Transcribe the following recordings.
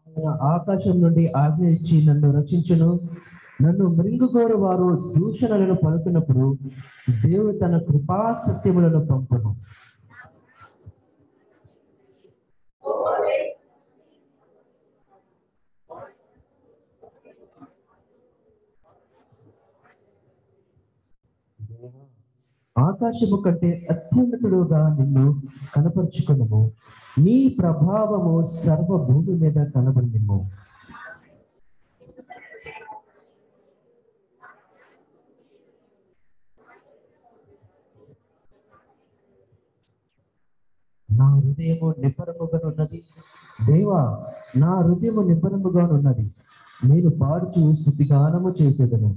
ఆయన ఆకాశం నుండి ఆజ్ఞ ఇచ్చి నన్ను రక్షించును నన్ను మృంగుకోరు వారు దూషణలను పలుకున్నప్పుడు దేవుడు తన కృపా సత్యములను పంపును ఆకాశము కంటే అత్యున్నతుడుగా నిన్ను కనపరుచుకున్నాము నీ ప్రభావము సర్వ భూమి మీద కనబడిము నా హృదయము నిబ్బరముగానున్నది దేవా నా హృదయము నిబ్బరముగానున్నది నేను పాడుచు స్థుతిగానము చేసేదను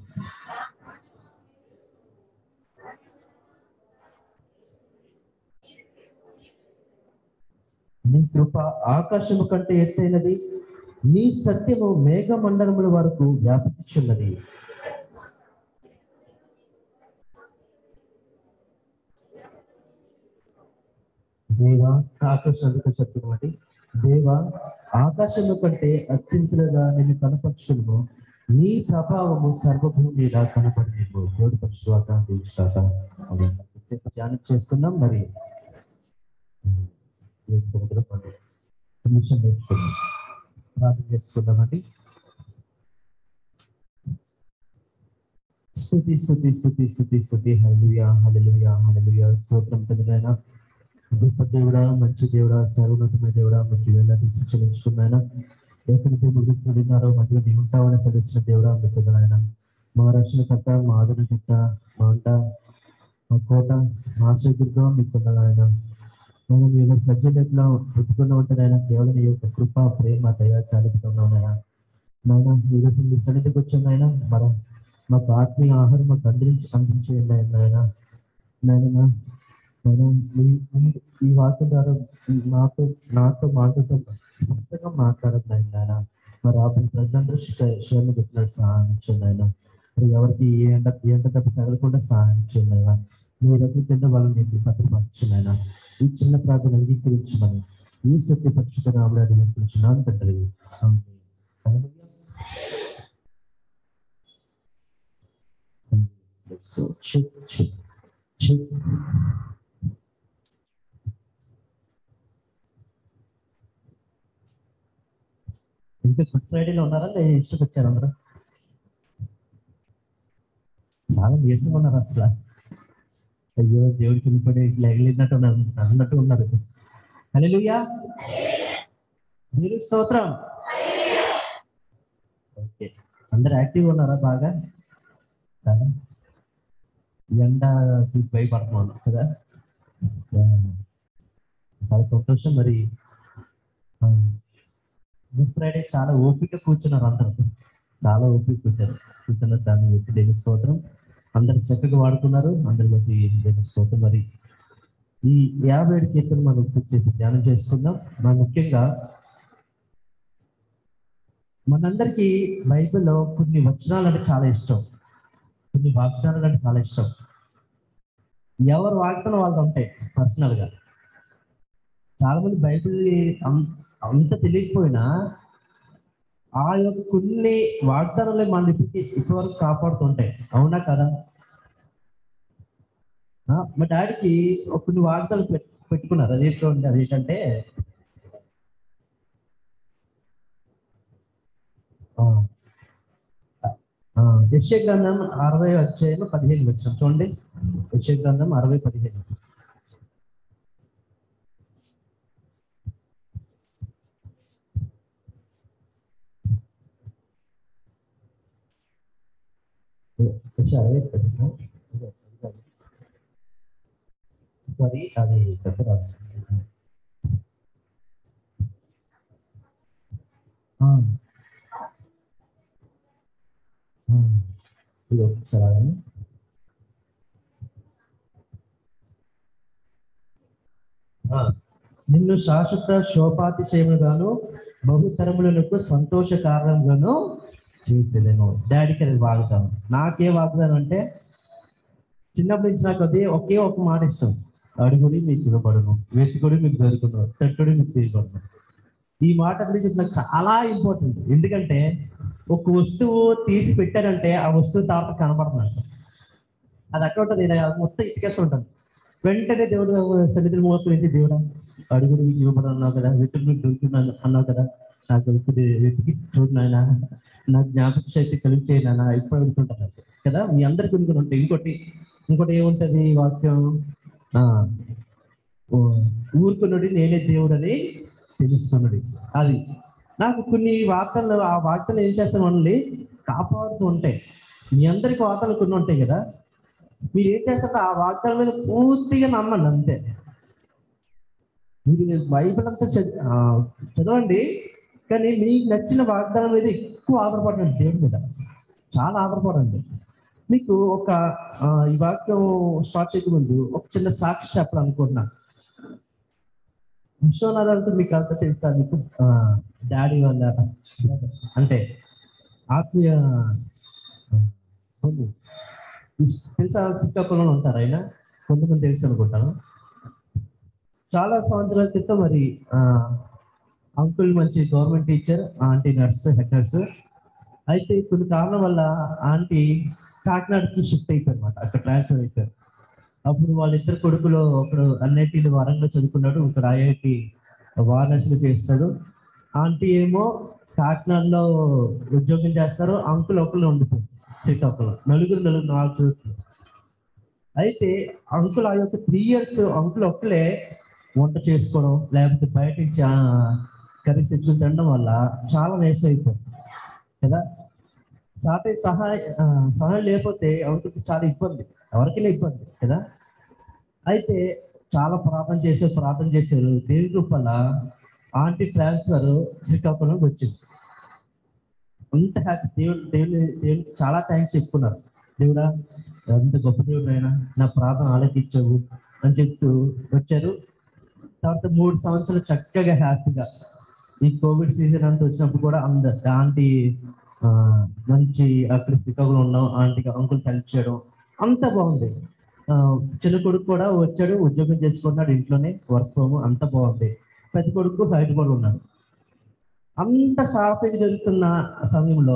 నీ కృప ఆకాశము కంటే ఎత్తైనది నీ సత్యము మేఘమండలముల వరకు వ్యాపించున్నది దేవా ఆకాశానికి సత్యం అండి దేవా ఆకాశము కంటే అత్యంతులుగా నేను కనపరచును నీ ప్రభావము సర్వభూమి మీద కనపడింది దేవుడి పరిశుభాత దీక్షాత ధ్యానం చేసుకున్నాం మరి దేవుని దగ్గర పడి నిమిషం నేర్చుకున్నాం ప్రార్థన చేసుకున్నామండి స్థుతి స్థుతి స్థుతి స్థుతి స్థుతి హల్లెలూయా హల్లెలూయా హల్లెలూయా స్తోత్రం తండ్రినైనా గొప్ప దేవుడా మంచి దేవుడా సర్వోన్నతమైన దేవుడా మీకు ఎలా శిక్షణించుకున్నాయన ఎక్కడైతే ముగించుకున్నారో మధ్యలో నీ ఉంటామని తెలిసిన దేవుడా మీకు ఆయన మా రక్షణకర్త మా ఆదరణకర్త మా అంట మా కోట మా ఆశ్రయదుర్గం మీకు ఆయన నేను మీరు సజ్జలెట్లో పెట్టుకున్న ఉంటే ఆయన కేవలం ఈ యొక్క కృప ప్రేమ దయ చాలుతున్నాం నాయన నాయన ఈ రోజు మీ సన్నిధికి వచ్చింది ఆయన మన మాకు ఆత్మీయ ఆహారం మాకు అందించి అందించేయండి ఆయన నాయన నాయన నాయన ఈ- ఈ- ఈ వాక్యం ద్వారా నాతో నాతో మాటతో స్పష్టంగా మాట్లాడదు నాయన నాయన మరి ఆ ప్రజలందరూ క్షేమ పెట్టిన సహాయించండి ఆయన మరి ఎవరికి ఏ ఎండ ఏ ఎండ దెబ్బ తగలకుండా సహాయించండి ఆయన మీ దగ్గర కింద వాళ్ళని మీకు భద్రపరచండి ఆయన ఈ చిన్న ప్రార్థన అంగీకరించమని ఈ సత్య పరిశుద్ధ నామలు అడిగించున్నాను తండ్రి ఆమేన్. హల్లెలూయా. సో చెక్ చెక్ చెక్ ఇంకా గుడ్ ఫ్రైడేలో ఉన్నారా లేదా ఇష్టం వచ్చారు అందరూ చాలా నీరసంగా ఉన్నారు అసలు అయ్యో దేవుడికి వెళ్ళిపోయి ఇట్లా ఎగిలినట్టు ఉన్నారు అన్నట్టు ఉన్నారు హల్లెలూయా మీరు స్తోత్రం ఓకే అందరు యాక్టివ్ ఉన్నారా బాగా చాలా ఎండ చూసి భయపడుతున్నాను కదా ఆ, చాలా సంతోషం మరి గుడ్ ఫ్రైడే చాలా ఓపిక కూర్చున్నారు అందరూ చాలా ఓపిక కూర్చారు కూర్చున్నారు దాన్ని వ్యక్తి దేని స్తోత్రం అందరు చక్కగా వాడుకున్నారు అందరిలోకి దేని స్తోత్రం మరి ఈ యాభై ఏడు కీర్తన మనం కూర్చేసి ధ్యానం చేసుకుందాం మన ముఖ్యంగా మనందరికీ బైబిల్లో కొన్ని వచనాలు అంటే చాలా ఇష్టం కొన్ని వాగ్దానాలు అంటే చాలా ఇష్టం ఎవరు వాగ్దానం వాళ్ళతో ఉంటాయి పర్సనల్ గా చాలా మంది బైబిల్ అంత తెలియకపోయినా ఆ యొక్క కొన్ని వాగ్దానాలే మన ఇప్పటికి ఇప్పటివరకు కాపాడుతుంటాయి అవునా కదా ఆ, మా డాడీకి ఒక కొన్ని వాగ్దానాలు పెట్- పెట్టుకున్నారు అదేంటంటే అదేంటంటే ఆ, ఆ, యెషయా గ్రంథం అరవై అధ్యాయం పదిహేను వచ్చిన చూడండి యెషయా గ్రంథం అరవై పదిహేను యెషయా అరవై పదిహేను సారీ అది పెద్ద రాదు. ఆ. ఆ. ఇది ఒకసారి ఆగండి. ఆ. నిన్ను శాశ్వత శోభాతిశయముగాను బహుతరములకు సంతోష కారణంగాను చేసేదేను డాడీకి అది వాగ్దానం నాకే వాగ్దానం అంటే చిన్నప్పటి నుంచి నాకు అదే ఒకే ఒక మాట ఇష్టం అడుగుడి మీకు ఇవ్వబడును వెతుకుడి మీకు దొరుకును తట్టుడి మీకు తీయబడును ఈ మాట గురించి నాకు చాలా ఇంపార్టెంట్ ఎందుకంటే ఒక వస్తువు తీసి పెట్టారంటే ఆ వస్తువు తాప కనపడుతుంది అది అక్కడ ఉంటుంది నేను మొత్తం ఇటుకేస్తూ ఉంటాను వెంటనే దేవుడు సన్నిధిని మోకరించి దేవుడా అడుగుడు ఇవ్వబడి అన్నావు కదా వెతుకుడు దొరుకుతున్నాను అన్నావు కదా నాకు ఇప్పుడు వెతికి చూడు నాయన నా జ్ఞాపక శక్తి కలిగి చేయనా ఇప్పుడు అడుగుతుంటాను కదా మీ అందరికి కొన్ని ఉంటాయి ఇంకోటి ఇంకోటి ఏముంటది ఈ వాక్యం ఆ, ఓ, ఊరుకున్నది నేనే దేవుడని తెలుస్తున్నది అది నాకు కొన్ని వార్తలు ఆ వార్తలు ఏం చేస్తాను మనల్ని కాపాడుతూ ఉంటాయి మీ అందరికి వార్తలు కొన్ని ఉంటాయి కదా మీరు ఏం చేస్తారు ఆ వాగ్దానం మీద పూర్తిగా నమ్మండి అంతే మీరు బైబిల్ అంతా చది- ఆ, చదవండి కానీ మీకు నచ్చిన వాగ్దానం మీద ఎక్కువ ఆధారపడండి దేవుడి మీద చాలా ఆధారపడండి మీకు ఒక ఆ, ఈ వాక్యం స్టార్ట్ చేయక ముందు ఒక చిన్న సాక్షి చెప్పాలనుకుంటున్నా విశ్వనాథ్ అంటే మీకు అంతా తెలుసా మీకు డాడీ వాళ్ళ brother. అంటే ఆత్మీయ ఆ, బంధువు. తెలుసా శ్రీకాకుళంలో ఉంటారు ఆయన కొంతమంది తెలుసు అనుకుంటాను చాలా సంవత్సరాల క్రితం మరి అంకుల్ మంచి government teacher aunty nurse head nurse అయితే కొన్ని కారణం వల్ల ఆంటీ కాకినాడకి షిఫ్ట్ అయిపోయారు అనమాట అక్కడ ట్రాన్స్ఫర్ అయిపోయారు అప్పుడు వాళ్ళిద్దరు కొడుకులు ఒకడు అన్నిటి వరంగా చదువుకున్నాడు ఒకడు ఐఐటి వారణాసిలో చేస్తాడు ఆంటీ ఏమో కాకినాడలో ఉద్యోగం చేస్తారు అంకుల్ ఒకళ్ళు ఉండిపోయారు శ్రీకాకుళం నలుగురు నలుగురు నాలుగు చదువుతున్నారు అయితే అంకుల్ ఆ యొక్క త్రీ ఇయర్స్ అంకుల్ ఒక్కలే వంట చేసుకోవడం లేకపోతే బయట నుంచి ఆ కర్రీ తెచ్చుకుని తినడం వల్ల చాలా వేస్ట్ అయిపోయింది కదా సాటే సహాయ ఆ, సహాయం లేకపోతే అంకుల్కి చాలా ఇబ్బంది ఎవరికైనా ఇబ్బంది కదా అయితే చాలా ప్రార్థన చేశారు ప్రార్థన చేశారు దేని రూపాల ఆంటీ ట్రాన్స్ఫర్ శ్రీకాకుళంకి వచ్చింది అంత హ్యాపీ దేవుడు దేవుని దేవునికి చాలా థ్యాంక్స్ చెప్పుకున్నారు దేవుడా ఎంత గొప్ప దేవుడు అయినా నా ప్రార్థన ఆలకించావు అని చెప్తూ వచ్చారు తర్వాత మూడు సంవత్సరాలు చక్కగా హ్యాపీగా ఈ కోవిడ్ సీజన్ అంతా వచ్చినప్పుడు కూడా అంద ఆంటీ ఆ, మంచి అక్కడ శ్రీకాకుళం ఉన్నాం ఆంటీకి అంకుల్ హెల్ప్ చేయడం అంత బాగుంది ఆ, చిన్న కొడుకు కూడా వచ్చాడు ఉద్యోగం చేసుకున్నాడు ఇంట్లోనే వర్క్ ఫ్రమ్ అంత బాగుంది పెద్ద కొడుకు హైదరాబాద్ ఉన్నాడు అంత సాఫీగా జరుగుతున్న సమయంలో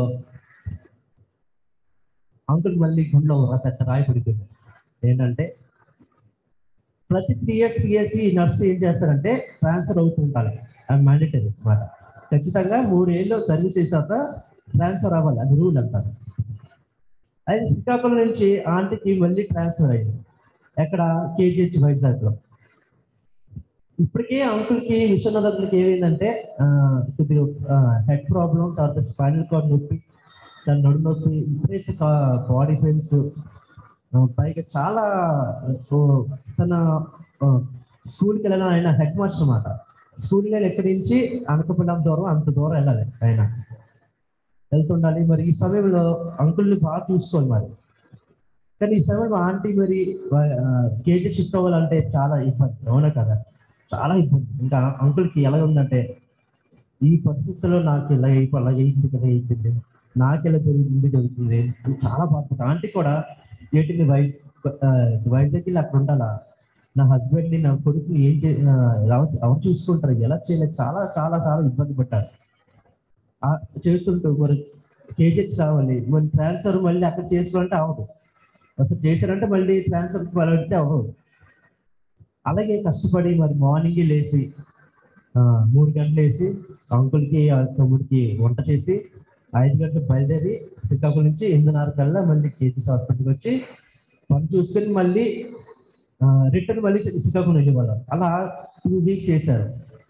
అంకుల్ మళ్ళీ గుండెలో ఒక పెద్ద రాయి పడిపోయింది ఏంటంటే ప్రతి త్రీ ఇయర్స్ ఇయర్స్ ఈ నర్స్ ఏం చేస్తారంటే ట్రాన్స్ఫర్ అవుతుంటారు అది మ్యాండేటరీ అన్నమాట ఖచ్చితంగా మూడేళ్ళు సర్వీస్ చేసిన తర్వాత ట్రాన్స్ఫర్ అవ్వాలి అది రూల్ అంటారు అయితే శ్రీకాకుళం నుంచి ఆంటీకి మళ్ళీ ట్రాన్స్ఫర్ అయింది ఎక్కడ కేజీహెచ్ వైజాగ్ లో ఇప్పటికే అంకుల్ కి విశ్వనాథ్ అంకుల్కి ఏమైందంటే ఆ, కొద్దిగా హెడ్ ప్రాబ్లం తర్వాత స్పైనల్ కార్డ్ నొప్పి తన నడు నొప్పి విపరీత బాడీ పెయిన్స్ పైగా చాలా ఓ, తన స్కూల్కి వెళ్ళిన ఆయన హెడ్ మాస్టర్ అన్నమాట స్కూల్కి వెళ్ళి ఎక్కడి నుంచి అనకపల్లం దూరం అంత దూరం వెళ్ళాలి ఆయన వెళ్తుండాలి మరి ఈ సమయంలో అంకుల్ని బాగా చూసుకోవాలి మరి కానీ ఈ సమయంలో ఆంటీ మరి కేజీ షిఫ్ట్ అవ్వాలంటే చాలా ఇబ్బంది అవునా కదా చాలా ఇబ్బంది ఇంకా అంకుల్కి ఎలా ఉందంటే ఈ పరిస్థితుల్లో నాకు ఇలా అయిపో అలా అయింది కదా అయిపోయింది నాకు ఎలా జరుగుతుంది జరుగుతుంది అని చాలా బాధపడుతుంది ఆంటీ కూడా ఏంటి వై వైజాగ్ వెళ్ళి అక్కడ ఉండాలా నా హస్బెండ్ ని నా కొడుకుని ఏం చే ఆ, ఎవరు ఎవరు చూసుకుంటారు ఎలా చేయలేదు చాలా చాలా చాలా ఇబ్బంది పడ్డారు ఆ, చేస్తుంటూ మరి కేజీహెచ్ రావాలి మరి ట్రాన్స్ఫర్ మళ్ళీ అక్కడ చేసుకోవాలంటే అవ్వదు అసలు చేశారంటే మళ్ళీ ట్రాన్స్ఫర్ వెళ్ళాలంటే అవ్వదు అలాగే కష్టపడి మరి మార్నింగ్ లేచి ఆ, మూడు గంటలు వేసి అంకుల్కి ఆ తమ్ముడికి వంట చేసి ఐదు గంటలకు బయలుదేరి శ్రీకాకుళం నుంచి ఎనిమిదిన్నర కల్లా మళ్ళీ కేజీస్ హాస్పిటల్కి వచ్చి పని చూసుకొని మళ్ళీ రిటర్న్ మళ్ళీ శ్రీకాకుళం వెళ్ళేవాళ్ళం అలా టూ వీక్స్ చేశారు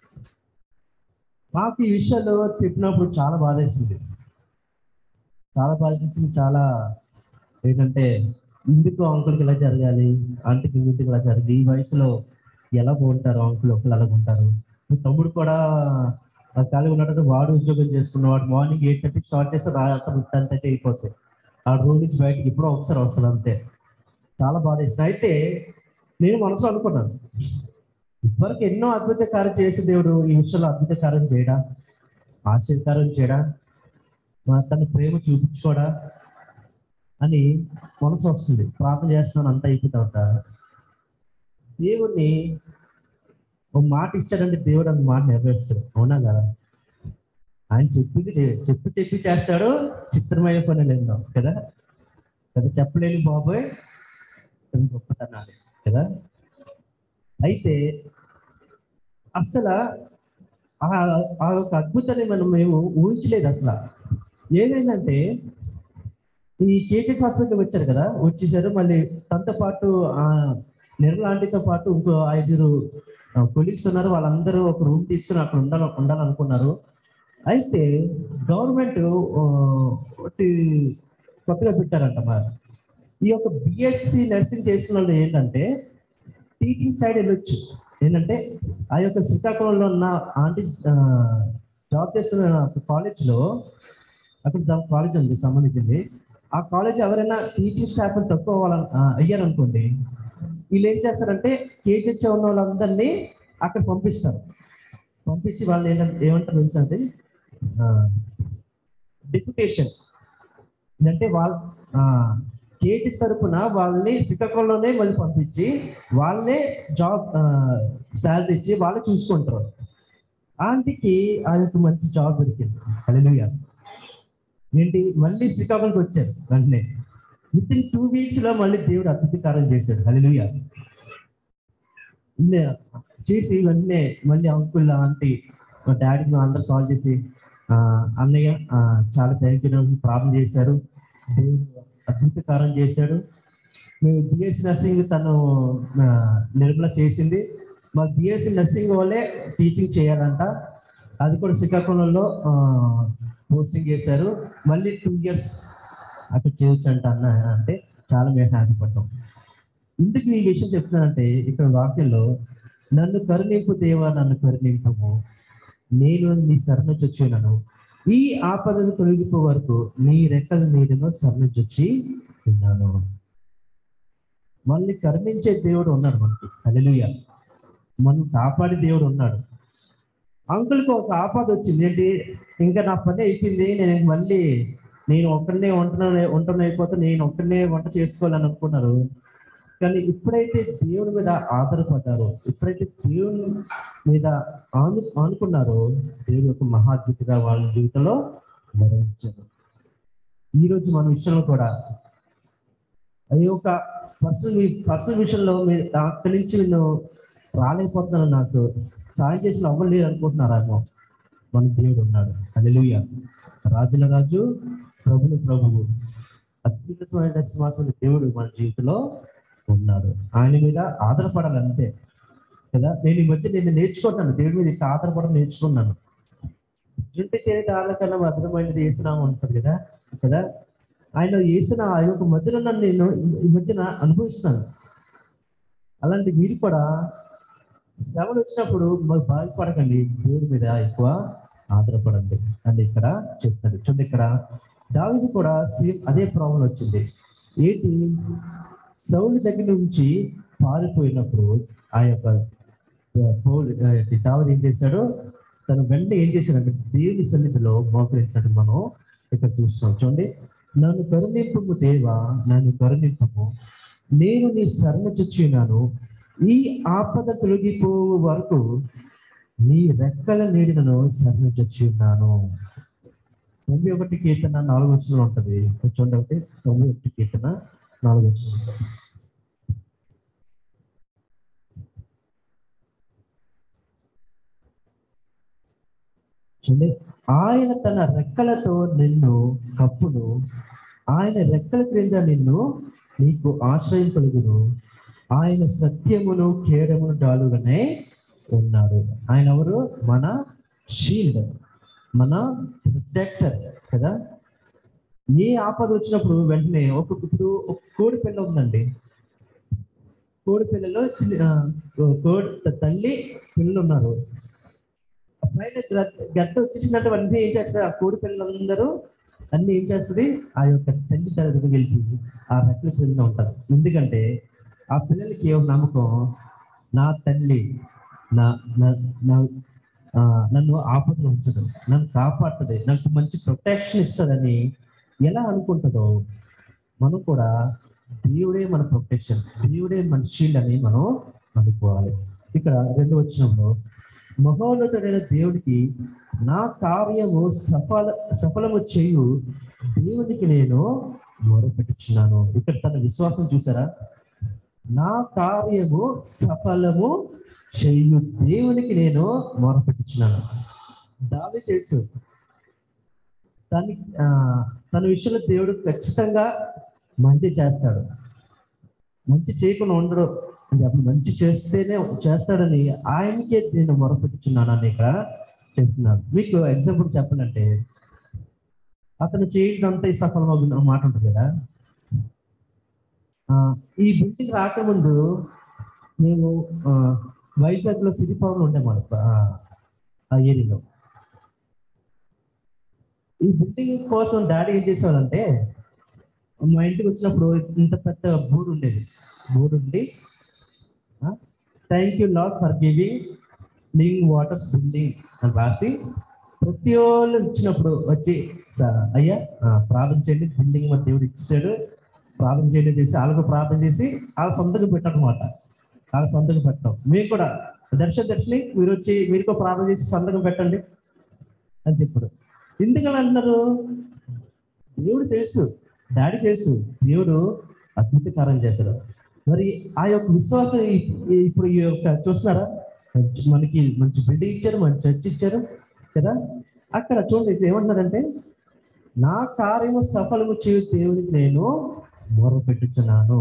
మాకు ఈ విషయాలు చెప్పినప్పుడు చాలా బాధ వేసింది చాలా బాధ వేసింది చాలా ఏంటంటే ఇందుకు అంకుల్కి ఇలా జరగాలి ఆంటీకి ఇంటికి ఇలా జరగాలి ఈ వయసులో ఎలా ఉంటారు అంకుల్ ఒకళ్ళు అలాగ ఉంటారు తమ్ముడు కూడా ఆ ఖాళీ ఉన్నట్టు వాడు ఉద్యోగం చేస్తున్నాడు వాడు మార్నింగ్ ఎయిట్ థర్టీ స్టార్ట్ చేస్తే రాత్రి టెన్ థర్టీ అయిపోతాయి ఆ రూమ్ నుంచి బయటకి ఎప్పుడో ఒకసారి వస్తుంది అంతే చాలా బాధ వేసింది అయితే నేను మనసులో అనుకున్నాను ఇప్పటివరకు ఎన్నో అద్భుత కార్యం చేసి దేవుడు ఈ విషయంలో అద్భుత కార్యం చేయడా ఆశ్చర్యకారం చేయడా మా తన ప్రేమ చూపించుకోడా అని మనసు వస్తుంది ప్రార్థన చేస్తున్నాను అంత అయిపోయిన తర్వాత దేవుణ్ణి ఒక మాట ఇచ్చాడంటే దేవుడు అన్న మాట నెరవేరుస్తాడు అవునా కదా ఆయన చెప్పింది చే- చెప్పి చెప్పి చేస్తాడు చిత్రమైన పనులు ఎన్నో కదా కదా చెప్పలేని బాబోయ్ అది గొప్పతనాలు కదా అయితే అసలు ఆ ఆ యొక్క అద్భుతాన్ని మనం మేము ఊహించలేదు అసలు ఏమైందంటే ఈ కేజీఎస్ హాస్పిటల్ వచ్చారు కదా వచ్చేసారు మళ్ళీ తనతో పాటు ఆ నిర్మల ఆంటీతో పాటు ఇంకో ఐదుగురు కొలీగ్స్ ఉన్నారు వాళ్ళందరూ ఒక రూమ్ తీసుకుని అక్కడ ఉండాలి ఉండాలనుకున్నారు అయితే గవర్నమెంట్ ఒకటి కొత్తగా పెట్టారంట మరి ఈ యొక్క బిఎస్సి నర్సింగ్ చేసిన వాళ్ళు ఏంటంటే టీచింగ్ సైడ్ వెళ్ళొచ్చు ఏంటంటే ఆ యొక్క శ్రీకాకుళంలో ఉన్న ఆంటీ జాబ్ చేస్తున్న కాలేజ్లో అక్కడ కాలేజ్ ఉంది సంబంధించింది ఆ కాలేజ్ ఎవరైనా టీచింగ్ స్టాఫ్ తక్కువ వాళ్ళ- ఆ, అయ్యారనుకోండి వీళ్ళు ఏం చేస్తారంటే కేజీహెచ్ ఉన్న వాళ్ళందరినీ అక్కడ పంపిస్తారు పంపించి వాళ్ళు ఏంటంటే ఏమంటారు తెలుసా అంటే డిప్యుటేషన్ అంటే వాళ్ళ కేజీ తరపున వాళ్ళని శ్రీకాకుళంలోనే మళ్ళీ పంపించి వాళ్ళే జాబ్ శాలరీ ఇచ్చి వాళ్ళే చూసుకుంటారు ఆంటీకి ఆయనకు మంచి జాబ్ దొరికింది హల్లెలూయా ఏంటి మళ్ళీ శ్రీకాకుళంకి వచ్చారు వెంటనే విత్ ఇన్ టూ వీక్స్ లో మళ్ళీ దేవుడు అద్భుతకారం చేశాడు హల్లెలూయా ఇన్నే చేసి వెంటనే మళ్ళీ అంకుల్ ఆంటీ మా డాడీకి మా అందరు కాల్ చేసి ఆ, అన్నయ్య ఆ, చాలా థ్యాంక్ యూ ప్రాబ్లం చేశారు దేవుడు అద్భుతకారం చేశాడు మేము బిఎస్సి నర్సింగ్ తను ఆ, నిర్మల చేసింది మా బిఎస్సి నర్సింగ్ వాళ్ళే టీచింగ్ చేయాలంట అది కూడా శ్రీకాకుళంలో పోస్టింగ్ చేశారు మళ్ళీ టూ ఇయర్స్ అక్కడ చేయొచ్చు అంట అన్న అంటే చాలా మేము హ్యాపీ పడ్డాం ఎందుకు ఈ విషయం చెప్తున్నానంటే ఇక్కడ వాక్యంలో నన్ను కరుణింపు దేవా నన్ను కరుణింపము నేను నీ శరణొచ్చున్నాను ఈ ఆపదలు తొలగిపో వరకు నీ రెక్కల నీడను శరణొచ్చి ఉన్నాను మళ్ళీ కరుణించే దేవుడు ఉన్నాడు మనకి హల్లెలూయా మనం కాపాడే దేవుడు ఉన్నాడు అంకుల్కి ఒక ఆపద వచ్చింది ఏంటి ఇంకా నా పని అయిపోయింది నేను మళ్ళీ నేను ఒక్కడనే వంట వంటన అయిపోతే నేను ఒక్కడనే వంట చేసుకోవాలని అనుకున్నారు కానీ ఇప్పుడైతే దేవుని మీద ఆధారపడ్డారో ఎప్పుడైతే దేవుని మీద ఆను ఆనుకున్నారో దేవుని యొక్క మహాద్భుతిగా వాళ్ళ జీవితంలో నెరవేర్చారు ఈ రోజు మన విషయంలో కూడా అది ఒక పర్సనల్ పర్సనల్ విషయంలో మీరు అక్కడి నుంచి నేను రాలేకపోతున్నాను నాకు సాయం చేసిన అవ్వలేదు లేదు అనుకుంటున్నారేమో మన దేవుడు ఉన్నాడు హల్లెలూయా రాజుల రాజు ప్రభులు ప్రభువు అద్భుతమైన సింహాసన దేవుడు మన జీవితంలో ఉన్నాడు ఆయన మీద ఆధారపడాలి అంతే కదా నేను ఈ మధ్య నేను నేర్చుకుంటాను దేవుడి మీద ఇంత ఆధారపడడం నేర్చుకున్నాను జుంటి తేనె ఆల కన్నా భద్రమైనది వేసినాము ఉంటుంది కదా కదా ఆయన వేసిన ఆ యొక్క మధ్యలో నన్ను నేను ఈ మధ్యన అనుభవిస్తాను అలాంటి మీరు కూడా శ్రమలు వచ్చినప్పుడు మాకు బాధపడకండి దేవుడి మీద ఎక్కువ ఆధారపడండి అని ఇక్కడ చెప్తాడు చూడండి ఇక్కడ దావిది కూడా సేమ్ అదే ప్రాబ్లం వచ్చింది ఏంటి సౌలు దగ్గర నుంచి పారిపోయినప్పుడు ఆ యొక్క ఆ, పౌలు ఆ, దావీదు ఏం చేశాడు తను వెంటనే ఏం చేశాడంటే దేవుని సన్నిధిలో మోకరించినట్టు మనం ఇక్కడ చూస్తాం చూడండి నన్ను కరుణింపు దేవా నన్ను కరుణింపము నేను నీ శరణ చొచ్చినాను ఈ ఆపద తొలగిపో వరకు నీ రెక్కల నీడినను శరణ చొచ్చి ఉన్నాను తొంభై ఒకటి కీర్తన నాలుగు వచ్చిన ఉంటది చూడండి ఒకటి తొంభై ఒకటి కీర్తన నాలుగు వచ్చిన ఉంటది చూడండి ఆయన తన రెక్కలతో నిన్ను కప్పును ఆయన రెక్కల క్రింద నిన్ను నీకు ఆశ్రయం కలుగును ఆయన సత్యమును కేడమును డాలుగానే ఉన్నాడు ఆయన ఎవరు మన షీల్డ్ మన ప్రొటెక్టర్ కదా ఏ ఆపద వచ్చినప్పుడు వెంటనే ఒక ఇప్పుడు ఒక కోడి పిల్ల ఉందండి కోడి పిల్లలో చిన్న ఆ, కోడి తల్లి పిల్లలు ఉన్నారు ఆ పైన గ- గద్ద వచ్చేసినట్టు అన్ని ఏం చేస్తారు ఆ కోడి పిల్లలందరూ అన్ని ఏం చేస్తుంది ఆ యొక్క తల్లి తల దగ్గరికి వెళ్ళి ఆ రెక్కల పిల్లలు ఉంటారు ఎందుకంటే ఆ పిల్లలకి ఒక నమ్మకం నా తల్లి నా నా- నా ఆ, నన్ను ఆపదలో ఉంచదు నన్ను కాపాడుతుంది నాకు మంచి ప్రొటెక్షన్ ఇస్తుందని ఎలా అనుకుంటుందో మనం కూడా దేవుడే మన ప్రొటెక్షన్ దేవుడే మన షీల్డ్ అని మనం అనుకోవాలి ఇక్కడ రెండు వచ్చినంలో మహోన్నతుడైన దేవుడికి నా కార్యము సఫల సఫలము చేయు దేవునికి నేను మొరపెట్టుచున్నాను ఇక్కడ తన విశ్వాసం చూసారా నా కార్యము సఫలము చేయు దేవునికి నేను మొరపెట్టుచున్నాను దావి తెలుసు తన ఆ, తన విషయంలో దేవుడు ఖచ్చితంగా మంచి చేస్తాడు మంచి చేయకుండా ఉండడు అంటే అప్పుడు మంచి చేస్తేనే చేస్తాడని ఆయనకే నేను మొరపెట్టుచున్నాను అని ఇక్కడ చెప్తున్నాను మీకు ఎగ్జాంపుల్ చెప్పాలంటే అతను చేయడం అంతా సఫలం మాట ఉంటుంది కదా ఆ, ఈ బిల్డింగ్ రాకముందు మేము ఆ, వైజాగ్లో సిటీ పవన్ ఉండే మనకు ఆ, ఆ ఏరియాలో ఈ బిల్డింగ్ కోసం డాడీ ఏం చేసేవాడంటే మా ఇంటికి వచ్చినప్పుడు ఇంత పెద్ద బోర్డు ఉండేది బోర్డు ఉండి thank you Lord for giving living waters building అని రాసి ప్రతి వాళ్ళు ఇచ్చినప్పుడు వచ్చి "స- అయ్యా ఆ, ప్రార్థన చేయండి బిల్డింగ్ మన దేవుడు ఇచ్చాడు ప్రార్థన చేయండి అని చేసి వాళ్ళకు ప్రార్థన చేసి వాళ్ళ సొంతకు పెట్టనమాట వాళ్ళ సొంతకు పెట్టడం మేము కూడా దర్శన దర్శని మీరు వచ్చి మీరు కూడా ప్రార్థన చేసి సంతకం పెట్టండి అని చెప్పారు ఎందుకని అంటున్నారు దేవుడు తెలుసు డాడీ తెలుసు దేవుడు అద్భుత కార్యం చేశాడు మరి ఆ యొక్క విశ్వాసం ఇప్- ఇప్పుడు ఈ యొక్క చూస్తున్నారా మనకి మంచి బిల్డింగ్ ఇచ్చారు మంచి చర్చ్ ఇచ్చారు కదా అక్కడ చూడండి ఇప్పుడు ఏమంటున్నారంటే నా కార్యము సఫలము చేయు దేవునికి నేను మొర పెట్టుచున్నాను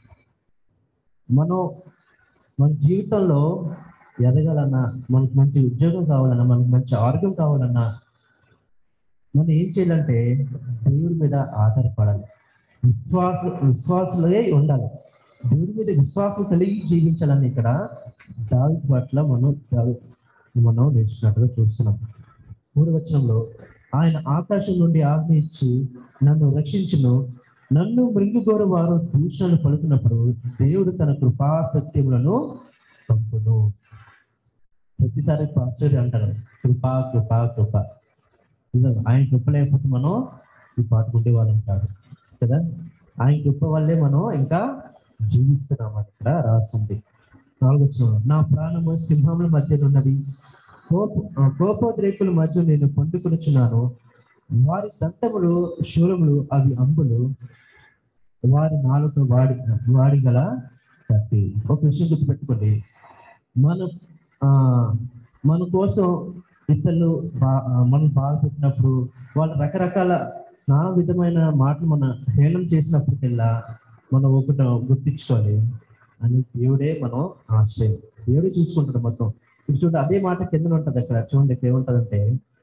మనం మన జీవితంలో ఎదగాలన్నా మనకు మంచి ఉద్యోగం కావాలన్నా మనకు మంచి ఆరోగ్యం కావాలన్నా మనం ఏం చేయాలంటే దేవుడి మీద ఆధారపడాలి విశ్వాస విశ్వాసులే ఉండాలి దేవుడి మీద విశ్వాసం కలిగి జీవించాలని ఇక్కడ దావి పట్ల మనం దావి- మనం నేర్చుకున్నట్టుగా చూస్తున్నాం మూడు వచనంలో ఆయన ఆకాశం నుండి ఆజ్ఞ ఇచ్చి నన్ను రక్షించును నన్ను మృంగుగోరు వారు దూషణలు పలుకున్నప్పుడు దేవుడు తన కృపా సత్యములను పంపును ప్రతిసారి పాస్టర్ అంటారు కృపా కృపా కృప నిజంగా ఆయన కృప లేకపోతే మనం ఈ పాటుకుండే వాళ్ళం కాదు కదా ఆయన కృప వల్లే మనం ఇంకా జీవిస్తున్నాం అని ఇక్కడ రాస్తుంది నాలుగు వచ్చిన నా ప్రాణము సింహముల మధ్య ఉన్నది కోప ఆ, కోపోద్రేకుల మధ్య నేను పండుకొనుచున్నాను వారి దంతములు శూలములు అవి అంబులు వారి నాలుగు వాడి వాడి గల కత్తి ఒక విషయం గుర్తుపెట్టుకోండి మన ఆ మన కోసం ఇతరులు బా- ఆ, మనం బాధపెట్టినప్పుడు వాళ్ళు రకరకాల నానా విధమైన మాటలు మన హేళన చేసినప్పటికెల్లా మనం ఒకటి గుర్తించుకోవాలి అని దేవుడే మనం ఆశ్రయం దేవుడే చూసుకుంటాడు మొత్తం ఇప్పుడు చూడండి అదే మాట కింద ఉంటది అక్కడ చూడండి ఇక్కడ ఏముంటదంటే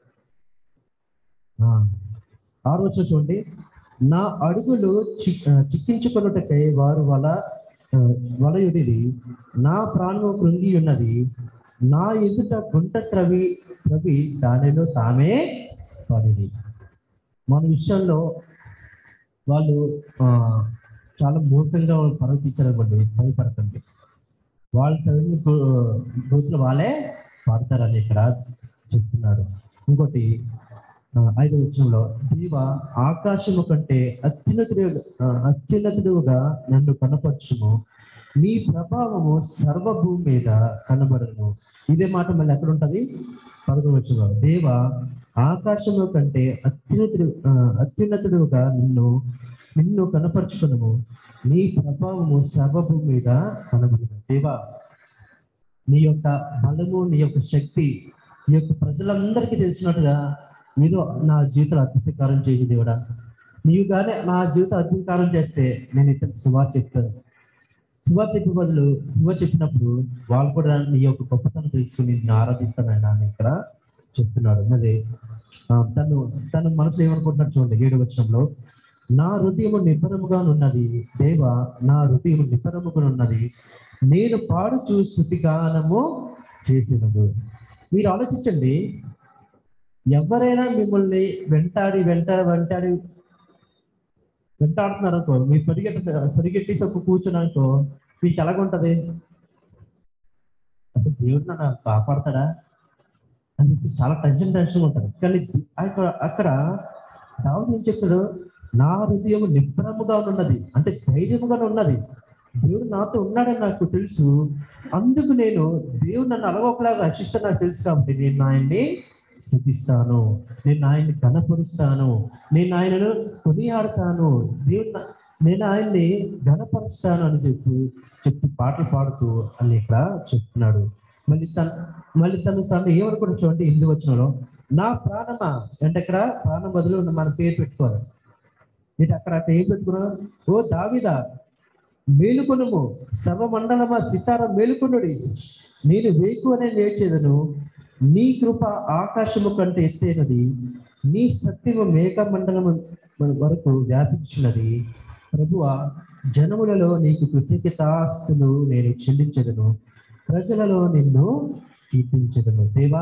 ఆ, ఆరు వచ్చిన చూడండి నా అడుగులు చి- ఆ, చిక్కించుకొనుటకై వారు వల ఆ, వలయుడిది నా ప్రాణము కృంగి ఉన్నది నా ఎదుట గుంట త్రవి త్రవి దానిలో తామే పడిది మన విషయంలో వాళ్ళు ఆ, చాలా మూర్ఖంగా పరవపించారనుకోండి భయపడకండి వాళ్ళు చదివిన గోతులు వాళ్ళే పాడతారని ఇక్కడ చెప్తున్నాడు ఇంకోటి ఆ, ఐదో విషయంలో దేవ ఆకాశము కంటే అత్యున్నతుడు ఆ, అత్యున్నతుడుగా నన్ను కనపరచుము నీ ప్రభావము సర్వభూమి మీద కనబడను ఇదే మాట మళ్ళీ ఎక్కడ ఉంటది పదకొండు దేవ ఆకాశము కంటే అత్యున్నతుడు ఆ, అత్యున్నతుడుగా నిన్ను నిన్ను కనపరుచుకును నీ ప్రభావము సర్వభూమి మీద కనబడును దేవా నీ యొక్క బలము నీ యొక్క శక్తి నీ యొక్క ప్రజలందరికీ తెలిసినట్టుగా మీరు నా జీవితంలో అద్భుతకారం చేయి దేవుడా నీవు కానీ నా జీవితం అద్భుతకారం చేస్తే నేను ఇతనికి సువార్ చెప్తాను సువార్ చెప్పే బదులు శివ చెప్పినప్పుడు వాళ్ళు కూడా నీ యొక్క గొప్పతనం తెలుసుకుని నేను ఆరాధిస్తానని అని ఇక్కడ చెప్తున్నాడు మరి ఆ, తను తను మనసులో ఏమనుకుంటున్నాడు చూడండి ఏడు వచ్చంలో నా హృదయము నిబ్బరముగా ఉన్నది దేవ నా హృదయము నిబ్బరముగా ఉన్నది నేను పాడుచు స్థుతిగానము చేసినదు మీరు ఆలోచించండి ఎవరైనా మిమ్మల్ని వెంటాడి వెంట వెంటాడి వెంటాడుతున్నారు అనుకో మీరు పరిగెట్ట పరిగెట్టేసి ఒక కూర్చున్నానుకో మీకు ఎలాగుంటది అసలు దేవుడు నన్ను కాపాడతాడా అని చెప్పి చాలా టెన్షన్ టెన్షన్ ఉంటుంది కానీ అక్కడ అక్కడ దావుడు ఏం చెప్తాడు నా హృదయం నిబ్బరముగా ఉన్నది అంటే ధైర్యముగా ఉన్నది దేవుడు నాతో ఉన్నాడని నాకు తెలుసు అందుకు నేను దేవుడు నన్ను అలవోకలాగా రక్షిస్తా నాకు తెలుసు కాబట్టి నేను ఆయన్ని స్థుతిస్తాను నేను ఆయన్ని ఘనపరుస్తాను నేను ఆయనను కొనియాడతాను దేవుడు నా- నేను ఆయన్ని ఘనపరుస్తాను అని చెప్పి చెప్పి పాటలు పాడుతూ అని ఇక్కడ చెప్తున్నాడు మళ్ళీ తన మళ్ళీ తను తను ఏమనుకుంటూ చూడండి ఎందుకు వచ్చినాడో నా ప్రాణమా అంటే ఇక్కడ ప్రాణం బదులు మన పేరు పెట్టుకోవాలి ఇటు అక్కడ అక్కడ ఏం పెట్టుకున్నావు ఓ దావిదా మేలుకొనుము సర్వమండలమా సితార మేలుకొనుడి నేను వేకు అనే నేర్చేదను నీ కృప ఆకాశము కంటే ఎత్తైనది నీ సత్యము మేఘ మండలము వరకు వ్యాపించినది ప్రభువ జనములలో నీకు కృతజ్ఞతాస్తులు నేను చెల్లించదను ప్రజలలో నిన్ను కీర్తించదను దేవా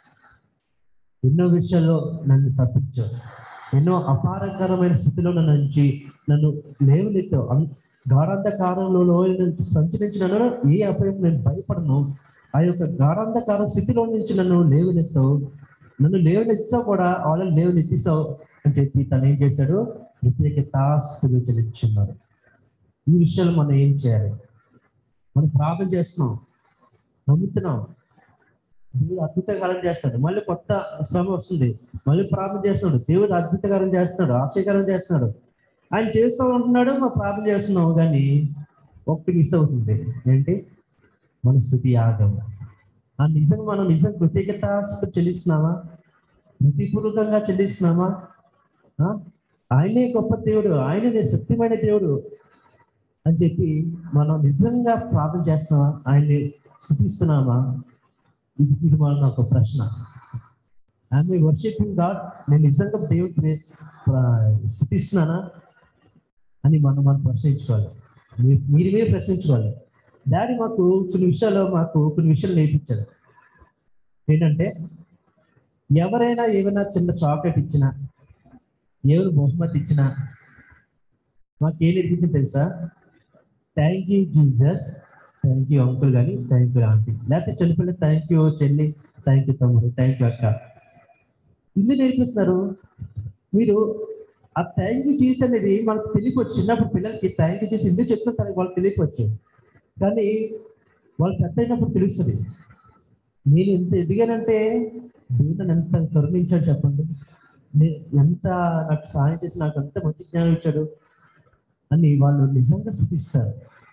ఎన్నో విషయాల్లో నన్ను తప్పించావు ఎన్నో అపారకరమైన స్థితిలో నన్ను ఉంచి నన్ను లేవనెత్తావు అం- గాఢాంధకారంలో నుంచి సంచరించినను ఏ అపాయం నేను భయపడను ఆ యొక్క గాఢాంధకార స్థితిలో నుంచి నన్ను లేవనెత్తావు నన్ను లేవనెత్తావు కూడా వాళ్ళని లేవనెత్తిస్తావు అని చెప్పి తను ఏం చేశాడు ప్రత్యేక తాస్తులు చెల్లించున్నాడు ఈ విషయాలు మనం ఏం చేయాలి మనం ప్రార్థన చేస్తున్నాం నమ్ముతున్నాం దేవుడు అద్భుతకారం చేస్తాడు మళ్ళీ కొత్త శ్రమ వస్తుంది మళ్ళీ ప్రార్థన చేస్తున్నాడు దేవుడు అద్భుతకారం చేస్తున్నాడు ఆశ్చర్యకారం చేస్తున్నాడు ఆయన చేస్తూ ఉంటున్నాడు మనం ప్రార్థన చేస్తున్నాం కానీ ఒకటి మిస్ అవుతుంది ఏంటి మన స్థుతి యాగం ఆ నిజంగా మనం నిజం కృతజ్ఞత చెల్లిస్తున్నామా బుద్ధిపూర్వకంగా చెల్లిస్తున్నామా ఆ? ఆయనే గొప్ప దేవుడు ఆయనే సత్యమైన దేవుడు అని చెప్పి మనం నిజంగా ప్రార్థన చేస్తున్నామా ఆయన్ని స్థుతిస్తున్నామా ఇది ఇది మన ఒక ప్రశ్న ఆమె వర్షిపింగ్ గాడ్ నేను నిజంగా దేవుడిని స్థుతిస్తున్నానా అని మనం మనం ప్రశ్నించుకోవాలి మీ- మీరు మీరు ప్రశ్నించుకోవాలి డాడీ మాకు కొన్ని విషయాలు మాకు కొన్ని విషయాలు నేర్పించారు ఏంటంటే ఎవరైనా ఏమైనా చిన్న చాక్లెట్ ఇచ్చినా ఎవరు బహుమతి ఇచ్చినా మాకు ఏం నేర్పించింది తెలుసా thank you Jesus thank you uncle కానీ థ్యాంక్ యూ ఆంటీ లేకపోతే చెల్లిపిల్ల థ్యాంక్ యూ చెల్లి థ్యాంక్ యూ తమ్ముడు థ్యాంక్ యూ అక్క ఇల్లు నేర్పిస్తున్నారు మీరు ఆ థ్యాంక్ యూ చేసి అనేది మనకు తెలియవచ్చు చిన్నప్పుడు పిల్లలకి థ్యాంక్ యూ చేసి ఎందుకు చెప్తున్నా తనకి వాళ్ళకి తెలియవచ్చు కానీ వాళ్ళు పెద్ద అయినప్పుడు తెలుస్తుంది నేను ఎంత ఎదిగానంటే దేవుడు నన్ను ఎంత కరుణించాడు చెప్పండి నే- ఎంత నాకు సాయం చేసి నాకు ఎంత మంచి జ్ఞానం ఇచ్చాడు అని వాళ్ళు నిజంగా చూపిస్తారు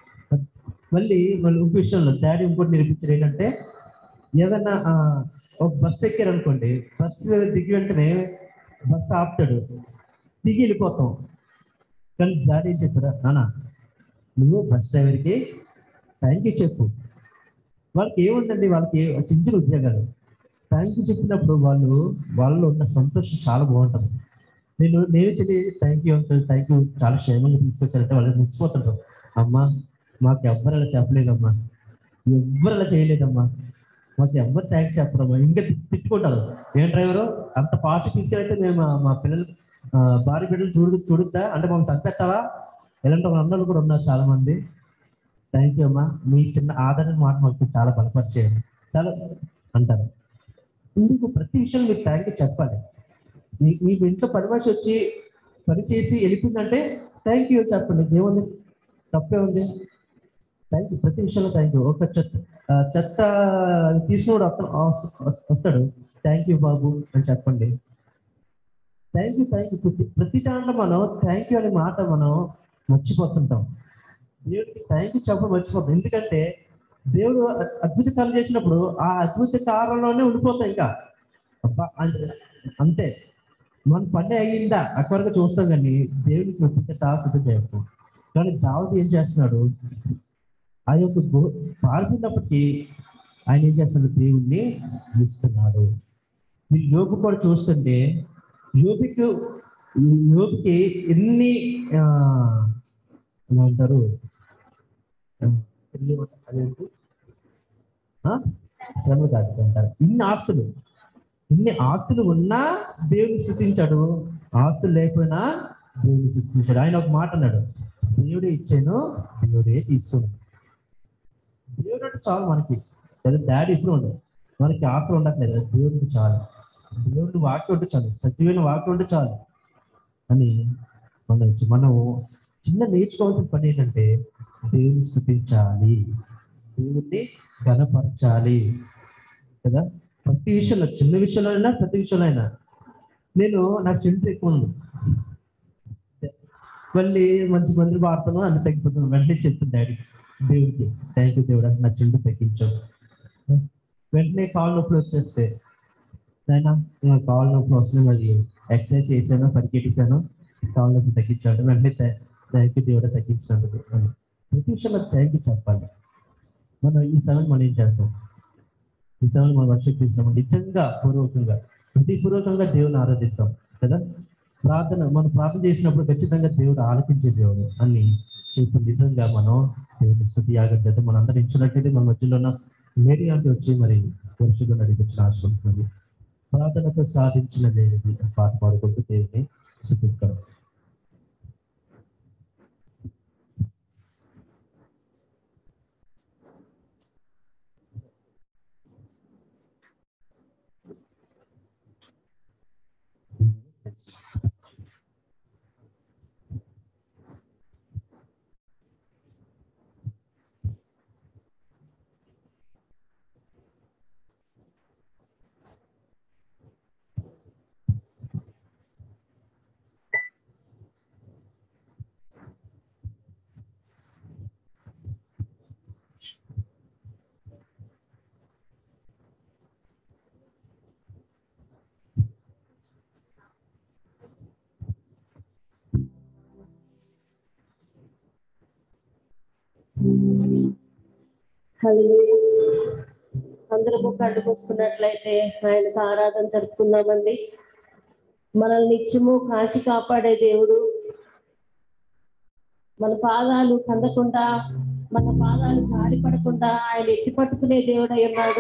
మళ్ళీ వాళ్ళు ఇంకో విషయంలో డాడీ ఇంకోటి నేర్పించారు ఏంటంటే ఏదన్నా ఆ, ఒక బస్సు ఎక్కారు అనుకోండి బస్సు దిగి వెంటనే బస్సు ఆపుతాడు దిగి వెళ్ళిపోతాం కానీ డాడీ ఏం చెప్పారా నాన్న నువ్వు బస్ డ్రైవర్కి థ్యాంక్ యూ చెప్పు వాళ్ళకి ఏముందండి వాళ్ళకి చిన్న ఉద్యోగాలు థ్యాంక్ యూ చెప్పినప్పుడు వాళ్ళు వాళ్ళలో ఉన్న సంతోషం చాలా బాగుంటుంది నేను నేను చెప్పి thank you uncle thank you చాలా క్షేమంగా తీసుకొచ్చారంటే వాళ్ళు ముగిసిపోతుంటారు అమ్మా మాకు ఎవ్వరు అలా చెప్పలేదమ్మా ఎవ్వరు అలా చేయలేదమ్మా మాకు ఎవ్వరు థ్యాంక్స్ చెప్పరమ్మా ఇంకా తి- తిట్టుకుంటారు ఏం డ్రైవరు అంత పార్టీ తీసుకెళ్తే మేము మా- మా పిల్లలు ఆ, భార్య బిడ్డలు చూడు చూడుద్దా అంటే మమ్మల్ని చంపేస్తావా ఇలాంటి వాళ్ళ అన్నలు కూడా ఉన్నారు చాలా మంది థ్యాంక్ యూ అమ్మా మీ చిన్న ఆదరణ మాట మాకు చాలా బలపరిచేయండి చాలా అంటారు ఇందుకు ప్రతి విషయం మీరు థ్యాంక్ యూ చెప్పాలి మీ మీకు ఇంట్లో పని మనిషి వచ్చి పని చేసి వెళ్ళిపోయిందంటే థ్యాంక్ యూ చెప్పండి ఏముంది తప్పే ఉంది థ్యాంక్ యూ ప్రతి విషయంలో థ్యాంక్ యూ ఒక చెత్త ఆ, చెత్త తీసుకున్నాడు అతను వస్- వస్తాడు థ్యాంక్ యూ బాబు అని చెప్పండి థ్యాంక్ యూ థ్యాంక్ యూ ప్రతి ప్రతి దాంట్లో మనం థ్యాంక్ యూ అనే మాట మనం మర్చిపోతుంటాం దేవుడికి థ్యాంక్ యూ చెప్పడం మర్చిపోతాం ఎందుకంటే దేవుడు అ- అద్భుత కార్యం చేసినప్పుడు ఆ అద్భుత కారంలోనే ఉండిపోతాం ఇంకా అబ్బా అంతే- అంతే మన పని అయ్యిందా అక్కడి వరకు చూస్తాం కానీ దేవుడికి ఒప్పించే టాస్క్ చేయకు కానీ దావతి ఏం చేస్తున్నాడు ఆ యొక్క గో- పాల్గొన్నప్పటికీ ఆయన ఏం చేస్తున్నాడు దేవుణ్ణి ఇస్తున్నాడు మీరు యోగు కూడా చూస్తుంటే యోగికి యోగికి ఎన్ని ఆ, ఏమంటారు ఆ, ఎన్ని ఏమంటారు? అదేంటి? ఆ? శ్రమ కాదు అంటారు ఇన్ని ఆస్తులు ఇన్ని ఆస్తులు ఉన్నా దేవుని స్థుతించాడు ఆస్తులు లేకపోయినా దేవుని స్థుతించాడు ఆయన ఒక మాట అన్నాడు దేవుడే ఇచ్చాను దేవుడే తీసుకున్నాడు దేవుడు అంటే చాలు మనకి లేదా డాడీ ఇప్పుడు ఉండదు మనకి ఆస్తులు ఉండట్లేదు దేవుడికి చాలు దేవుడిని వాక్యం ఉంటే చాలు సత్యమైన వాక్యం ఉంటే చాలు అని మనం మనం చిన్న నేర్చుకోవాల్సిన పని ఏంటంటే దేవుని స్థుతించాలి దేవుణ్ణి ఘనపరచాలి కదా ప్రతి విషయంలో చిన్న విషయంలో అయినా ప్రతి విషయంలో అయినా నేను నాకు చింత ఎక్కువ ఉంది మళ్ళీ మంచి మంది వాడతాను అన్ని తగ్గిపోతాను వెంటనే చెప్తాను డాడీ దేవుడికి థ్యాంక్ యూ దేవుడా నా చింత తగ్గించావు వెంటనే కాళ్ళు నొప్పులు వచ్చేస్తే నాయన కాళ్ళు నొప్పులు వస్తున్నాయి మరి ఎక్సర్సైజ్ చేశాను పరిగెట్టేశాను కాళ్ళు నొప్పి తగ్గించాడు వెంటనే థ్యాంక్ యూ దేవుడా తగ్గించినందుకు అని ప్రతి విషయంలో థ్యాంక్ యూ చెప్పాలి మనం ఈ సెవెన్ మనం ఏం చేస్తాం ఈ సెవెన్ మనం వర్షిప్ చేసినాము నిజంగా పూర్వకంగా హృదయపూర్వకంగా దేవుని ఆరాధిస్తాం కదా ప్రార్థన మనం ప్రార్థన చేసినప్పుడు ఖచ్చితంగా దేవుడు ఆలకించే దేవుడు అని చెప్పి నిజంగా మనం దేవుని స్థుతి యాగం చేద్దాం మనం అందరం ఇచ్చినట్లయితే మన మధ్యలో ఉన్న మేరీ అంటే వచ్చి మరి వరుసగా నడిపించిన ఆశపడుతుంది ప్రార్థనతో సాధించిన దేవుడి పాట పాడుకుంటూ దేవుని స్థుతిస్తాం హల్లెలూయా. అందరము కళ్ళు మూసుకున్నట్లయితే ఆయనకు ఆరాధన జరుపుకుందామండి మనల్ని నిత్యము కాచి కాపాడే దేవుడు మన పాదాలు కందకుండా మన పాదాలు జారి పడకుండా ఆయన ఎత్తి పట్టుకునే దేవుడై ఉన్నాడు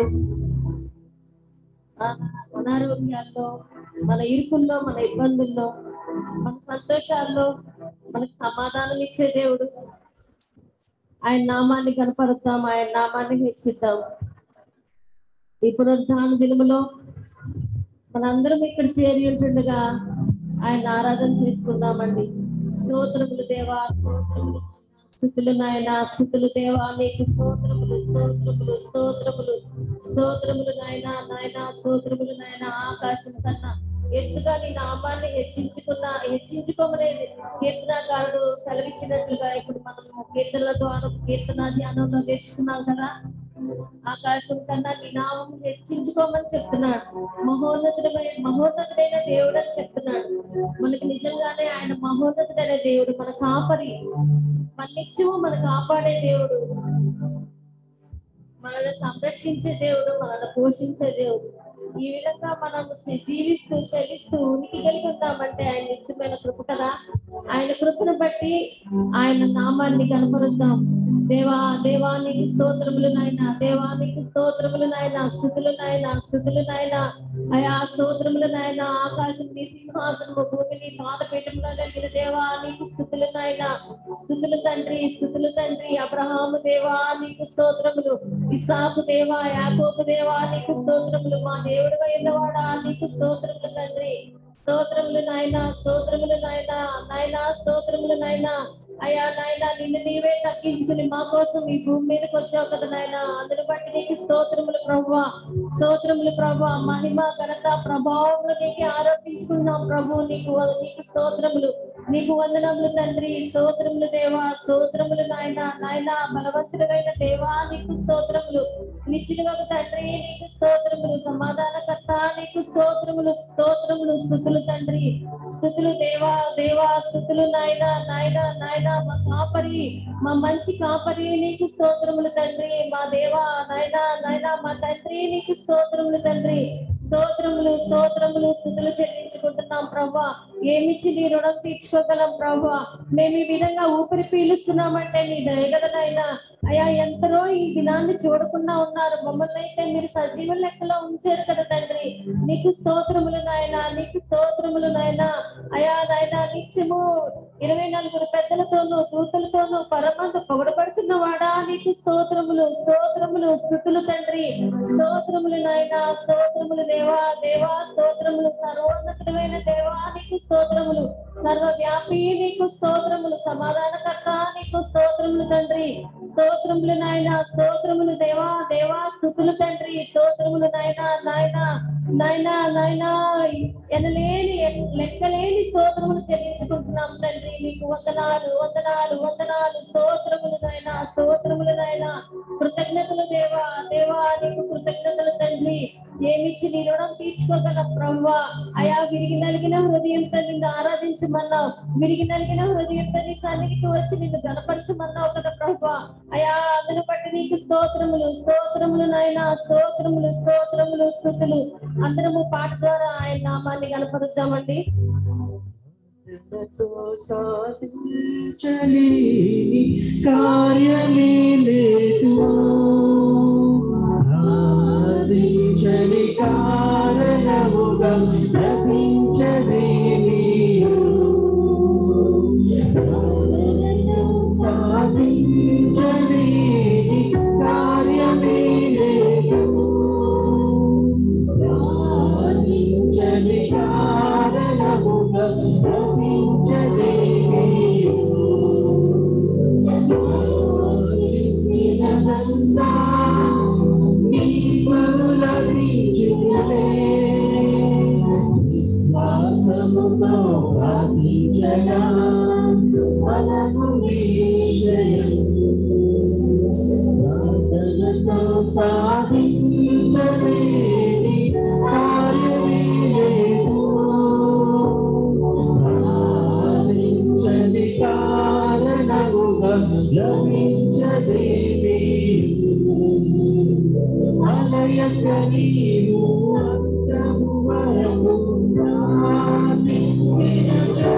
ఆ అనారోగ్యాల్లో మన ఇరుకుల్లో మన ఇబ్బందుల్లో మన సంతోషాల్లో మనకు సమాధానం ఇచ్చే దేవుడు ఆయన నామాన్ని కనపరుద్దాం ఆయన నామాన్ని హెచ్చిద్దాం ఈ పునరుద్ధాన దినములో మనందరం ఇక్కడ చేరి ఉంటుండగా ఆయన ఆరాధన చేసుకుందామండి స్తోత్రములు దేవా స్తోత్రములు స్థుతులు నాయన స్థుతులు దేవా నీకు స్తోత్రములు స్తోత్రములు స్తోత్రములు స్తోత్రములు నాయన నాయన స్తోత్రములు నాయన ఆకాశం కన్నా ఎత్తుగా నీ నామాన్ని హెచ్చించుకున్న హెచ్చించుకోమనేది కీర్తనకారుడు సెలవిచ్చినట్లుగా ఇప్పుడు మనము కీర్తనల ద్వారా కీర్తన ధ్యానంలో నేర్చుకున్నాం కదా ఆకాశం కన్నా నీ నామం హెచ్చించుకోమని చెప్తున్నాడు మహోన్నతుడమైన మహోన్నతుడైన దేవుడు అని చెప్తున్నాడు మనకి నిజంగానే ఆయన మహోన్నతుడైన దేవుడు మన కాపరి మన నిత్యము మన కాపాడే దేవుడు మనల్ని సంరక్షించే దేవుడు మనల్ని పోషించే దేవుడు ఈ విధంగా మనం జీ- జీవిస్తూ చెల్లిస్తూ ఉనికి కలిగి ఉన్నామంటే ఆయన నిత్యమైన కృప కదా ఆయన కృపను బట్టి ఆయన నామాన్ని కనపరుద్దాం దేవా దేవానికి స్తోత్రములు నాయన దేవానికి స్తోత్రములు నాయన స్థుతులు నాయన స్థుతులు నాయన అయా స్తోత్రములు నాయన ఆకాశం నీ సింహాసనము భూమిని పాదపీఠంలో కలిగిన దేవా నీకు స్థుతులు నాయన స్థుతులు తండ్రి స్థుతులు తండ్రి అబ్రహాము దేవా నీకు స్తోత్రములు ఇసాకు దేవా యాకోబు దేవా నీకు స్తోత్రములు మా దేవుడు అయినవాడా నీకు స్తోత్రములు తండ్రి స్తోత్రములు నాయన స్తోత్రములు నాయన నాయన స్తోత్రములు నాయన అయ్యా నాయన నిన్ను నీవే తగ్గించుకుని మా కోసం ఈ భూమి మీదకి వచ్చావు కదా నాయన అందుని బట్టి నీకు స్తోత్రములు ప్రభు స్తోత్రములు ప్రభు మహిమ ఘనత ప్రభావములు నీకు ఆరోపించుకున్నాం ప్రభు నీకు నీకు స్తోత్రములు నీకు వందనములు తండ్రి స్తోత్రములు దేవా స్తోత్రములు నాయన నాయన బలవంతుడమైన దేవా నీకు స్తోత్రములు నిచ్చిన ఒక తండ్రి నీకు స్తోత్రములు సమాధానకర్త నీకు స్తోత్రములు స్తోత్రములు స్థుతులు తండ్రి స్థుతులు దేవా దేవా స్థుతులు నాయన నాయన నాయన మా కాపరి మా మంచి కాపరి నీకు స్తోత్రములు తండ్రి మా దేవా నాయన నాయన మా తండ్రి నీకు స్తోత్రములు తండ్రి స్తోత్రములు స్తోత్రములు స్థుతులు చెల్లించుకుంటున్నాం ప్రభా ఏమిచ్చి నీ రుణం తీర్చుకోగలం ప్రభా మేము ఈ విధంగా ఊపిరి పీలుస్తున్నామంటే నీ దయగలనైనా అయ్యా ఎంతరో ఈ దినాన్ని చూడకుండా ఉన్నారు మమ్మల్ని అయితే మీరు సజీవ లెక్కలో ఉంచారు కదా తండ్రి నీకు స్తోత్రములు నాయన నీకు స్తోత్రములు నాయన అయా నాయన నిత్యము ఇరవై నలుగురు పెద్దలతోనూ దూతలతోనూ పరమందు పొగడబడుతున్న వాడా నీకు స్తోత్రములు స్తోత్రములు స్థుతులు తండ్రి స్తోత్రములు నాయన స్తోత్రములు దేవా దేవా స్తోత్రములు సర్వోన్నతుడమైన దేవా నీకు స్తోత్రములు సర్వవ్యాపి నీకు స్తోత్రములు సమాధానకర్త నీకు స్తోత్రములు స్తోత్రములు తండ్రి స్తోత్రములు నాయన స్తోత్రములు దేవా దేవా స్థుతులు తండ్రి స్తోత్రములు నాయన నాయన నాయన నాయన ఎనలేని లెక్కలేని స్తోత్రములు చెల్లించుకుంటున్నాం తండ్రి మీకు వందనాలు వందనాలు వందనాలు స్తోత్రములు నాయన స్తోత్రములు నాయన కృతజ్ఞతలు దేవా దేవా నీకు కృతజ్ఞతలు తండ్రి ఏమిచ్చి నీ రుణం తీర్చుకోగల ప్రవ్వ అయా విరిగి నలిగిన హృదయంతో నిన్ను ఆరాధించమన్నావు విరిగి నలిగిన హృదయంతో నీ సన్నిధికి వచ్చి నిన్ను గనపరచమన్నావు కదా ప్రవ్వ అయా అందును బట్టి నీకు స్తోత్రములు స్తోత్రములు నాయన స్తోత్రములు స్తోత్రములు స్థుతులు అందరము పాట ద్వారా ఆయన నామాన్ని కనపరుద్దామండి ఎంతో సాధించలేని కార్యమే లేదు సాధించని కారణముగా లభించలేని సాధించలేని కార్యమే లేదు సాధించని కారణముగా లభించలేని సాధించినదంతా నీకు లభించునే. విశ్వాసముతో ప్రార్థించగా ఫలము నిశ్చయం. ప్రార్థనతో సాధించలేని కార్యమే లేదు. సాధించని కారణముగా లభించదేవి అలయక నీవు అంతము వరకు ప్రార్థించినచో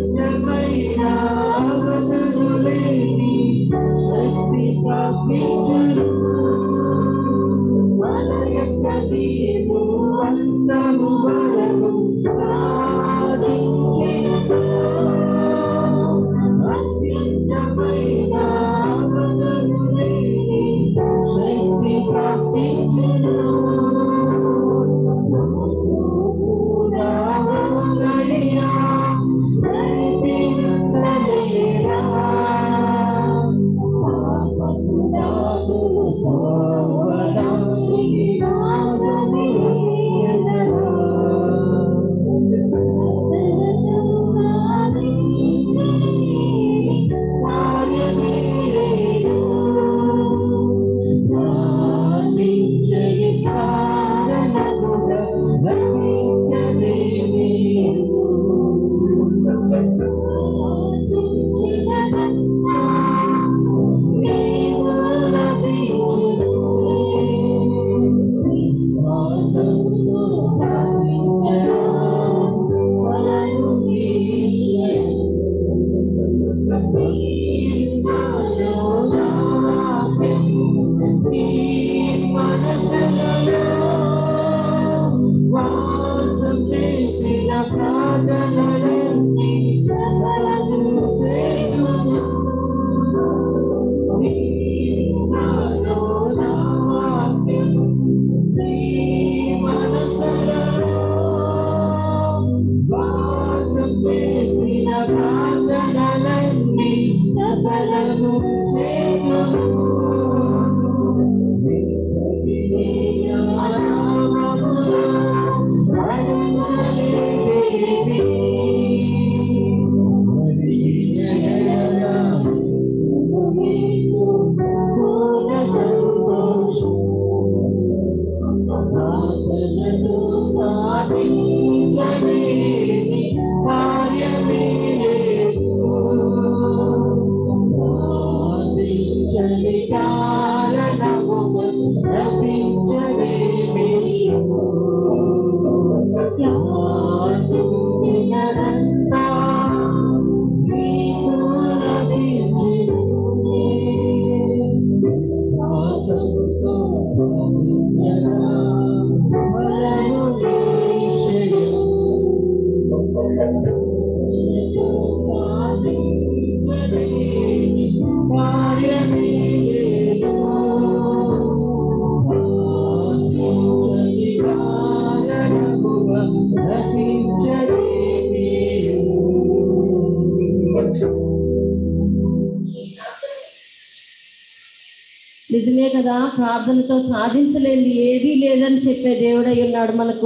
అత్యంతమైన అవధులు లేని శక్తి ప్రాప్తించు నిజమే కదా ప్రార్థనతో సాధించలేనిది ఏదీ లేదని చెప్పే దేవుడై ఉన్నాడు మనకు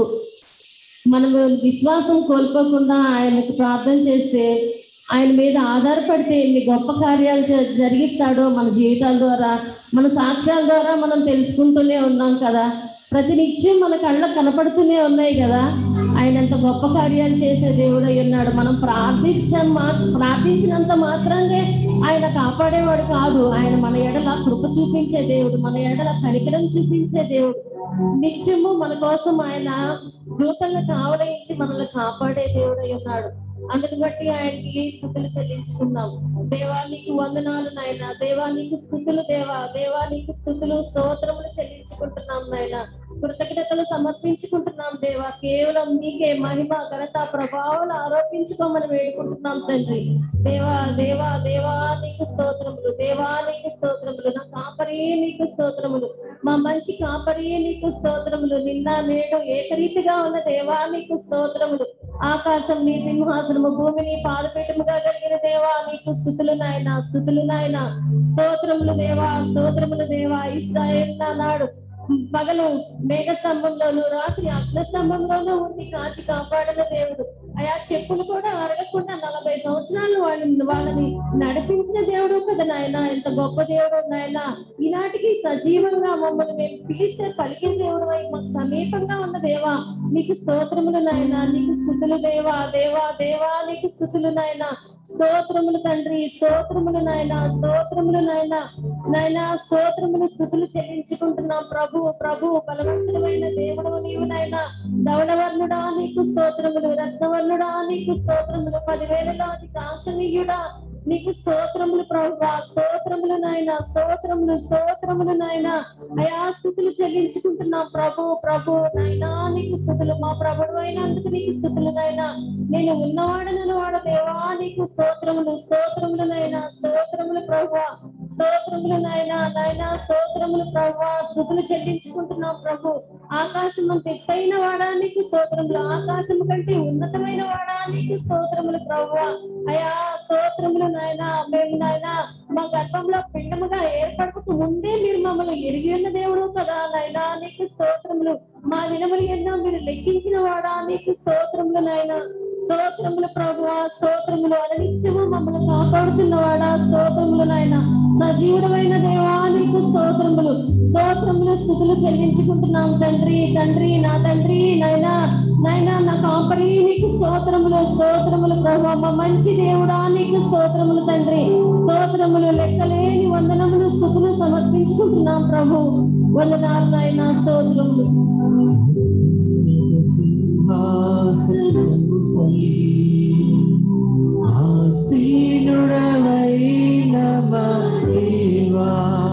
మనము విశ్వాసం కోల్పోకుండా ఆయనకు ప్రార్థన చేస్తే ఆయన మీద ఆధారపడితే ఎన్ని గొప్ప కార్యాలు జ- జరిగిస్తాడో మన జీవితాల ద్వారా మన సాక్ష్యాల ద్వారా మనం తెలుసుకుంటూనే ఉన్నాం కదా ప్రతి నిత్యం మన కళ్ళకు కనపడుతూనే ఉన్నాయి కదా ఆయన అంత గొప్ప కార్యాలు చేసే దేవుడై ఉన్నాడు మనం ప్రార్థించాం మా ప్రార్థించినంత మాత్రంగా ఆయన కాపాడేవాడు కాదు ఆయన మన ఎడల కృప చూపించే దేవుడు మన ఎడల కనికరం చూపించే దేవుడు నిత్యము మన కోసం ఆయన దూతలను కావలించి మనల్ని కాపాడే దేవుడై ఉన్నాడు అందుని బట్టి ఆయనకి స్థుతులు చెల్లించుకున్నాం దేవానికి వందనాలు నాయన దేవానికి స్థుతులు దేవా దేవానికి స్థుతులు స్తోత్రములు చెల్లించుకుంటున్నాం నాయన కృతజ్ఞతలు సమర్పించుకుంటున్నాం దేవా కేవలం నీకే మహిమ ఘనత ప్రభావాలు ఆరోపించుకోమని వేడుకుంటున్నాం తండ్రి దేవా దేవా దేవా నీకు స్తోత్రములు దేవా నీకు స్తోత్రములు నా కాపరి నీకు స్తోత్రములు మా మంచి కాపరి నీకు స్తోత్రములు నిన్న నేడు ఏకరీతిగా ఉన్న దేవా నీకు స్తోత్రములు ఆకాశం నీ సింహాసనము భూమిని పాదపీఠముగా కలిగిన దేవా నీకు స్థుతులు నాయన స్థుతులు నాయన స్తోత్రములు దేవా స్తోత్రములు దేవా ఇస్రాయేల్ నాడు పగలు మేఘ స్తంభంలోను రాత్రి అగ్న స్తంభంలోనూ ఉండి కాచి కాపాడిన దేవుడు అయా చెప్పులు కూడా అడగకుండా నలభై సంవత్సరాలు వాళ్ళని వాళ్ళని నడిపించిన దేవుడు కదా నాయన ఎంత గొప్ప దేవుడు నాయన ఈనాటికి సజీవంగా మమ్మల్ని మేము పిలిస్తే పలికిన దేవుడు అయి మాకు సమీపంగా ఉన్న దేవా నీకు స్తోత్రములు నాయన నీకు స్థుతులు దేవా దేవా దేవా నీకు స్థుతులు నాయన స్తోత్రములు తండ్రి స్తోత్రములు నాయన స్తోత్రములు నాయన నాయన స్తోత్రములు స్థుతులు చెల్లించుకుంటున్నాం ప్రభు ప్రభు బలవంతుడమైన దేవుడు నీవు నాయన ధవళవర్ణుడా నీకు స్తోత్రములు రత్నవర్ణుడా నీకు స్తోత్రములు పదివేలలో అతి కాంక్షణీయుడా నీకు స్తోత్రములు ప్రభు స్తోత్రములు నాయన స్తోత్రములు స్తోత్రములు నాయన అయా స్థుతులు చెల్లించుకుంటున్నాం ప్రభు ప్రభు నాయనా నీకు స్థుతులు మా ప్రభుడు అయినందుకు నీకు స్థుతులు నాయనా నేను ఉన్నవాడనని వాడు దేవా నీకు స్తోత్రములు స్తోత్రములు నాయన స్తోత్రములు ప్రభు స్తోత్రములు నాయన నాయన స్తోత్రములు ప్రభు స్థుతులు చెల్లించుకుంటున్నాం ప్రభు ఆకాశం అంత ఎత్తైన వాడా నీకు స్తోత్రములు ఆకాశం కంటే ఉన్నతమైన వాడా నీకు స్తోత్రములు ప్రభు అయా స్తోత్రములు నాయన మేము నాయన మా గర్భంలో పిండముగా ఏర్పడక ముందే మీరు మమ్మల్ని ఎరిగి ఉన్న దేవుడు కదా నాయన నీకు స్తోత్రములు మా దినములు ఎన్నో మీరు లెక్కించిన వాడా నీకు స్తోత్రములు నాయన స్తోత్రములు ప్రభు స్తోత్రములు అలనిత్యము మమ్మల్ని కాపాడుతున్నవాడా స్తోత్రములు నాయన సజీవుడమైన దేవా నీకు స్తోత్రములు స్తోత్రములు స్థుతులు చెల్లించుకుంటున్నాం తండ్రి తండ్రి నా తండ్రి నాయనా నాయనా నా కాపరి నీకు స్తోత్రములు స్తోత్రములు ప్రభు మా మంచి దేవుడా నీకు స్తోత్రములు తండ్రి స్తోత్రములు లెక్కలేని వందనములు స్థుతులు సమర్పించుకుంటున్నాం ప్రభు వందనాలు నాయన స్తోత్రములు ఆసీనుడవైన మా దేవా,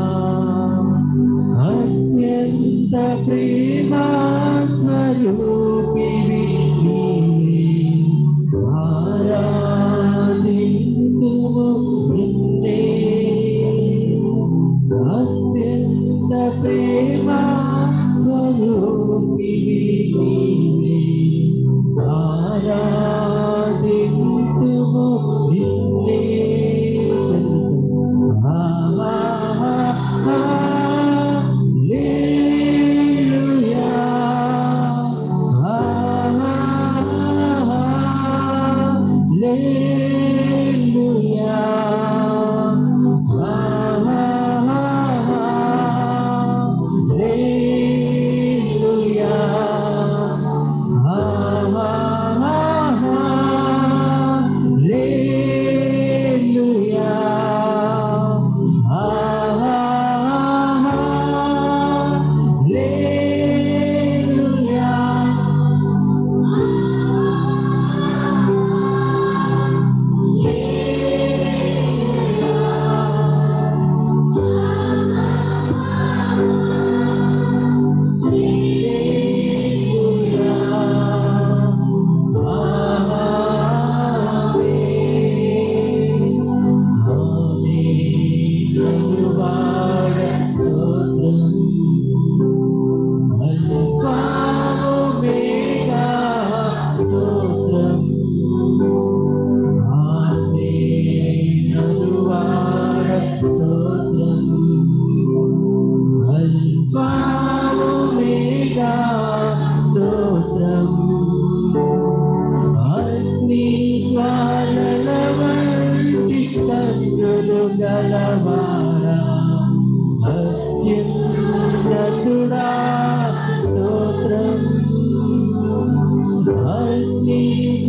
అత్యంత ప్రేమా స్వరూపివి నీవే. ఆరాధింతుము నిన్నే. అత్యంత ప్రేమా స్వరూపివి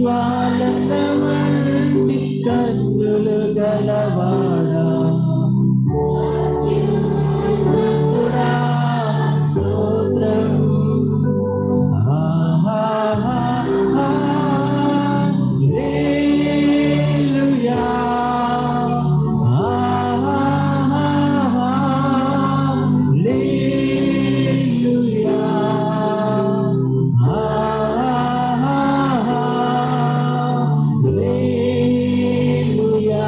జ్వాలన్నమంటి కన్నులు గలవాడా కూడా స్తోత్రం హల్లెలూయా హల్లెలూయా హల్లెలూయా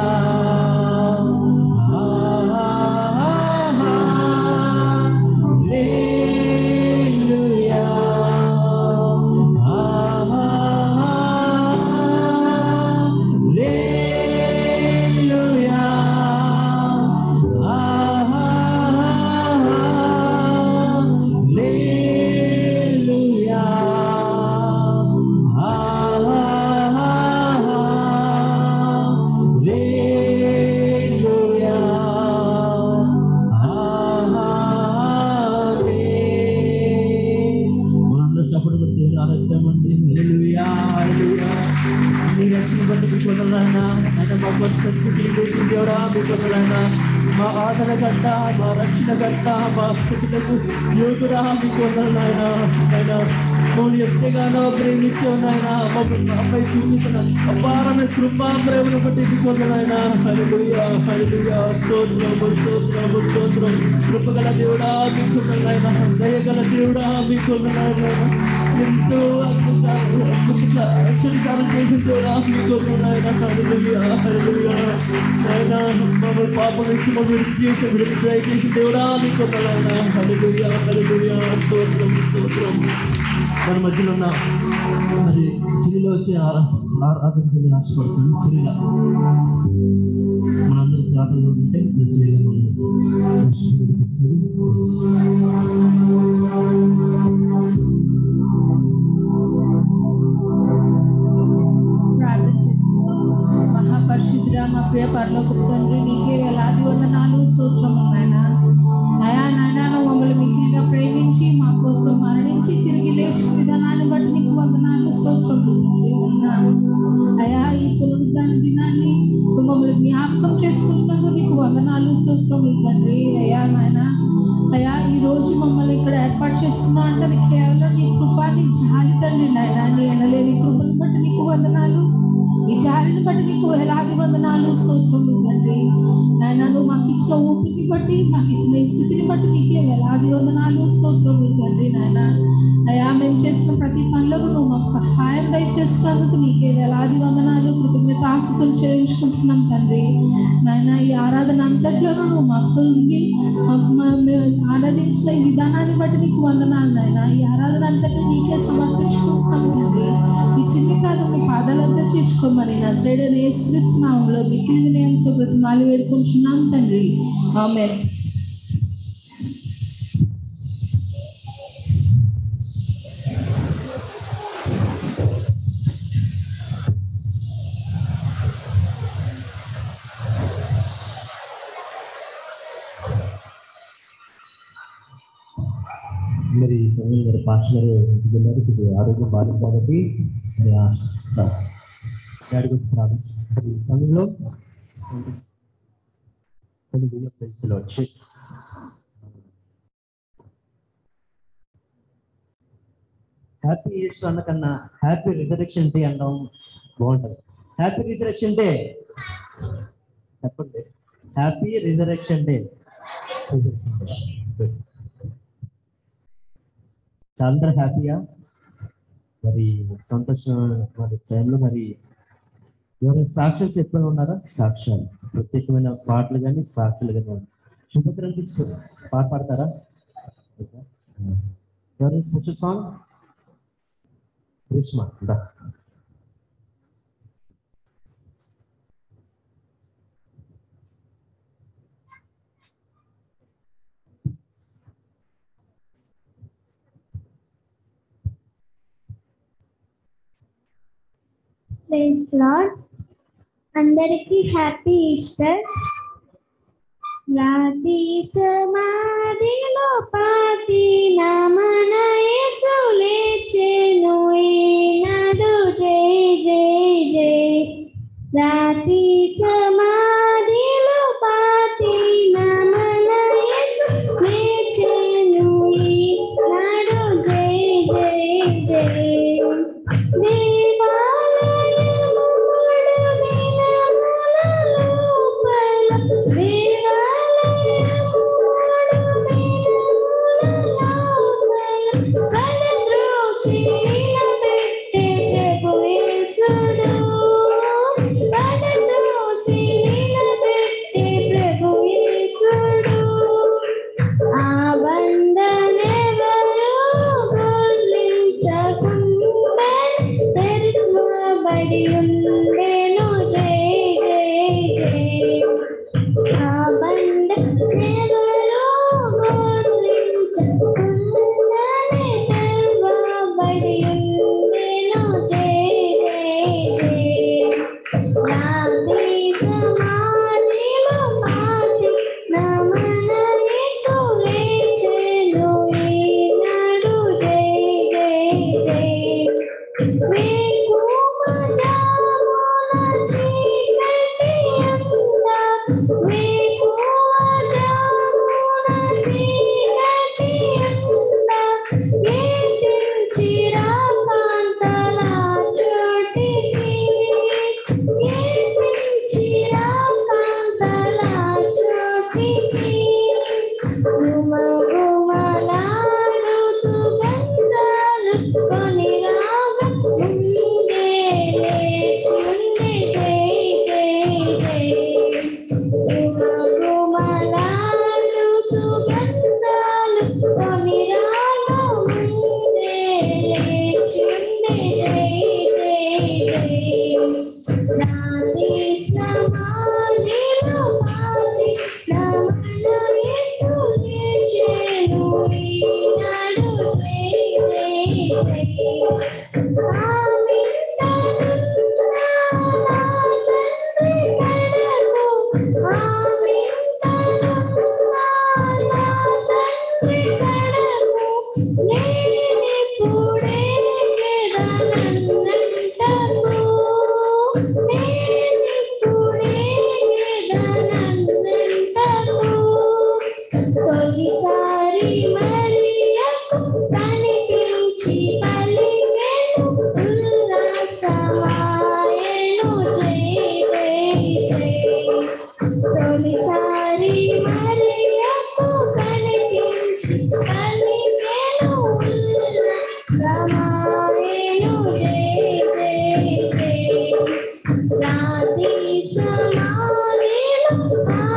మనందరూ చప్పుడు కొట్టి ఆరోగ్యమండి హల్లెలూయా హల్లెలూయా అన్ని రక్షణ బట్టి మీకు వందనాయన ఆయన మా పరిస్థితులు గురించి దేవుడా మీకు వందనాయన మా ఆదరణకర్త మా రక్షణకర్త మా స్థితులకు యోగుడా మీకు వందనాయన ఆయన మమ్మల్ని ఎంతగానో ప్రేమించే నాయన మమ్మల్ని అమ్మాయి చూపించిన అపారమైన కృపా ప్రేమను బట్టి మీకు వందనాయన హల్లెలూయా హల్లెలూయా స్తోత్రం స్తోత్రం స్తోత్రం కృపగల దేవుడా మీకు వందనాయన దయగల దేవుడా మీకు వందనాయన ఎంతో అద్భుతాలు అద్భుత ఆశ్చర్యకారం చేసిన దేవుడా మీకు వందనాయన హల్లెలూయా హల్లెలూయా ఆయన మమ్మల్ని పాపం నుంచి మమ్మల్ని విడిచి చేసి విడిచి దయచేసి దేవుడా మీకు వందనాయన హల్లెలూయా హల్లెలూయా స్తోత్రం స్తోత్రం మన మధ్యలో ఉన్న మరి సిరిలో వచ్చి ఆరాధించని ఆశపడుతుంది సిరిల మనందరూ ప్రార్థనలో ఉంటే సిరిలో ప్రార్థన చేసుకుందాం మహాపరిశుద్ధుడా మా ప్రియ పరలోక తండ్రి నీకే వేలాది వందనాలు స్తోత్రము నాయన అయా నాయన నువ్వు మమ్మల్ని మిక్కిలిగా ప్రేమించి మా కోసం మరణించి తిరిగి లేచిన విధానాన్ని బట్టి నీకు వందనాలు స్తోత్రములు తండ్రి. వందనాలు. అయా ఈ పునరుద్ధాన దినాన్ని నువ్వు మమ్మల్ని జ్ఞాపకం చేసుకుంటున్నందుకు నీకు వందనాలు స్తోత్రములు తండ్రి అయా నాయన అయా ఈ రోజు మమ్మల్ని ఇక్కడ ఏర్పాటు చేసుకున్నా అంటే అది కేవలం నీ కృపాని జాలి తండ్రి నాయన నీ ఎనలేని కృపను బట్టి నీకు వందనాలు ఈ జాలిని బట్టి నీకు వేలాది వందనాలు స్తోత్రములు తండ్రి నాయన నువ్వు మాకు ఇచ్చిన ఊపిరిని బట్టి మాకు ఇచ్చిన ఈ స్థితిని బట్టి నీకే వేలాది వందనాలు స్తోత్రములు తండ్రి నాయన అయా మేము చేస్తున్న ప్రతి పనులకు నువ్వు మాకు సహాయం దయచేస్తున్నందుకు నీకే వేలాది వందనాలు కృతజ్ఞత ఆస్తులు చేయించుకుంటున్నాం తండ్రి నాయన ఈ ఆరాధన అంతట్లోనూ నువ్వు మాకు ఉండి మాకు మా- మేము ఆరాధించిన ఈ విధానాన్ని బట్టి నీకు వందనాలు నాయన ఈ ఆరాధన అంతట్లో నీకే సమర్పించుకుంటున్నాం తండ్రి ఈ చిన్ని కాదు మీ పాదాలంతా చేర్చుకోమని నా శ్రేణి నేర్పిస్తున్నాంలో మిక్కిలి వినయంతో ప్రతిమాలు వేడుకుంటున్నాం తండ్రి ఆమె మరి సమయం మరి పాస్టర్ ఇంటికి వెళ్ళారు ఇప్పుడు ఆరోగ్యం బాగుంది కాబట్టి మరి ఆ డాడీ గురించి ప్రార్థించారు ఈ సమయంలో కొన్ని బియ్యం ప్లేస్లో వచ్చి హ్యాపీ ఇయర్స్ అన్నకన్నా హ్యాపీ రిజరెక్షన్ డే అనడం బాగుంటుంది హ్యాపీ రిజరెక్షన్ డే చెప్పండి హ్యాపీ రిజరెక్షన్ డే చాలా హ్యాపీగా మరి సంతోషం మరి టైంలో మరి ఎవరైనా సాక్ష్యాలు చెప్పని ఉన్నారా సాక్ష్యాలు ప్రత్యేకమైన పాటలు కానీ సాక్షులు కానీ శుభగ్రంథి పాట పాడతారా ఎవరైనా స్పెషల్ సాంగ్ గ్రీష్మ దా ప్రైజ్ లార్డ్ అందరికీ హ్యాపీ ఈస్టర్ రాతి సమాధిలో పాతి నమన యేసు లేచెను ఈనాడు జై జై తొలిసారి మరియకు కనిపించి పలికెను ఉల్లాసమాయెను జయ జయ తొలిసారి మరియకు కనిపించి పలికెను ఉల్లాసమాయెను జయ జయ రాతి సమాధిలో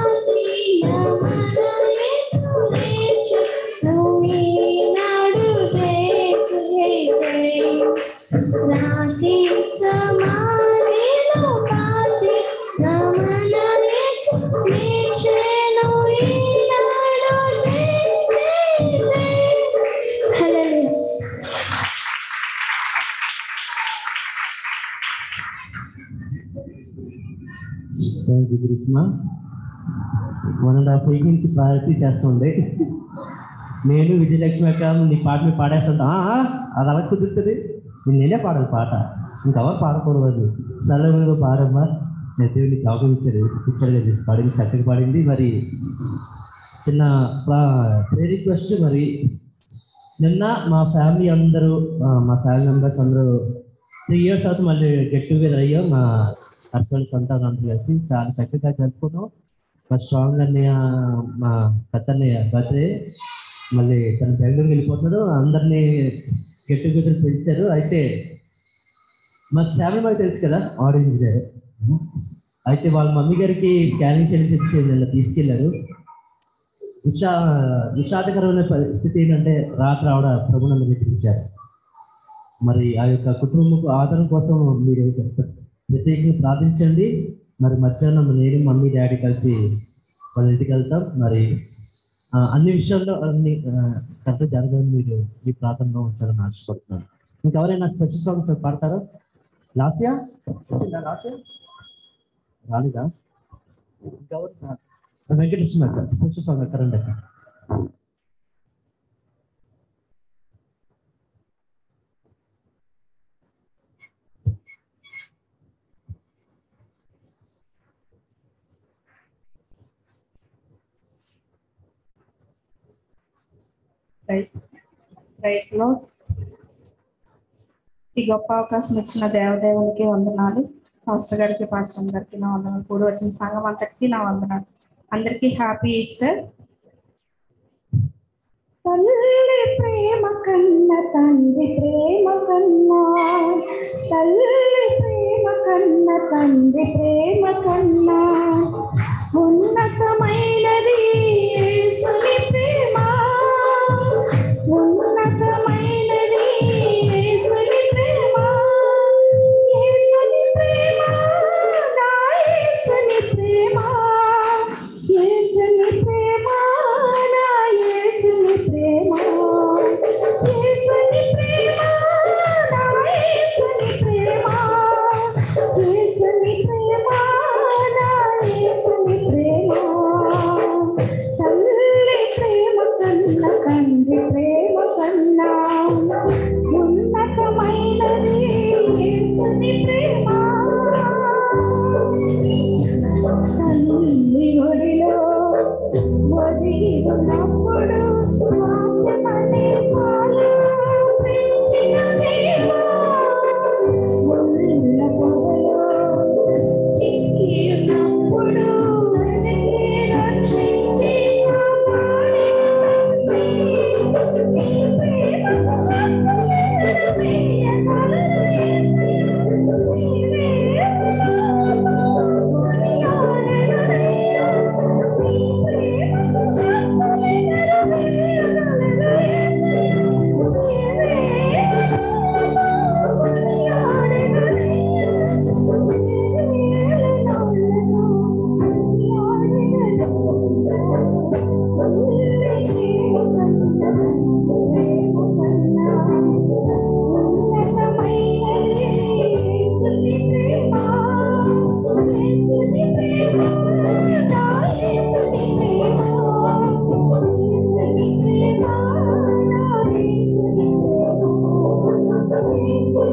ఆత్మీయమనయేసు లేచి నువ్వీనాడు జయ జయ జయ రాతి సమాధిలో పాతి రమణయేసు లేచెను ఈనాడు జయ జయ జయ హల్లెలూయా thank you Krishna one and half week నుంచి ప్రయారిటీ చేస్తుంది నేను విజయలక్ష్మి అక్క నీ పాట మీద పాడేస్తుంటా "ఆ, ఆ, అది అలా కుదురుతుంది నేను నేనే పాడాలి పాట ఇంకెవరు పాడకూడదు అది సరళంగా పాడమ్మా నేను దేవునికి అవకాశం ఇచ్చారు పిక్చర్గా చేసి పాడింది చక్కగా పాడింది మరి చిన్న ప్రే రిక్వెస్ట్ మరి నిన్న మా ఫ్యామిలీ అందరూ ఆ, మా ఫ్యామిలీ మెంబర్స్ అందరూ త్రీ ఇయర్స్ తర్వాత మళ్ళీ గెట్ టుగెదర్ అయ్యాం మా హస్బెండ్ సంతానం అందరూ కలిసి చాలా చక్కగా జరుపుకున్నాం మా స్ట్రాంగ్ అన్నయ్య మా పెద్దన్నయ్య బర్త్డే మళ్ళీ తను బెంగళూరుకి వెళ్ళిపోతున్నాడు అందరినీ గెట్ టుగెదర్ పిలిచారు అయితే మా శామీ మాకు తెలుసు కదా ఆరెంజ్ అయితే వాళ్ళ మమ్మీ గారికి స్కానింగ్ చేయించి నిన్న తీసుకెళ్లారు విషా విషాదకరమైన పరిస్థితి ఏంటంటే రాత్రి ఆవిడ ప్రభునందు నిద్రించారు మరి ఆ యొక్క కుటుంబం ఆదరణ కోసం మీరు ప్రత్యేకంగా ప్రార్థించండి మరి మధ్యాహ్నం నేను మమ్మీ డాడీ కలిసి వాళ్ళ ఇంటికి వెళ్తాం మరి ఆ, అన్ని విషయాల్లో అన్ని కరెక్ట్ జరగాలని మీరు మీ ప్రార్థనలో ఉంచాలని ఆశపడుతున్నాను ఇంకెవరైనా స్పెషల్ సాంగ్స్ పాడతారా లాస్యా వచ్చిందా లాస్యా రాలేదా ఇంకెవరు వెంకటేశ్వర అక్క స్పెషల్ సాంగ్ అక్క రండి అక్క ప్రైజ్ ప్రైజ్ లో ఈ గొప్ప అవకాశం ఇచ్చిన దేవదేవునికి వందనాలు పాస్టర్ గారికి పాస్టర్ గారికి నా వందనాలు కూడి వచ్చిన సంఘం అంతటికి నా వందనాలు అందరికీ హ్యాపీ ఈస్టర్ తల్లి ప్రేమ కన్న తండ్రి ప్రేమ కన్నా తల్లి ప్రేమ కన్న తండ్రి ప్రేమ కన్నా ఉన్నతమైనది యేసుని ప్రేమ ఉన్నతమైనది యేసుని ప్రేమ యేసుని ప్రేమ నా యేసుని ప్రేమ యేసుని ప్రేమ నా యేసుని ప్రేమ యేసుని ప్రేమ నా యేసుని ప్రేమ యేసుని ప్రేమ నా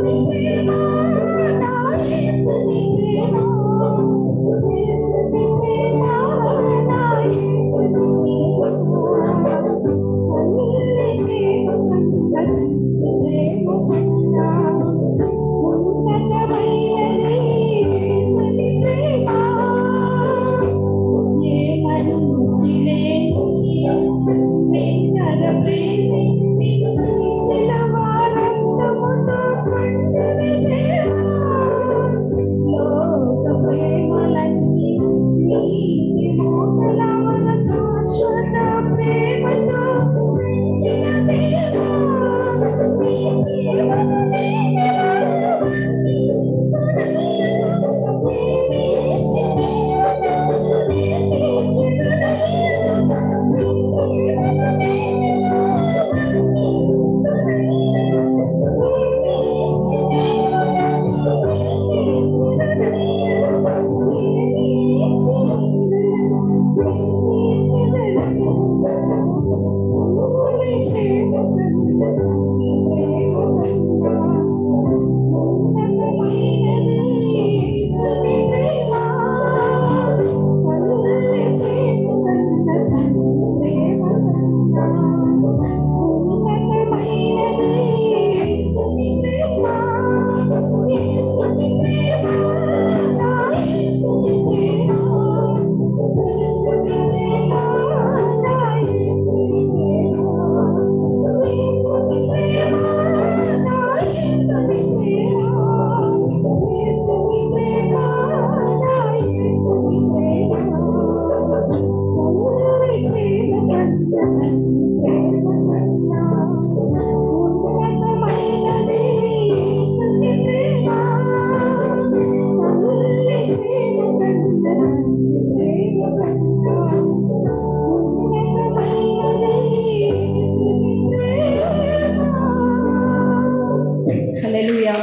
హల్లెలూయా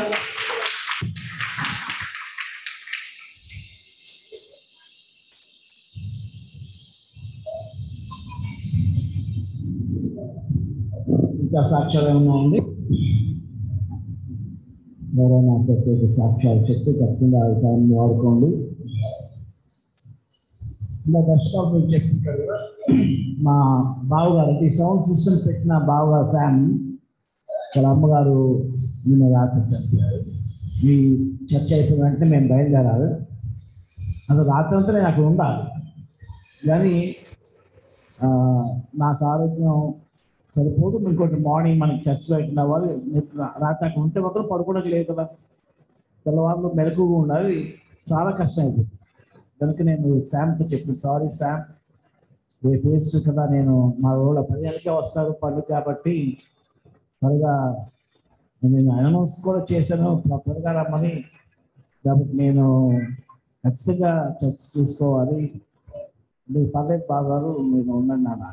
ఇంకా సాక్ష్యాలు ఏమన్నా ఉంది ఎవరైనా ప్రత్యేక సాక్ష్యాలు చెప్తే తప్పకుండా ఆ టైంని వాడుకోండి ఇలా దర్శనం మీరు చెప్తుంటారు కదా మా బావగారు అంటే ఈ సౌండ్ సిస్టమ్ పెట్టిన బావగారు శామ్ వాళ్ళ అమ్మగారు నిన్న రాత్రి చనిపోయారు ఈ చర్చ అయిపోయిన వెంటనే మేము బయలుదేరాలి అసలు రాత్రి అంతా నేను అక్కడ ఉండాలి కానీ ఆ, నాకు ఆరోగ్యం సరిపోదు ఇంకోటి మార్నింగ్ మనకి చర్చలో పెట్టిన వాళ్ళు రాత్రి అక్కడ ఉంటే మాత్రం పడుకోవడానికి లేదు కదా తెల్లవారులు మెలకుగా ఉండాలి చాలా కష్టం అయిపోతుంది కనుక నేను శామ్తో చెప్పిన సారీ శామ్ రేపు వేస్ట్ కదా నేను మా ఊళ్ళో పది గంటలకే వస్తారు పండుగ కాబట్టి త్వరగా నేను అనౌన్స్ కూడా చేశాను త్వ- త్వరగా రమ్మని కాబట్టి నేను ఖచ్చితంగా చర్చ చూసుకోవాలి మీరు పర్లేదు బాగారు మీరు ఉండండి నాన్న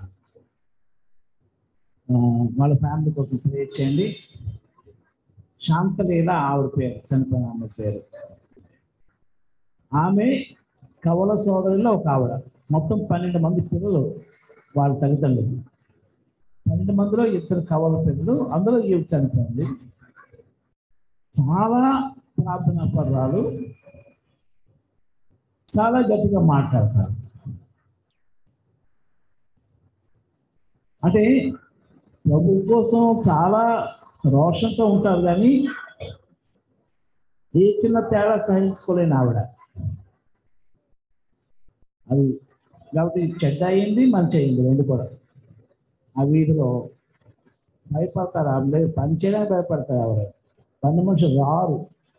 ఆ, వాళ్ళ ఫ్యామిలీ కోసం ప్రే చేయండి శాంతలీల ఆవిడ పేరు చనిపోయిన ఆమె పేరు ఆమె కవల సోదరుల్లో ఒక ఆవిడ మొత్తం పన్నెండు మంది పిల్లలు వాళ్ళ తల్లిదండ్రులు పన్నెండు మందిలో ఇద్దరు కవల పిల్లలు అందులో ఈవిడ చనిపోయింది చాలా ప్రార్థనా పర్రాలు చాలా గట్టిగా మాట్లాడతారు అంటే ప్రభు కోసం చాలా రోషంతో ఉంటారు కానీ ఏ చిన్న తేడా సహించుకోలేని ఆవిడ అది కాబట్టి చెడ్డ అయింది మంచి అయింది రెండు కూడా ఆ వీధిలో భయపడతారు ఆవిడ పని చేయడానికి భయపడతారు ఆవిడ పని మనుషులు రారు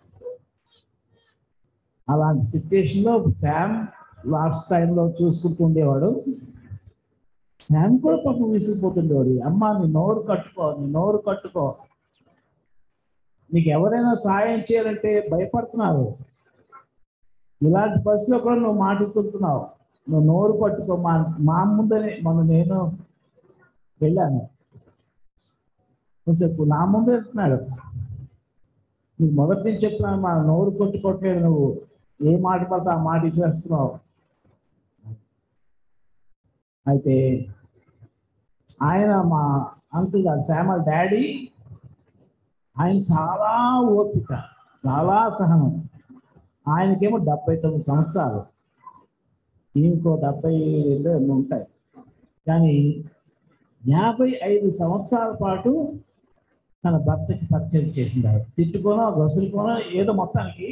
అలాంటి సిచ్యుయేషన్లో శామ్ లాస్ట్ టైంలో చూసుకుంటూ ఉండేవాడు శామ్ కూడా పాపం విసిగిపోతుండేవాడు అమ్మ నీ నోరు కట్టుకో నీ నోరు కట్టుకో నీకు ఎవరైనా సాయం చేయాలంటే భయపడుతున్నారు ఇలాంటి బస్సులో కూడా నువ్వు మాటిస్తున్నావు నువ్వు నోరు పట్టుకో మా మా ముందనే మొన్న నేను వెళ్ళాను కొంచెంసేపు నా ముందే వెళ్తున్నాడు నీకు మొదటి నుంచి చెప్తున్నాను మా నోరు కొట్టుకోవట్లేదు నువ్వు ఏ మాట పడితే ఆ మాట ఇచ్చేస్తున్నావు అయితే ఆయన మా అంకుల్ గారు శ్యామల్ డాడీ ఆయన చాలా ఓపిక చాలా సహనం ఆయనకేమో డెబ్బై తొమ్మిది సంవత్సరాలు ఇంకో డెబ్బై రెండు ఎన్నో ఉంటాయి కానీ యాభై ఐదు సంవత్సరాల పాటు తన భర్తకి పరిచయం చేసింది ఆవిడ. తిట్టుకోనో గసులుకోనో ఏదో మొత్తానికి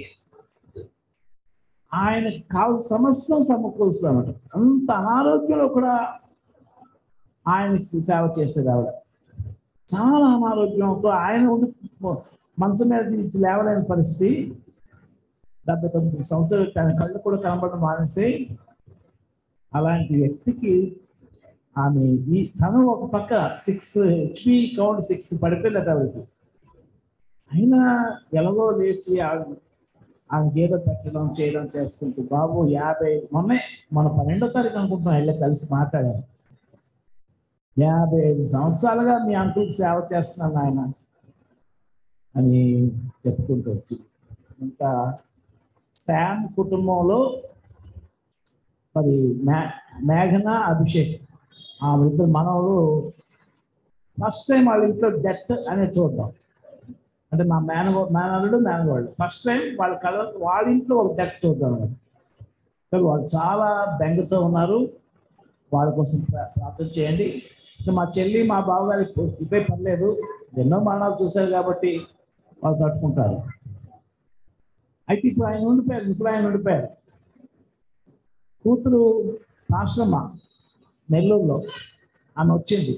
ఆయనకు కావాల్సిన సమస్తం సమకూరుస్తామట అంత అనారోగ్యంలో కూడా ఆయనకి సేవ చేసేది ఆవిడ చాలా అనారోగ్యంతో ఆయన ఉండి మంచం మీద నుంచి లేవలేని పరిస్థితి డెబ్బై తొమ్మిది సంవత్సరాలు తన కళ్ళు కూడా కనబడడం మానేసి అలాంటి వ్యక్తికి ఆమె ఈ తను ఒక పక్క సిక్స్ హెచ్పి కౌంట్ సిక్స్ పడిపోయిందట ఆవిడకి అయినా ఎలాగో లేచి ఆవిడ ఆమెకి ఏదో పెట్టడం చేయడం చేస్తుంటే బాబు యాభై మొన్నే మన పన్నెండో తారీఖు అనుకుంటున్నాం వెళ్ళి కలిసి మాట్లాడారు యాభై ఐదు సంవత్సరాలుగా మీ అంకుల్కి సేవ చేస్తున్నాను ఆయన అని చెప్పుకుంటూ వచ్చి ఇంకా శామ్ కుటుంబంలో మరి మే మేఘన అభిషేక్ ఆ ఇద్దరు మనవలు ఫస్ట్ టైం వాళ్ళ ఇంట్లో డెత్ అనేది చూద్దాం అంటే మా మేనగో మేనల్లుడు మేనగోళ్ళు ఫస్ట్ టైం వాళ్ళ కళ వాళ్ళ ఇంట్లో ఒక డెత్ చూద్దాం అన్నమాట. కానీ వాళ్ళు చాలా బెంగతో ఉన్నారు వాళ్ళ కోసం ప్రా- ప్రార్థన చేయండి ఇంకా మా చెల్లి మా బావగారి ఇదే పర్లేదు ఎన్నో మరణాలు చూశారు కాబట్టి వాళ్ళు తట్టుకుంటారు అయితే ఇప్పుడు ఆయన ఉండిపోయారు ముసలి ఆయన ఉండిపోయారు కూతురు ఆశ్రమ నెల్లూరులో ఆమె వచ్చింది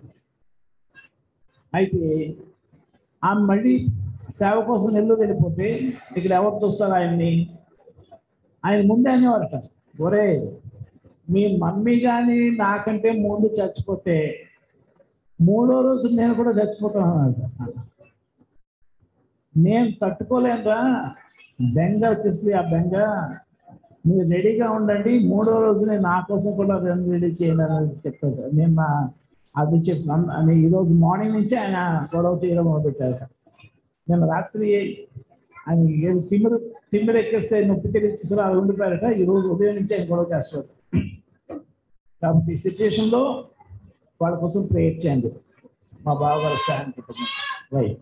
అయితే ఆమె మళ్ళీ సేవ కోసం నెల్లూరు వెళ్ళిపోతే ఇక్కడ ఎవరు చూస్తారు ఆయన్ని ఆయన ముందే అనేవారట ఒరే మీ మమ్మీ కానీ నాకంటే ముందు చచ్చిపోతే మూడో రోజు నేను కూడా చచ్చిపోతాను అన్నమాట నేను తట్టుకోలేనురా బెంగ వచ్చేసి ఆ బెంగ మీరు రెడీగా ఉండండి మూడో రోజునే నా కోసం కూడా రెండు రెడీ చేయండి అని చెప్తాడు నేను నా అది చెప్పాను అని ఈరోజు మార్నింగ్ నుంచి ఆయన గొడవ చేయడం మొదలుపెట్టారు నేను రాత్రి ఆయన ఏదో తిమ్మిరి తిమ్మిరి ఎక్కేస్తే నొప్పి తెలిసి అది ఉండిపోయారట ఈ రోజు ఉదయం నుంచి ఆయన గొడవ చేస్తారు కాబట్టి ఈ సిచ్యుయేషన్ లో వాళ్ళ కోసం ప్రేయర్ చేయండి మా బావగారు సాయం కుటుంబం రైట్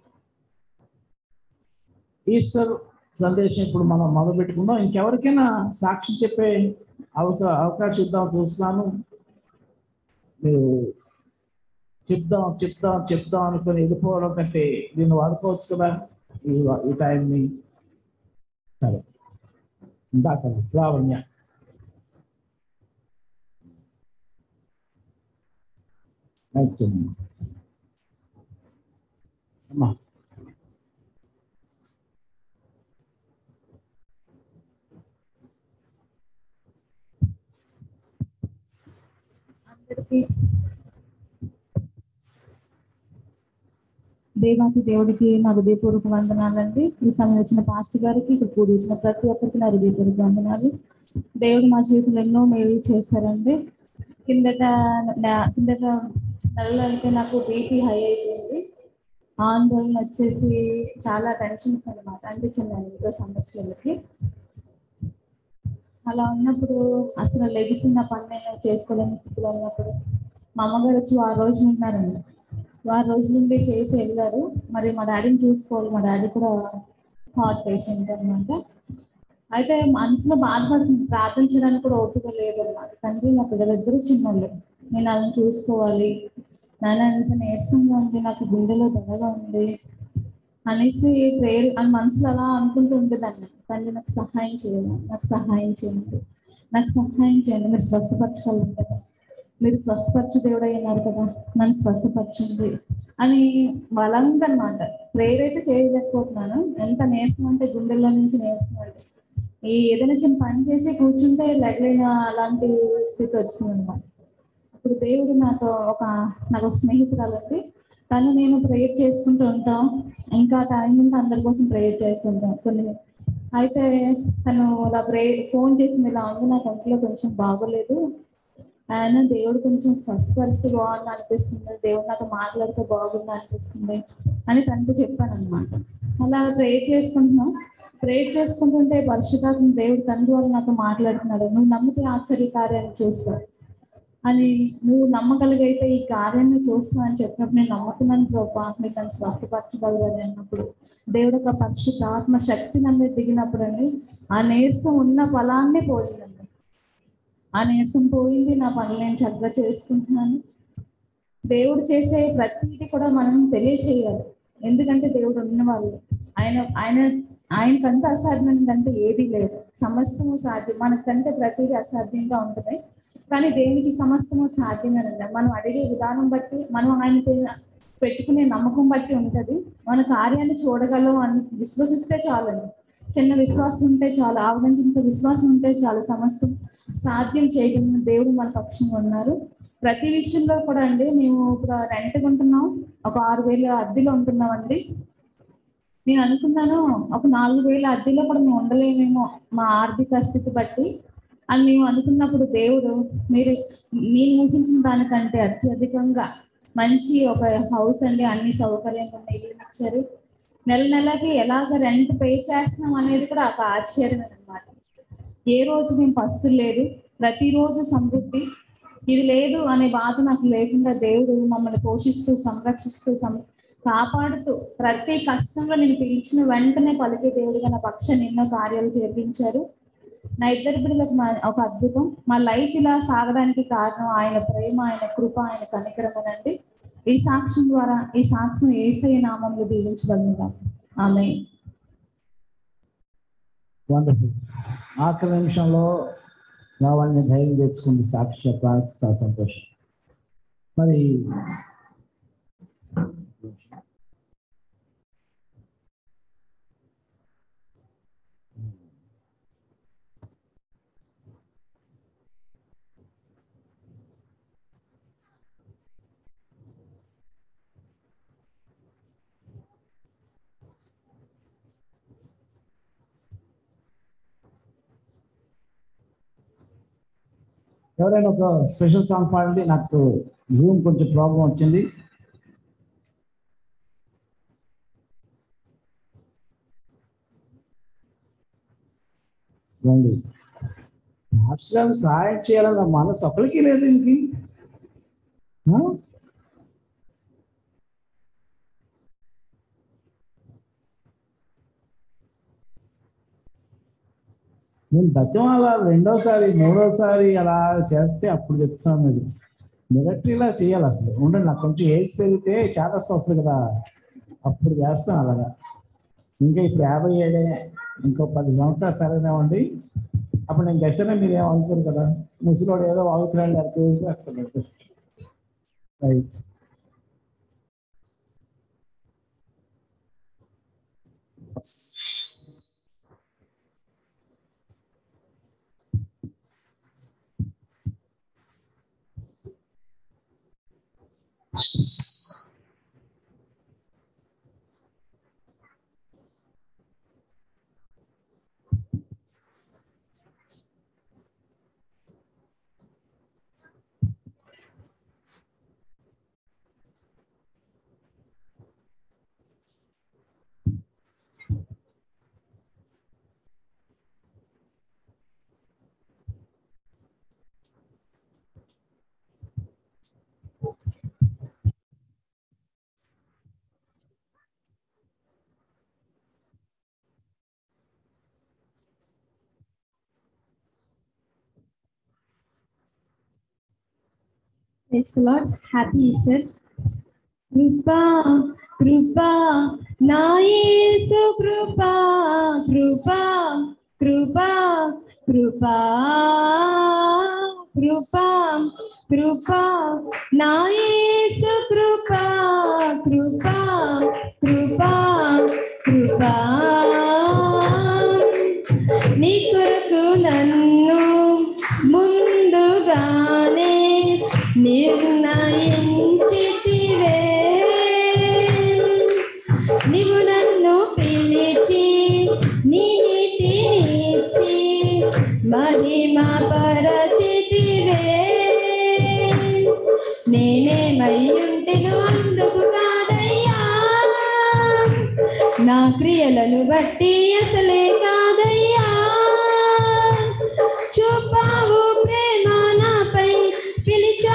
ఈస్టర్ సందేశం ఇప్పుడు మనం మొదలు పెట్టుకుందాం ఇంకెవరికైనా సాక్షి చెప్పే అవసరం అవకాశం ఇద్దాం చూస్తున్నాను మీరు చెప్దాం చెప్దాం చెప్దాం అనుకుని వెళ్ళిపోవడం కంటే దీన్ని వాడుకోవచ్చు కదా ఈ ఈ టైంని సరే ఇందాక లావణ్య రైట్ చేయండి. అమ్మా అందరికీ దేవాతి దేవుడికి నా హృదయపూర్వక వందనాలండి ఈ సమయం వచ్చిన పాస్టర్ గారికి ఇక్కడ కూడి వచ్చిన ప్రతి ఒక్కరికి నా హృదయపూర్వక వందనాలు దేవుడు మా జీవితంలో ఎన్నో మేలు చేశారండి కిందట నా- కిందట నెలలో అయితే నాకు బీపీ హై అయిపోయింది ఆందోళన వచ్చేసి చాలా టెన్షన్స్ అనమాట అనిపించింది ఇంకో సమస్యలకి అలా ఉన్నప్పుడు అసలు లెగిసిన పని నేను చేసుకోలేని స్థితిలో ఉన్నప్పుడు మా అమ్మగారు వచ్చి ఆ రోజు ఉన్నారండి వారు రోజు నుండి చేసి వెళ్ళారు మరి మా డాడీని చూసుకోవాలి మా డాడీ కూడా హార్ట్ పేషెంట్ అనమాట అయితే మనసులో బాధపడుతుంది ప్రార్థించడానికి కూడా ఓపిక లేదన్నమాట తండ్రి నా పిల్లలిద్దరూ చిన్నోళ్ళు నేను వాళ్ళని చూసుకోవాలి నాన్న ఇంత నీరసంగా ఉంది నాకు గుండెలో దడగా ఉంది అనేసి ప్రేయర్ అని మనసులో అలా అనుకుంటూ ఉండేదాన్ని తండ్రి నాకు సహాయం చేయాలి నాకు సహాయం చేయండి నాకు సహాయం చేయండి మీరు స్వస్థపరచాలి కదా మీరు స్వస్థపరచు దేవుడు అయినారు కదా నన్ను స్వస్థపరచండి అని బలంగా అనమాట ప్రేయర్ అయితే చేయలేకపోతున్నాను ఎంత నీరసం అంటే గుండెల్లో నుంచి నీరసం అంటే ఈ ఏదైనా చిన్న పని చేసి కూర్చుంటే లెగలేన అలాంటి స్థితి వచ్చింది అనమాట అప్పుడు దేవుడు నాతో ఒక నాకు ఒక స్నేహితురాలు ఉంది తను నేను ప్రేయర్ చేసుకుంటూ ఉంటాం ఇంకా టైం ఉంటే అందరి కోసం ప్రేయర్ చేస్తుంటాం కొన్ని అయితే తను ఇలా ప్రే ఫోన్ చేసింది ఇలా ఉంది నాకు ఒంట్లో కొంచెం బాగోలేదు ఆయన దేవుడు కొంచెం స్వస్థపరిస్తే బాగుంది అనిపిస్తుంది దేవుడు నాతో మాట్లాడితే బాగుంది అనిపిస్తుంది అని తనతో చెప్పాను అనమాట అలా ప్రేయర్ చేసుకుంటున్నాం ప్రేయర్ చేసుకుంటుంటే పరిశుభాత్మ దేవుడు తండ్రి వాళ్ళు నాతో మాట్లాడుతున్నాడు నువ్వు నమ్మితే ఆశ్చర్య కార్యాలు చూస్తావు అని నువ్వు నమ్మగలిగైతే ఈ కార్యాన్ని చూస్తున్నానని చెప్పినప్పుడు నేను నమ్ముతున్నాను ప్రభా మీరు నన్ను స్వస్థపరచగలరని అన్నప్పుడు దేవుడు ఒక పరిశుద్ధ ఆత్మ శక్తి నా మీద దిగినప్పుడు అండి ఆ నీరసం ఉన్న ఫలాన్ని పోయిందండి ఆ నీరసం పోయింది నా పనులు నేను చక్కగా చేసుకుంటున్నాను దేవుడు చేసే ప్రతిదీ కూడా మనం తెలియచేయాలి ఎందుకంటే దేవుడు ఉన్న వాళ్ళు ఆయన ఆయన ఆయనకంత అసాధ్యమైనదంటే ఏదీ లేదు సమస్తము సాధ్యం మనకంటే ప్రతిదీ అసాధ్యంగా ఉంటుంది కానీ దేనికి సమస్తము సాధ్యమేనండి మనం అడిగే విధానం బట్టి మనం ఆయన పైన పెట్టుకునే నమ్మకం బట్టి ఉంటది మన కార్యాన్ని చూడగలం అని విశ్వసిస్తే చాలండి చిన్న విశ్వాసం ఉంటే చాలు ఆవగించినంత విశ్వాసం ఉంటే చాలు సమస్తం సాధ్యం చేయగలిగిన దేవుడు మన పక్షంగా ఉన్నారు ప్రతి విషయంలో కూడా అండి మేము ఇప్పుడు రెంట్ ఉంటున్నాం ఒక ఆరు వేలు అద్దెలో ఉంటున్నాం అండి నేను అనుకున్నాను ఒక నాలుగు వేల అద్దెలో కూడా మేము ఉండలేమేమో మా ఆర్థిక స్థితి బట్టి అని మేము అనుకున్నప్పుడు దేవుడు మీరు నేను ఊహించిన దానికంటే అత్యధికంగా మంచి ఒక హౌస్ అండి అన్ని సౌకర్యంగా ఉన్న ఇల్లు ఇచ్చారు నెల నెలకి ఎలాగ రెంట్ పే చేస్తున్నాం అనేది కూడా ఒక ఆశ్చర్యం అనమాట ఏ రోజు మేము పస్తులు లేదు ప్రతిరోజు సమృద్ధి ఇది లేదు అనే బాధ నాకు లేకుండా దేవుడు మమ్మల్ని పోషిస్తూ సంరక్షిస్తూ సం కాపాడుతూ ప్రతి కష్టంలో నేను పిలిచిన వెంటనే పలికే దేవుడిగా నా పక్షాన్ని ఎన్నో కార్యాలు చేర్పించారు నా ఇద్దరు బిడ్డలకు మా- ఒక అద్భుతం మా లైఫ్ ఇలా సాగడానికి కారణం ఆయన ప్రేమ ఆయన కృప ఆయన కనికరమనండి ఈ సాక్ష్యం ద్వారా ఈ సాక్ష్యం ఏసై నామంలో దీవించబడిందా ఆమె వండర్ఫుల్ ఆఖరి నిమిషంలో రావాలని ధైర్యం తెచ్చుకుంది సాక్షి చెప్పడానికి చాలా సంతోషం మరి ఎవరైనా ఒక స్పెషల్ సాంగ్ పాడండి నాకు జూమ్ కొంచెం ప్రాబ్లం వచ్చింది రండి రాష్ట్రాలు సహాయం చేయాలన్న మనసు ఒకరికి లేదు ఇంకి ఆ? నేను బతిమాల రెండోసారి మూడోసారి అలా చేస్తే అప్పుడు చెప్తాను మీరు మిలిటరీలా చేయాలి అసలు ఉండండి నాకు కొంచెం ఏజ్ పెరిగితే చాలా వస్తుంది కదా అప్పుడు చేస్తాను అలాగా ఇంకా ఇప్పుడు యాభై ఏడే ఇంకో పది సంవత్సరాలు పెరగనివ్వండి అప్పుడు నేను గసనే మీరు ఏం అనుకోరు కదా ముసలోడు ఏదో వాగుతున్నాడు అర్థం వేస్తున్నాడు right Praise the Lord. Happy Easter. కృపా కృపా నా యేసు కృపా కృపా కృపా కృపా కృపా కృపా నా యేసు కృపా కృపా కృపా కృపా నీ కొరకు నన్ను ముందుగానే నిర్ణయించితివే నీవు నన్ను పిలిచి నీ నీతినిచ్చి మహిమ పరచితివే నేనేమై ఉంటెను అందుకు కాదయ్యా నా క్రియలను బట్టి అసలే కాదయ్యా చూపావు ప్రేమ నాపై పిలిచి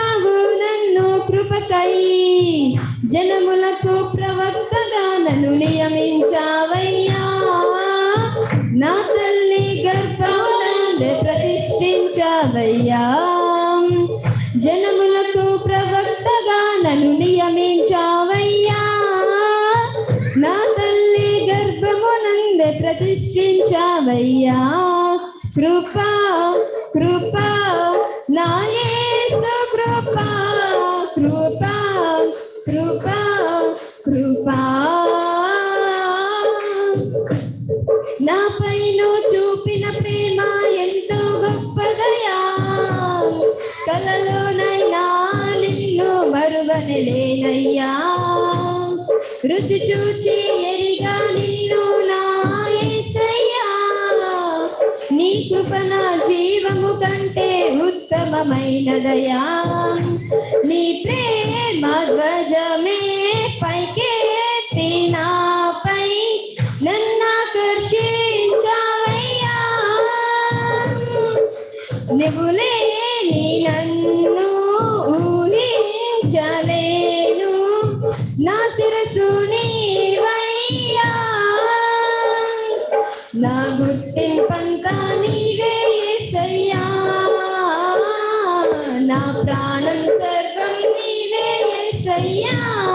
జనములకు ప్రవక్తగా నన్ను నియమించావయ్యా నా తల్లి గర్భమునందే ప్రతిష్ఠించావయ్యా జనములకు ప్రవక్తగా నన్ను నియమించావయ్యా నా తల్లి గర్భమునందే ప్రతిష్ఠించావయ్యా కృపా కృపా నా యేసు కృపా కృపా కృపా కృపా నాపై నువ్వు చూపిన ప్రేమ ఎంతో గొప్పదయా కలలోనైనా నిన్ను మరువనలేనయ్యా రుచి చూచి ఎరిగా నిన్ను నా యేసయ్యా నీ కృప నా జీవము కంటే ఉత్తమమైనదయా నీ ప్రేమ ధ్వజమే పైకెత్తి నాపై నన్నాకర్షించావయ్యా నువ్వు లేని నన్ను ఊహించలేను నా శిరసు నీవయ్యా నా గుర్తింపంతా నీవే యేసయ్యా నా ప్రాణం సర్వం నీవే యేసయ్యా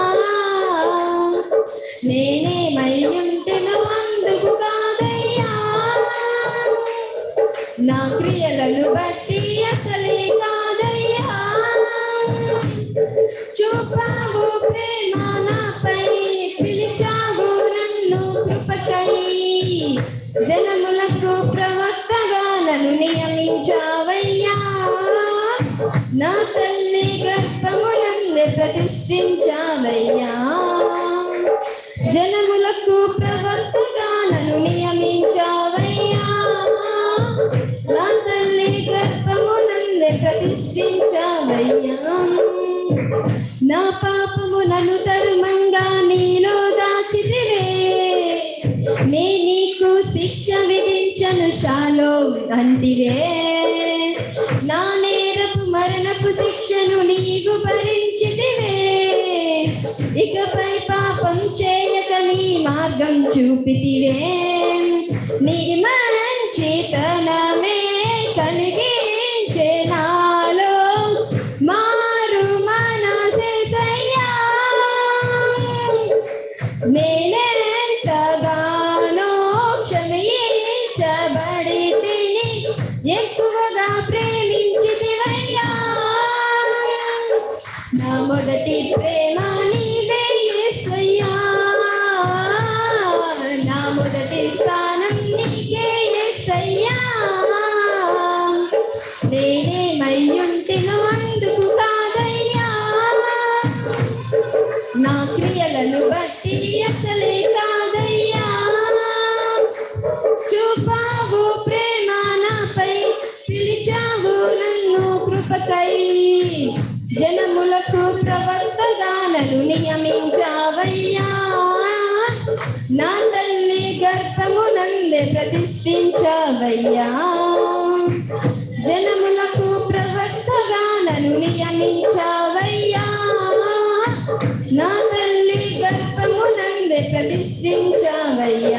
నేనేమై ఉంటెను అందుకు కాదయ్యా నా క్రియలను బట్టి అసలే కాదయ్యా చూపావు ప్రేమ నాపై పిలిచావు నన్ను కృపకై జనములకు ప్రవక్తగా నన్ను నియమించావయ్యా నా తల్లి గర్భమునందే ప్రతిష్ఠించావయ్యా జనములకు ప్రవక్తగా నన్ను నియమించావయ్యా నా తల్లి గర్భమునందే ప్రతిష్ఠించావయ్యా నా పాపము నన్ను తరుమంగా నీలో దాచితివే నే నీకు శిక్ష విధించను శాలో అంటివే నా నేరపు మరణపు శిక్షను నీకు భరించితివే ఇకపై పాపం చేయక నీ మార్గం చూపితివే నీ మంచితనమే కలిగించే నాలో మారు మనసెసయ్యా నేనెంతగానో క్షమించబడి తిని ఎక్కువగా ప్రేమించితివయ్యా నా మొదటి ప్రేమ నీవే యేసయ్యా నా మొదటి స్థానం నీకే యేసయ్యా నేనేమై ఉంటెను అందుకు కాదయ్యా నా క్రియలను బట్టి అసలే కాదయ్యా చూపావు ప్రేమ నాపై పిలిచావు నన్ను కృపకై జనములకు ప్రవర్తగా నన్ను నియమించావయ్యా నా తల్లి గర్భమునందే ప్రతిష్ఠించావయ్యా జనములకు ప్రవక్తగా నన్ను నియమించావయ్యా నా తల్లి గర్భమునందే ప్రతిష్ఠించావయ్యా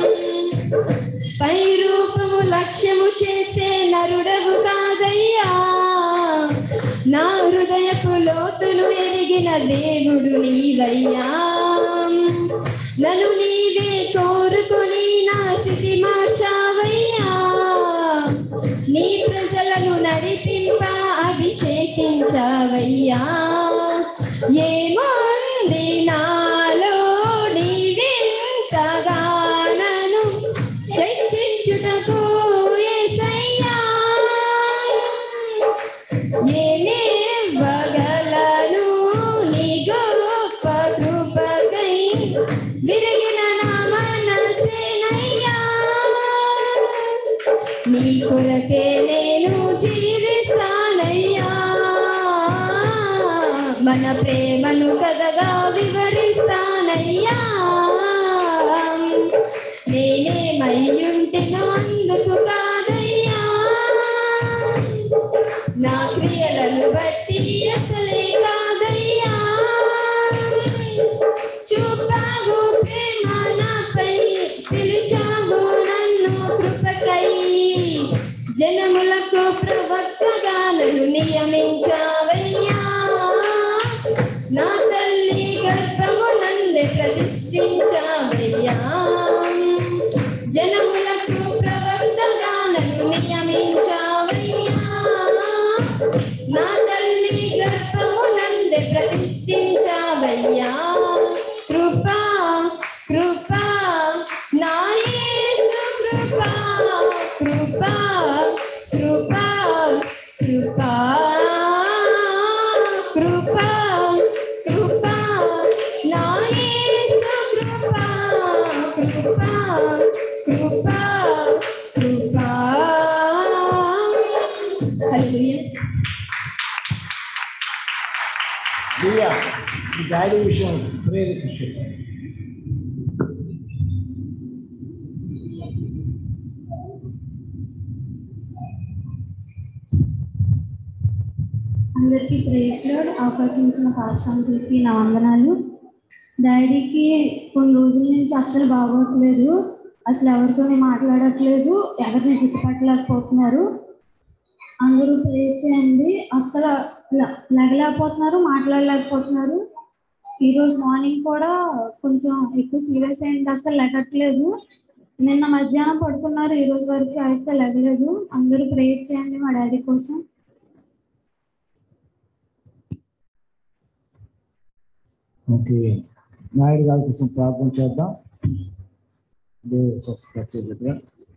పై రూపము లక్ష్యము చేసే నరుడవు కాదయ్యా నా హృదయపు లోతులు ఎరిగిన దేవుడు నీవయ్యా నన్ను నీవే కోరుకొని నా స్థితి మార్చావయ్యా నీ ప్రజలను నడిపింప అభిషేకించావయ్యా ఏముంది నాలో నీవింతగా నన్ను హెచ్చించుటకు యేసయ్యా ఏమివ్వగలను నీ గొప్ప కృపకై విరిగిన నా మనసేనయ్యా నీ కొరకే నేను జీవిస్తానయ్యా మన ప్రేమను కదగా వివరిస్తానయ్యా నేనేమై ఉంటెనో అందుకు కాదయ్యా నా క్రియలను బట్టి అసలే కాదయ్యా జనములకు ప్రవక్తగా నన్ను నియమించావయ్యా నా తల్లి గర్భము నందే ప్రతిష్ఠించావయ్యా జనములకు ప్రవక్తగా నన్ను నియమించావయ్యా నా తల్లి గర్భము నందే ప్రతిష్ఠించావయ్యా కృపా కృపా నా యేసు కృపా కృపా కృపా కృపా కృపా కృపా నా యేసు కృపా కృపా కృపా కృపా హల్లెలూయా దివ్య మీ డాడీ విషయం ప్రేరేపించారు అందరికీ ప్రేస్లో అవకాశం ఇచ్చిన పాస్టాంకులకి నా వందనాలు డాడీకి కొన్ని రోజుల నుంచి అస్సలు బాగోట్లేదు అసలు ఎవరితోనే మాట్లాడట్లేదు ఎవరిని గుర్తుపట్టలేకపోతున్నారు అందరూ ప్రే చేయండి అస్సలు లె- లెగలేకపోతున్నారు మాట్లాడలేకపోతున్నారు ఈరోజు మార్నింగ్ కూడా కొంచెం ఎక్కువ సీరియస్ అయింది అస్సలు లెగట్లేదు నిన్న మధ్యాహ్నం పడుకున్నారు ఈ రోజు వరకు అయితే లెగలేదు అందరూ ప్రే చేయండి మా డాడీ కోసం ఓకే నాయుడు గారి కోసం ప్రార్థన చేద్దాం దేవుడు స్వస్థత చేద్దాం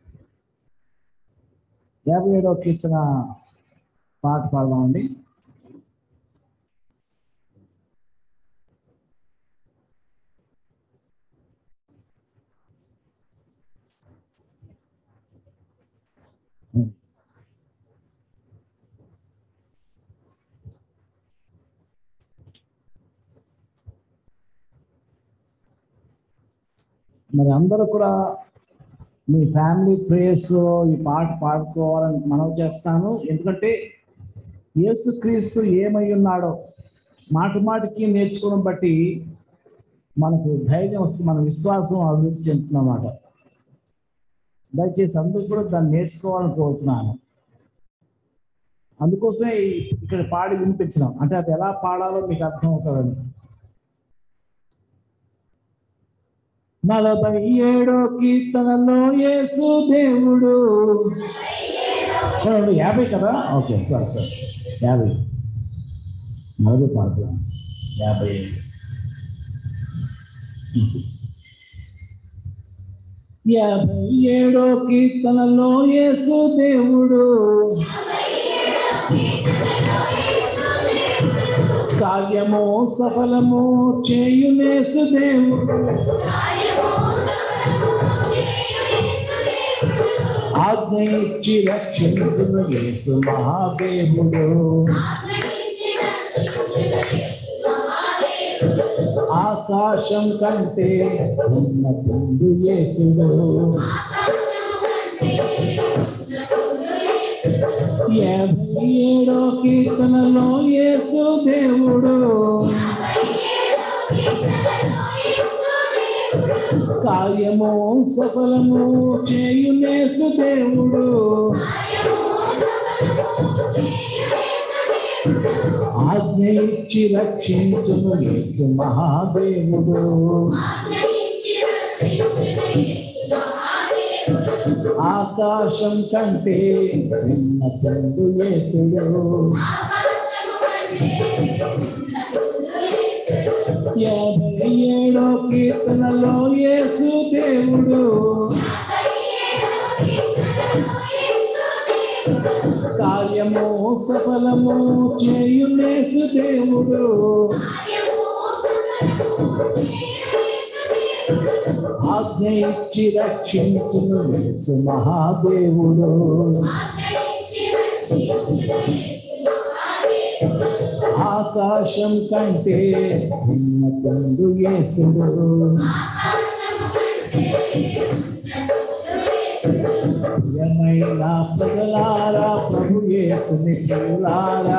యాభై ఏడవ కీర్తన పాట పాడదామండి మరి అందరూ కూడా మీ ఫ్యామిలీ ప్రేయర్స్ ఈ పాట పాడుకోవాలని మనం చేస్తాను ఎందుకంటే యేసుక్రీస్తు ఏమై ఉన్నాడో మాట మాటికి నేర్చుకోవడం బట్టి మనకు ధైర్యం వస్తుంది మన విశ్వాసం అభివృద్ధి చెందుతున్నమాట దయచేసి అందరూ కూడా దాన్ని నేర్చుకోవాలని కోరుతున్నాను అందుకోసమే ఈ- ఇక్కడ పాడి వినిపించడం అంటే అది ఎలా పాడాలో మీకు అర్థం అవుతుందని నలభై ఏడో కీర్తనలో యేసు దేవుడు చూడండి యాభై కదా ఓకే సార్ సార్ యాభై నలభై పాడుతున్నాను యాభై ఏడు యాభై ఏడో కీర్తనలో యేసు దేవుడు కార్యము సఫలము చేయునేసు దేవుడు ఆజ్ఞ ఇచ్చి రక్షించును యేసు మహాదేవుడు ఆకాశం కంటే ఉన్నతుంది యేసుడు యాభై ఏడో కీర్తనలో యేసు దేవుడు కార్యము సఫలము చేయునేసు దేవుడు ఆజ్ఞ ఇచ్చి రక్షించును యేసు మహాదేవుడు ఆకాశం కంటే ఉన్నతుండు యేసుడు యాభై ఏడో కీర్తనలో యేసు దేవుడు కార్యము సఫలము చేయునేసు దేవుడు ఆజ్ఞ ఇచ్చి రక్షించును యేసు మహాదేవుడు ఆకాశం కంటే ఉన్నతుండు యేసుడు ప్రియమైన ప్రజలారా ప్రభు యేసుని ప్రియులారా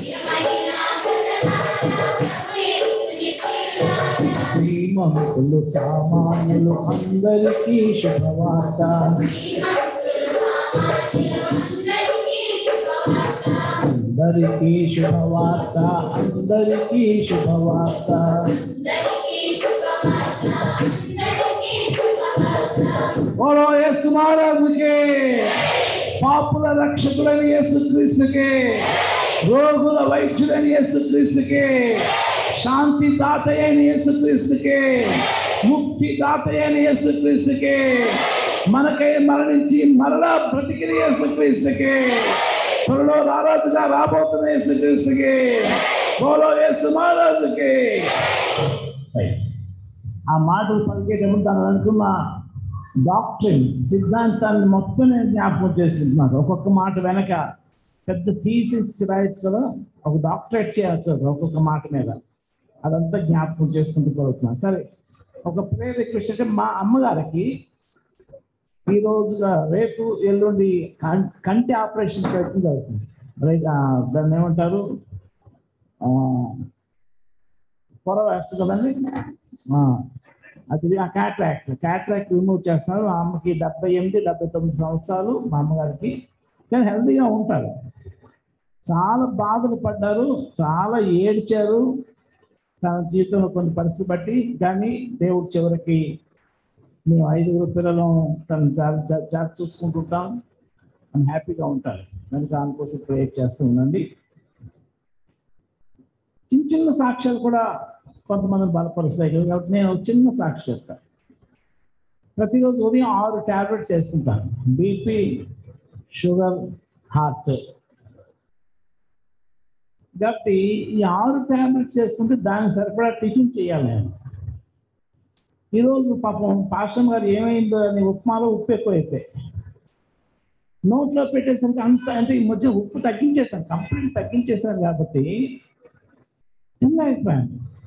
శ్రీమంతులు సామాన్యులు అందరికీ శుభవార్త అందరికీ శుభవార్త అందరికీ శుభవార్త బోలో యేసు మహారాజుకే పాపుల రక్షకుడైన యేసు క్రీస్తుకే రోగుల వైద్యుడైన యేసు క్రీస్తుకే శాంతి దాతయైన యేసు క్రీస్తుకే ముక్తి దాతయైన యేసు క్రీస్తుకే మనకై మరణించి మరలా బ్రతికిన యేసు క్రీస్తుకే త్వరలో రారాజుగా రాబోతున్న యేసు క్రీస్తుకే బోలో యేసు మహారాజుకే ఆ మాటలు పలికేటప్పుడు తను అనుకున్న డాక్టరీన్ సిద్ధాంతాన్ని మొత్తం నేను జ్ఞాపకం చేసుకుంటున్నాను ఒక్కొక్క మాట వెనక పెద్ద థీసిస్ రాయొచ్చు కదా ఒక డాక్టరేట్ చేయవచ్చు కదా ఒక్కొక్క మాట మీద అదంతా జ్ఞాపకం చేసుకుంటూ పోతున్నాను సరే ఒక ప్రే రిక్వెస్ట్ అంటే మా అమ్మగారికి ఈ రోజుగా రేపు ఎల్లుండి కం- కంటి ఆపరేషన్ ప్రయత్నం జరుగుతుంది రైట్ ఆ, దాన్ని ఏమంటారు ఆ, పొర వేస్తుంది కదండి ఆ, అది ఆ క్యాట్రాక్ట్ క్యాట్రాక్ట్ రిమూవ్ చేస్తున్నారు మా అమ్మకి డెబ్బై ఎనిమిది డెబ్బై తొమ్మిది సంవత్సరాలు మా అమ్మగారికి కానీ హెల్తీగా ఉంటారు చాలా బాధలు పడ్డారు చాలా ఏడ్చారు తన జీవితంలో కొన్ని పరిస్థితి బట్టి కానీ దేవుడు చివరికి మేము ఐదుగురు పిల్లలు తను చాలా చాలా- చాలా చూసుకుంటుంటాం అని హ్యాపీగా ఉంటారు కనుక దానికోసం ప్రేయర్ చేస్తూ ఉండండి చిన్న చిన్న సాక్ష్యాలు కూడా కొంతమంది బలపరుస్తాయి కదా. కాబట్టి నేను ఒక చిన్న సాక్షి చెప్తాను ప్రతిరోజు ఉదయం ఆరు ట్యాబ్లెట్స్ వేస్తుంటాను బీపీ షుగర్ హార్ట్ కాబట్టి ఈ ఆరు ట్యాబ్లెట్స్ వేస్తుంటే దానికి సరిపడా టిఫిన్ చేయాలి నేను ఈరోజు పాపం పాస్టర్ గారు ఏమైందో అని ఉప్మాలో ఉప్పు ఎక్కువైపోయి నోట్లో పెట్టేసరికి అంత అంటే ఈ మధ్య ఉప్పు తగ్గించేసాను కంప్లీట్ తగ్గించేసాను కాబట్టి తినలేకపోయాను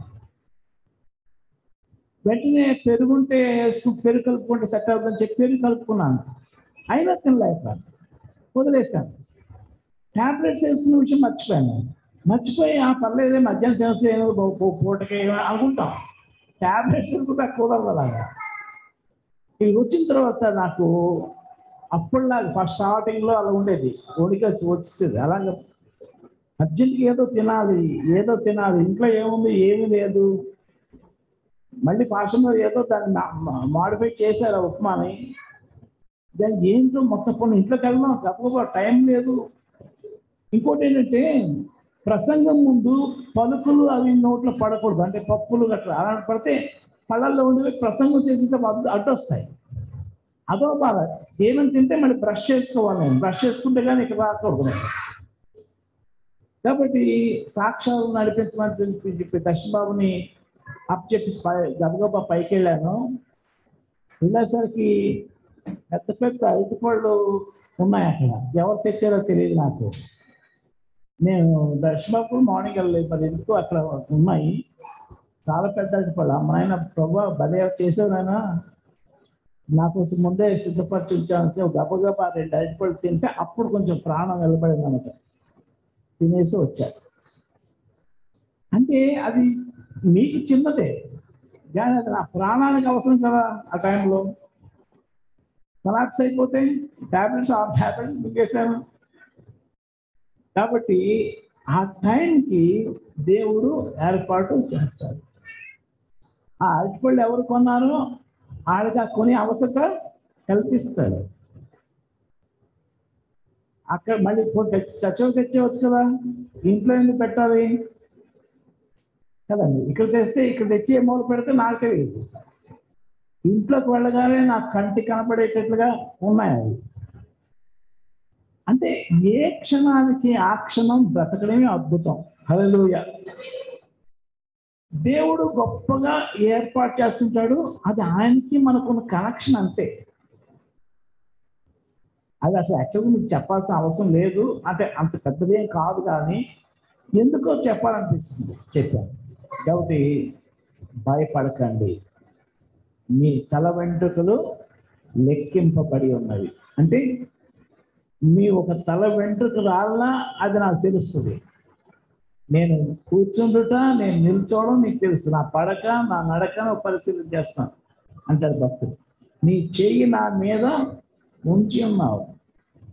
వెంటనే పెరుగుంటే సు- పెరుగు కలుపుకుంటే సెట్ అవుతుందని చెప్పి పెరుగు కలుపుకున్నాను అయినా తినలేకపోయాను వదిలేశాను ట్యాబ్లెట్స్ వేసిన విషయం మర్చిపోయాను నేను. మర్చిపోయి ఆ పర్లేదే మధ్యాహ్నం తినసేను పూటకి అనుకుంటాం ట్యాబ్లెట్స్ కూడా కుదరదు అలాగా ఇవి వచ్చిన తర్వాత నాకు అప్పుడులాగా ఫస్ట్ స్టార్టింగ్లో అలా ఉండేది వణికి వచ్చి వచ్చేది అలాగే అర్జెంట్గా ఏదో తినాలి ఏదో తినాలి ఇంట్లో ఏముంది ఏమీ లేదు మళ్ళీ పాషంలో ఏదో దాన్ని మాడిఫై చేశారు ఆ ఉప్మాని దానికి ఏంటో మొత్తం కొన్ని ఇంట్లోకి వెళ్దాం తప్పకుండా టైం లేదు ఇంకోటి ఏంటంటే ప్రసంగం ముందు పలుకులు అవి నోట్లో పడకూడదు అంటే పప్పులు గట్రా అలా పడితే పళ్ళల్లో ఉండి ప్రసంగం చేసేటప్పుడు అడ్డు అడ్డొస్తాయి అదో బాధ ఏమని తింటే మళ్ళీ బ్రష్ చేసుకోవాలి నేను బ్రష్ చేసుకుంటే కానీ ఇక్కడ రాకూడదు నేను కాబట్టి సాక్ష్యాలు నడిపించమని చెప్పి చెప్పి దర్శనబాబుని అప్ చెప్పి పై- గబగబా పైకి వెళ్ళాను వెళ్ళేసరికి పెద్ద పెద్ద అరటిపళ్ళు ఉన్నాయి అక్కడ ఎవరు తెచ్చారో తెలియదు నాకు నేను దర్శనబాబు మార్నింగ్ వెళ్ళలేదు మరి ఎందుకు అక్కడ ఉన్నాయి చాలా పెద్ద అరటిపళ్ళు అమ్మ నాయన ప్రభా భలే చేసేదానా నా కోసం ముందే సిద్ధపరిచి ఉంచానంటే గబగబా రెండు అరటిపళ్ళు తింటే అప్పుడు కొంచెం ప్రాణం నిలబడింది అనమాట తినేసి వచ్చారు అంటే అది మీకు చిన్నదే కానీ అది నా ప్రాణానికి అవసరం కదా ఆ టైంలో కొలాప్స్ అయిపోతే ట్యాబ్లెట్స్ ఆ ట్యాబ్లెట్స్ మింగేశాను కాబట్టి ఆ టైంకి దేవుడు ఏర్పాటు చేస్తాడు ఆ అరటిపళ్ళు ఎవరు కొన్నారో ఆడికి ఆ కొని అవసరత కల్పిస్తాడు అక్కడ మళ్ళీ చచ్చవ తెచ్చేవచ్చు కదా ఇంట్లో ఎందుకు పెట్టాలి కదండి ఇక్కడ తెస్తే ఇక్కడ తెచ్చి ఏ మూల పెడితే నాకు తెలియదు ఇంట్లోకి వెళ్ళగానే నాకు కంటి కనపడేటట్లుగా ఉన్నాయి అవి అంటే ఏ క్షణానికి ఆ క్షణం బ్రతకడమే అద్భుతం హల్లెలూయా దేవుడు గొప్పగా ఏర్పాటు చేస్తుంటాడు అది ఆయనకి మనకున్న కనెక్షన్ అంతే అది అసలు యాక్చువల్గా మీకు చెప్పాల్సిన అవసరం లేదు అంటే అంత పెద్దదేం కాదు కానీ ఎందుకో చెప్పాలనిపిస్తుంది చెప్పాను కాబట్టి భయపడకండి మీ తల వెంట్రుకలు లెక్కింపబడి ఉన్నవి అంటే మీ ఒక తల వెంట్రుక రాళ్ళ అది నాకు తెలుస్తుంది నేను కూర్చుండుట నేను నిల్చోవడం నీకు తెలుసు నా పడక నా నడక నువ్వు పరిశీలన చేస్తాను అంటాడు భక్తుడు నీ చెయ్యి నా మీద ఉంచి ఉన్నావు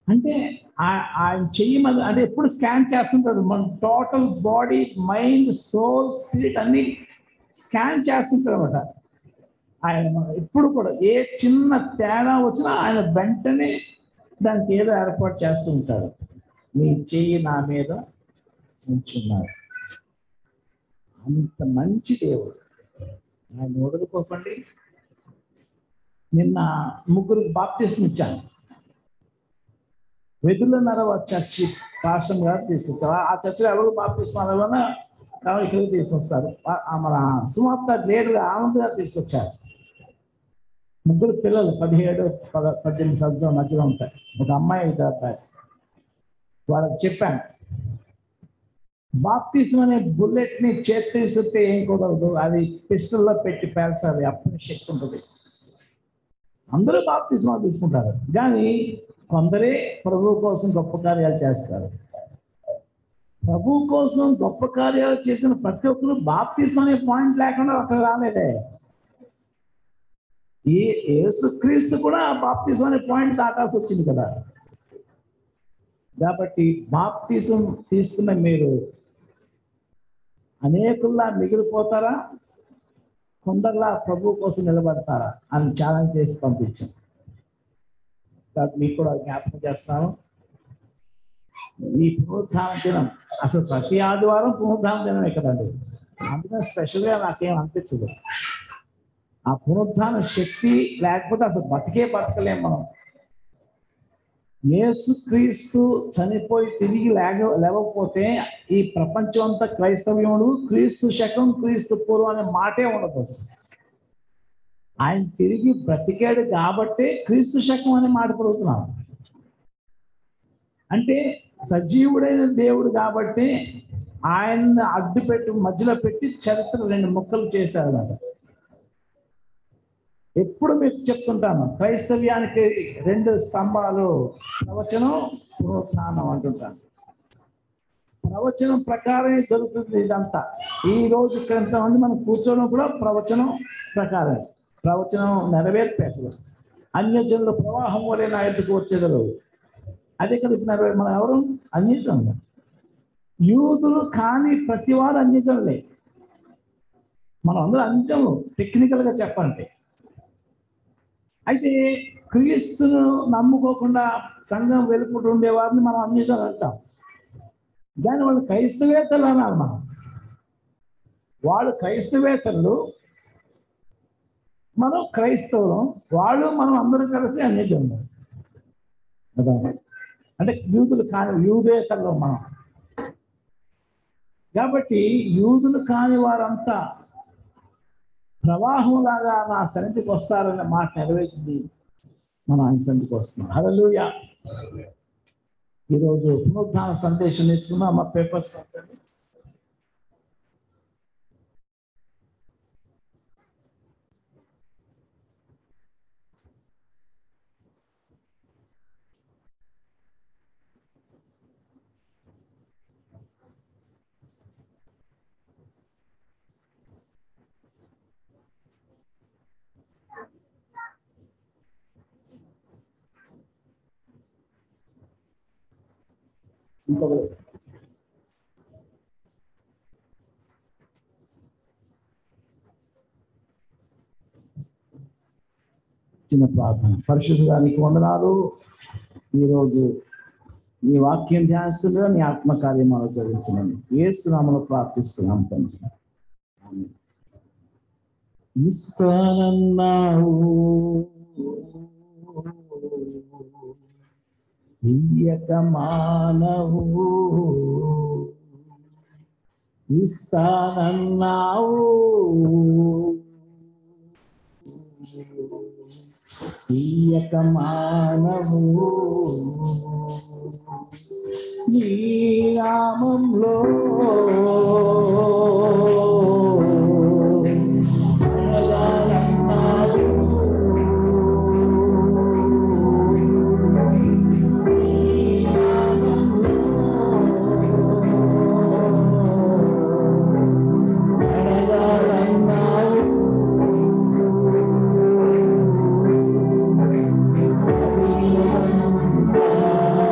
అంటే ఆ- ఆయన చెయ్యి మీద అంటే ఎప్పుడు స్కాన్ చేస్తుంటాడు మన total body mind soul spirit అన్ని స్కాన్ చేస్తుంటాడు అనమాట ఆయన మన- ఎప్పుడు కూడా ఏ చిన్న తేడా వచ్చినా ఆయన వెంటనే దానికి ఏదో ఏర్పాటు చేస్తూ ఉంటాడు మీ చెయ్యి నా మీద ఉంచున్నారు అంత మంచి దేవుడు ఆయన వదులుకోకండి నిన్న ముగ్గురికి బాప్తిసం ఇచ్చాను వెదులన్నర చర్చి రాష్ట్రం గారు తీసుకొచ్చారు ఆ చర్చిలో ఎవరు బాప్తిస్మాలు కాబట్టి ఇక్కడికి తీసుకొస్తారు ఆ- ఆ మన సుమార్త లేడుగా ఆనంద్ గారు తీసుకొచ్చారు ముగ్గురు పిల్లలు పదిహేడు పద పద్దెనిమిది సంవత్సరాల మధ్యలో ఉంటాయి ఒక అమ్మాయి ఇద్దరు అబ్బాయి వాళ్ళకి చెప్పాను బాప్తిజం అనే బుల్లెట్ ని చేతి తీసుకుంటే ఏం కుదరదు అది పిస్టల్లో పెట్టి పేల్చాలి అప్పుడు శక్తి ఉంటుంది అందరూ బాప్తిజం తీసుకుంటారు కానీ కొందరే ప్రభు కోసం గొప్ప కార్యాలు చేస్తారు ప్రభు కోసం గొప్ప కార్యాలు చేసిన ప్రతి ఒక్కరు బాప్తిజం అనే పాయింట్ లేకుండా అక్కడ రాలేదే ఈ యేసుక్రీస్తు కూడా ఆ బాప్తిజం అనే పాయింట్ దాటాల్సి వచ్చింది కదా కాబట్టి బాప్తిజం తీసుకున్న మీరు అనేకుల్లా మిగిలిపోతారా కొందరిలా ప్రభు కోసం నిలబడతారా అని ఛాలెంజ్ చేసి పంపించాం కాబట్టి మీకు కూడా జ్ఞాపకం చేస్తాను ఈ పునరుద్ధాన దినం అసలు ప్రతి ఆదివారం పునరుద్ధాన దినమే కదండి అందుకని స్పెషల్గా నాకేం అనిపించదు ఆ పునరుద్ధాన శక్తి లేకపోతే అసలు బతికే బతకలేం మనం యేసు క్రీస్తు చనిపోయి తిరిగి లేక లేవకపోతే ఈ ప్రపంచం అంతా క్రైస్తవ్యముడు క్రీస్తు శకం క్రీస్తు పూర్వం అనే మాటే ఉండదు అసలు ఆయన తిరిగి బ్రతికాడు కాబట్టే క్రీస్తు శకం అనే మాట పలుకుతున్నాం అంటే సజీవుడైన దేవుడు కాబట్టి ఆయన్ని అడ్డు పెట్టి మధ్యలో పెట్టి చరిత్ర రెండు ముక్కలు చేశారు అన్నమాట ఎప్పుడు మీకు చెప్తుంటాను క్రైస్తవ్యానికి రెండు స్తంభాలు ప్రవచనం పునరుత్థానం అంటుంటాను ప్రవచనం ప్రకారమే జరుగుతుంది ఇదంతా ఈ రోజు ఇక్కడ ఎంతమంది మనం కూర్చోవడం కూడా ప్రవచనం ప్రకారం ప్రవచనం నెరవేర్పేసలు అన్యజనుల ప్రవాహం వలె నా ఎద్దుకు వచ్చేదరు అదే కదా ఇప్పుడు నెరవేర్ మనం ఎవరు అన్యజనులు యూదులు కాని ప్రతి వారు అన్యజనులే మనం అందరూ అన్యజనులు టెక్నికల్ గా చెప్పాలంటే అయితే క్రీస్తును నమ్ముకోకుండా సంఘం వెలుపుకుంటూ ఉండేవారిని మనం అన్యజనులు అంటాం దాని వాళ్ళు క్రైస్తవేతలు అన్నారు మనం వాళ్ళు క్రైస్తవేతరులు మనం క్రైస్తవులం వాళ్ళు మనం అందరం కలిసి అన్యజనులు కదా అంటే యూదులు కాని యూదేతరులు మనం కాబట్టి యూదులు కాని వారంతా ప్రవాహంలాగా నా సన్నిధికి వస్తారనే మాట నెరవేర్చింది మనం ఆయన సన్నిధికి వస్తున్నాం హల్లెలూయా ఈరోజు పునరుద్ధాన సందేశం నేర్చుకున్నాం మా పేపర్స్ పంచండి ఇంకొకరు చిన్న ప్రార్థన పరిశుద్ధానికి వందనాలు ఈరోజు నీ వాక్యం ధ్యానిస్తుండగా నీ ఆత్మకార్యమాలు చదివించమని ఏసునామలో ప్రార్థిస్తున్నాం తండ్రి ఆమేన్. ఇస్తానన్నావు ఇయ్యక మానవు ఇస్తానన్నావు ఇయ్యక మానవు నీ నామంలో అడగాలన్నావు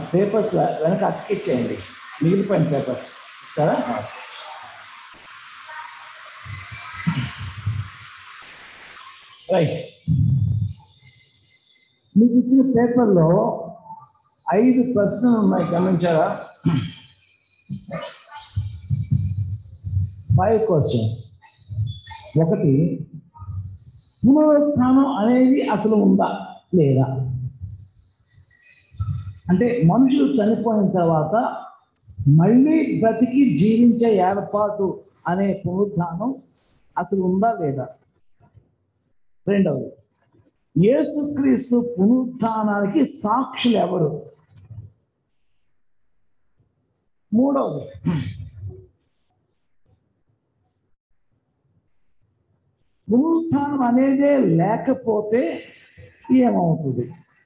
పేపర్స్ వెనక అతికిచ్చేయండి మిగిలిపోయిన పేపర్స్ సరే రైట్ మీకు ఇచ్చిన పేపర్లో ఐదు ప్రశ్నలు ఉన్నాయి గమనించారా ఫైవ్ క్వశ్చన్స్ ఒకటి పునరుత్థానం అనేది అసలు ఉందా లేదా అంటే మనుషులు చనిపోయిన తర్వాత మళ్ళీ బ్రతికి జీవించే ఏర్పాటు అనే పునరుత్థానం అసలు ఉందా లేదా రెండవది యేసుక్రీస్తు పునరుత్థానానికి సాక్షులు ఎవరు మూడవది పునరుత్థానం అనేదే లేకపోతే ఏమవుతుంది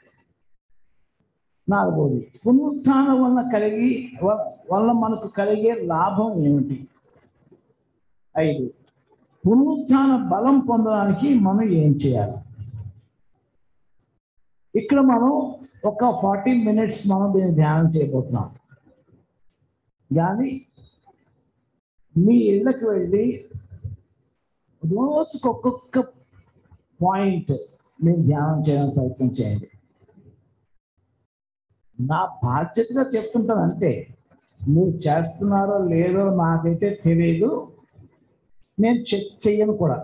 నాలుగోది పునరుత్థానం వలన కలిగి వ- వల్ల మనకు కలిగే లాభం ఏమిటి ఐదు పునరుత్థాన బలం పొందడానికి మనం ఏం చేయాలి ఇక్కడ మనం ఒక ఫార్టీ మినిట్స్ మనం దీన్ని ధ్యానం చేయబోతున్నాం కానీ మీ ఇళ్ళకి వెళ్ళి రోజుకు ఒక్కొక్క పాయింట్ మీరు ధ్యానం చేయడానికి ప్రయత్నం చేయండి నా బాధ్యతగా చెప్తుంటాను అంతే మీరు చేస్తున్నారో లేదో నాకైతే తెలియదు నేను చెక్ చెయ్యను కూడా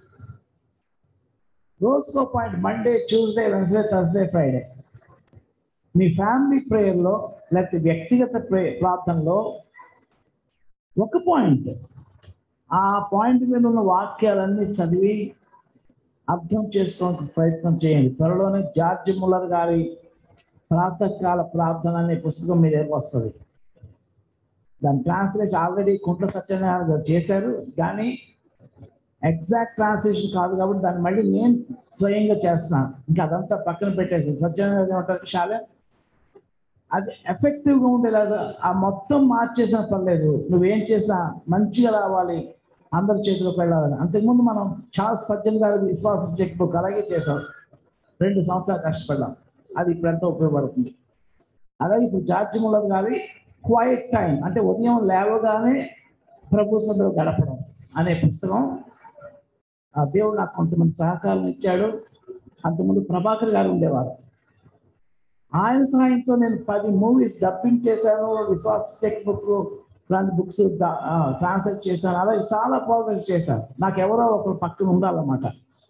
రోజుకో point Monday Tuesday Wednesday Thursday Friday మీ ఫ్యామిలీ ప్రేయర్లో లేకపోతే వ్యక్తిగత ప్రే ప్రార్థనలో ఒక పాయింట్ ఆ పాయింట్ మీద ఉన్న వాక్యాలన్నీ చదివి అర్థం చేసుకోవడానికి ప్రయత్నం చేయండి త్వరలోనే జార్జ్ ముల్లర్ గారి ప్రాతకాల ప్రార్థన అనే పుస్తకం మీ దగ్గరకు వస్తుంది దాని ట్రాన్స్లేట్ ఆల్రెడీ కుంట్ల సత్యనారాయణ గారు చేశారు కానీ ఎగ్జాక్ట్ ట్రాన్స్లేషన్ కాదు కాబట్టి దాన్ని మళ్ళీ నేను స్వయంగా చేస్తున్నాను ఇంకా అదంతా పక్కన పెట్టేసి సత్యనారాయణ గారు ఏమంటారు శాలే అది ఎఫెక్టివ్ గా ఉండేలాగా ఆ మొత్తం మార్చేసిన పర్లేదు నువ్వేం చేసినా మంచిగా రావాలి అందరి చేతిలోకి వెళ్ళాలని అంతకుముందు మనం చార్ల్స్ సజ్జన్ గారి విశ్వాసం చెక్ బుక్ అలాగే చేసాం రెండు సంవత్సరాలు కష్టపడ్డాం అది ఇప్పుడు ఎంతో ఉపయోగపడుతుంది అలాగే ఇప్పుడు జార్జి ముల్లర్ గారి క్వైట్ టైం అంటే ఉదయం లేవగానే ప్రభు సభలో గడపడం అనే పుస్తకం ఆ దేవుడు నాకు కొంతమంది సహకారం ఇచ్చాడు అంతకుముందు ప్రభాకర్ గారు ఉండేవారు ఆయన సహాయంతో నేను పది మూవీస్ డబ్బింగ్ చేశాను విశ్వాస టెక్ బుక్ లాంటి బుక్స్ ట్రాన్స్లేట్ చేశాను అలాగే చాలా ప్రాజెక్ట్స్ చేశాను నాకు ఎవరో ఒకరు పక్కన ఉండాలన్నమాట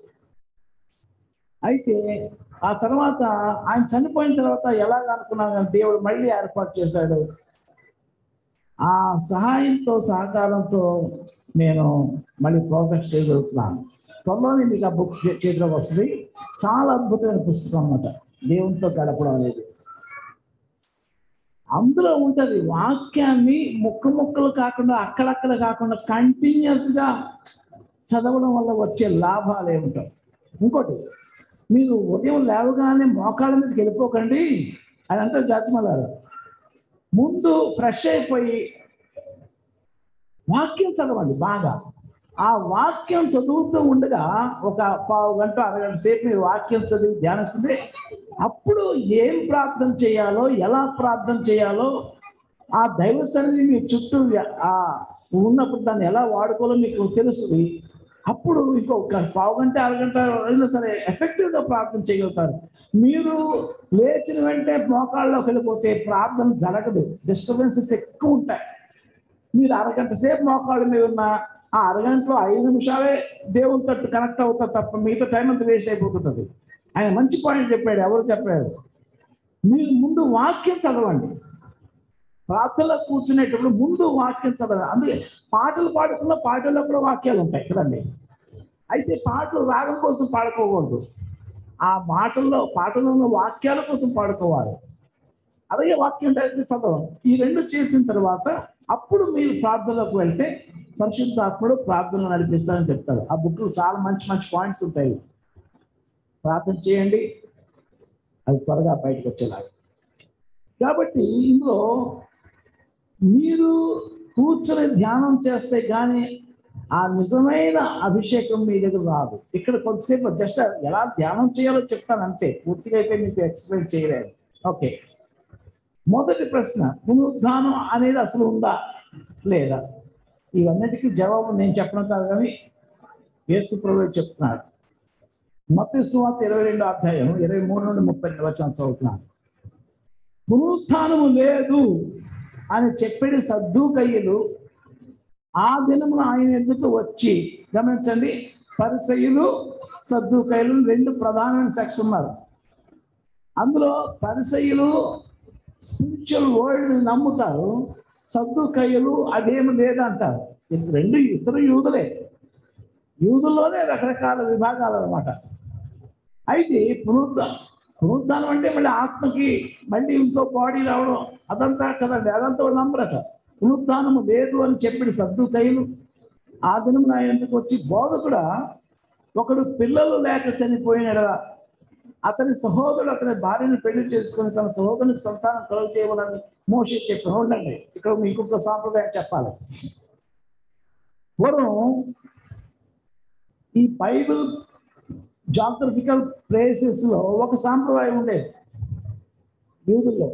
అయితే ఆ తర్వాత ఆయన చనిపోయిన తర్వాత ఎలాగ అనుకున్నాను కానీ దేవుడు మళ్ళీ ఏర్పాటు చేశాడు ఆ సహాయంతో సహకారంతో నేను మళ్ళీ ప్రాజెక్ట్ చేయగలుగుతున్నాను త్వరలోనే మీకు ఆ బుక్ చేతిలోకి వస్తుంది చాలా అద్భుతమైన పుస్తకం అన్నమాట దేవునితో గడపడం అనేది అందులో ఉంటది వాక్యాన్ని ముక్క ముక్కలు కాకుండా అక్కడక్కడ కాకుండా కంటిన్యూస్ గా చదవడం వల్ల వచ్చే లాభాలు ఏమిటో ఇంకోటి మీరు ఉదయం లేవగానే మోకాళ్ళ మీదకి వెళ్ళిపోకండి అని అంటే జడ్జిమలారు ముందు ఫ్రెష్ అయిపోయి వాక్యం చదవండి బాగా ఆ వాక్యం చదువుతూ ఉండగా ఒక పావు గంట అరగంట సేపు మీరు వాక్యం చదివి ధ్యానిస్తుంది అప్పుడు ఏం ప్రార్థన చేయాలో ఎలా ప్రార్థన చేయాలో ఆ దైవ సన్నిధి మీ చుట్టూ ఆ ఉన్నప్పుడు దాన్ని ఎలా వాడుకోవాలో మీకు తెలుస్తుంది అప్పుడు ఇంకొక పావు గంట అరగంట అయినా సరే ఎఫెక్టివ్ గా ప్రార్థన చేయగలుగుతారు మీరు లేచిన వెంటనే మోకాళ్ళలోకి వెళ్ళిపోతే ప్రార్థన జరగదు డిస్టర్బెన్సెస్ ఎక్కువ ఉంటాయి మీరు అరగంట సేపు మోకాళ్ళ మీద ఉన్న ఆ అరగంటలో ఐదు నిమిషాలే దేవుని తట్టు కనెక్ట్ అవుతారు తప్ప మిగతా టైం అంతా వేస్ట్ అయిపోతుంటది ఆయన మంచి పాయింట్ చెప్పాడు ఎవరు చెప్పారు మీరు ముందు వాక్యం చదవండి ప్రార్థనలో కూర్చునేటప్పుడు ముందు వాక్యం చదవండి అందుకే పాటలు పాడుకున్న పాటల్లో కూడా వాక్యాలు ఉంటాయి కదండి అయితే పాటలు రాగం కోసం పాడుకోకూడదు ఆ మాటల్లో పాటలో ఉన్న వాక్యాల కోసం పాడుకోవాలి అలాగే వాక్యం డైరెక్ట్ చదవం ఈ రెండు చేసిన తర్వాత అప్పుడు మీరు ప్రార్థనలోకి వెళ్తే పరిశుద్ధాత్ముడు ప్రార్థన నడిపిస్తారని చెప్తారు ఆ బుక్ చాలా మంచి మంచి పాయింట్స్ ఉంటాయి ప్రార్థన చేయండి అది త్వరగా బయటకు వచ్చేలాగా కాబట్టి ఇందులో మీరు కూర్చొని ధ్యానం చేస్తే కానీ ఆ నిజమైన అభిషేకం మీ దగ్గర రాదు ఇక్కడ కొద్దిసేపు జస్ట్ ఎలా ధ్యానం చేయాలో చెప్తాను అంతే పూర్తిగా అయితే మీకు ఎక్స్ప్లెయిన్ చేయలేదు ఓకే మొదటి ప్రశ్న పునరుద్ధానం అనేది అసలు ఉందా లేదా ఇవన్నిటికీ జవాబు నేను చెప్పడం కాదు కానీ యేసు ప్రభు చెప్తున్నాడు మత్తయి సువార్త ఇరవై రెండో అధ్యాయం ఇరవై మూడు నుండి ముప్పై వచనం చదువుతున్నాను పునరుత్థానము లేదు అని చెప్పేది సద్దుకయ్యలు ఆ దినమున ఆయన ఎందుకు వచ్చి గమనించండి పరిసయులు సద్దుకయ్యలు రెండు ప్రధానమైన సెక్షన్ ఉన్నారు అందులో పరిసయులు స్పిరిచువల్ వరల్డ్ నమ్ముతారు సద్దుకయ్యలు అదేమి లేదంటారు ఇది రెండు ఇద్దరు యూదులే యూదుల్లోనే రకరకాల విభాగాలు అనమాట అయితే పునరుద్ధ పునరుద్ధానం అంటే మళ్ళీ ఆత్మకి మళ్ళీ ఇంకో బాడీ రావడం అదంతా కదండి అదంతా వాళ్ళు నమ్మరట పునరుద్ధానము లేదు అని చెప్పిన సర్దుకైలు ఆ దినం నా ఎందుకు వచ్చి బోధకుడా ఒకడు పిల్లలు లేక చనిపోయిన అతని సహోదరుడు అతని భార్యను పెళ్లి చేసుకుని తన సహోదరునికి సంతానం కలుగు చేయవాలని మోసే చెప్పిన ఉండండి ఇక్కడ మీకు ఇంకొక సాంప్రదాయం చెప్పాలి పూర్వం ఈ బైబిల్ జాగ్రఫికల్ ప్లేసెస్ లో ఒక సాంప్రదాయం ఉండేది యూదుల్లో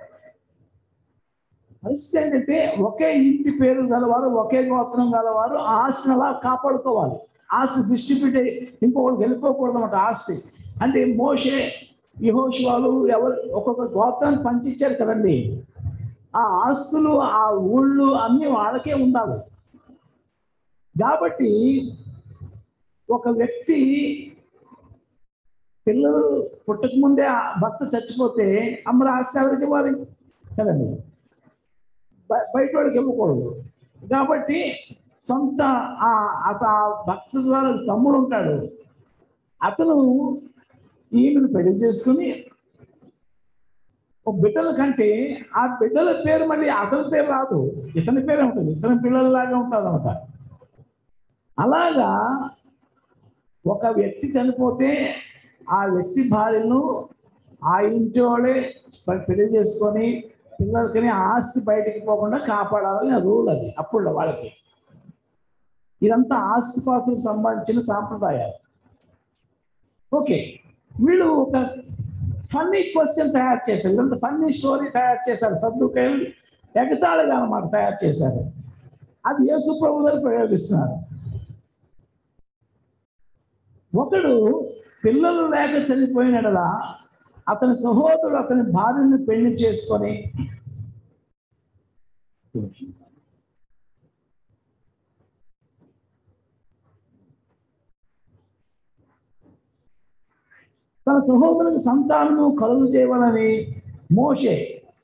పరిస్థితి ఏంటంటే ఒకే ఇంటి పేరు గలవారు ఒకే గోత్రం గలవారు ఆ ఆస్తిని అలా కాపాడుకోవాలి ఆస్తి డిస్ట్రిబ్యూట్ అయ్యి ఇంకొకరికి వెళ్ళిపోకూడదు అనమాట ఆస్తి అంటే మోషే యహోషువాలు ఎవరు ఒక్కొక్క గోత్రాన్ని పంచిచ్చారు కదండి ఆ ఆస్తులు ఆ ఊళ్ళు అన్నీ వాళ్ళకే ఉండాలి కాబట్టి ఒక వ్యక్తి పిల్లలు పుట్టక ముందే ఆ భర్త చచ్చిపోతే అమ్మల ఆస్తి ఎవరికి ఇవ్వాలి కదండి బ- బయట వాడికి ఇవ్వకూడదు కాబట్టి సొంత ఆ అత ఆ భక్త ద్వారా తమ్ముడు ఉంటాడు అతను ఈమెను పెళ్లి చేసుకుని ఒక బిడ్డల కంటే ఆ బిడ్డల పేరు మళ్ళీ అతని పేరు రాదు ఇతని పేరే ఉంటుంది ఇతని పిల్లలలాగా ఉంటుంది అనమాట అలాగా ఒక వ్యక్తి చనిపోతే ఆ వ్యక్తి భార్యను ఆ ఇంటి వాళ్ళే పెళ్లి చేసుకొని పిల్లలకి ఆస్తి బయటికి పోకుండా కాపాడాలని రూల్ అది అప్పుడు వాళ్ళకి ఇదంతా ఆస్తి పాసులకు సంబంధించిన సాంప్రదాయాలు ఓకే వీళ్ళు ఒక ఫన్నీ క్వశ్చన్ తయారు చేశారు ఇదంతా ఫన్నీ స్టోరీ తయారు చేశారు సర్దుకేళ్ళు ఎగతాళిగా అనమాట తయారు చేశారు అది యేసు ప్రభు గారు ప్రయోగిస్తున్నారు ఒకడు పిల్లలు లేక చనిపోయినడలా అతని సహోదరుడు అతని భార్యను పెళ్లి చేసుకొని తన సహోదరునికి సంతానము కలుగు చేయవాలని మోషే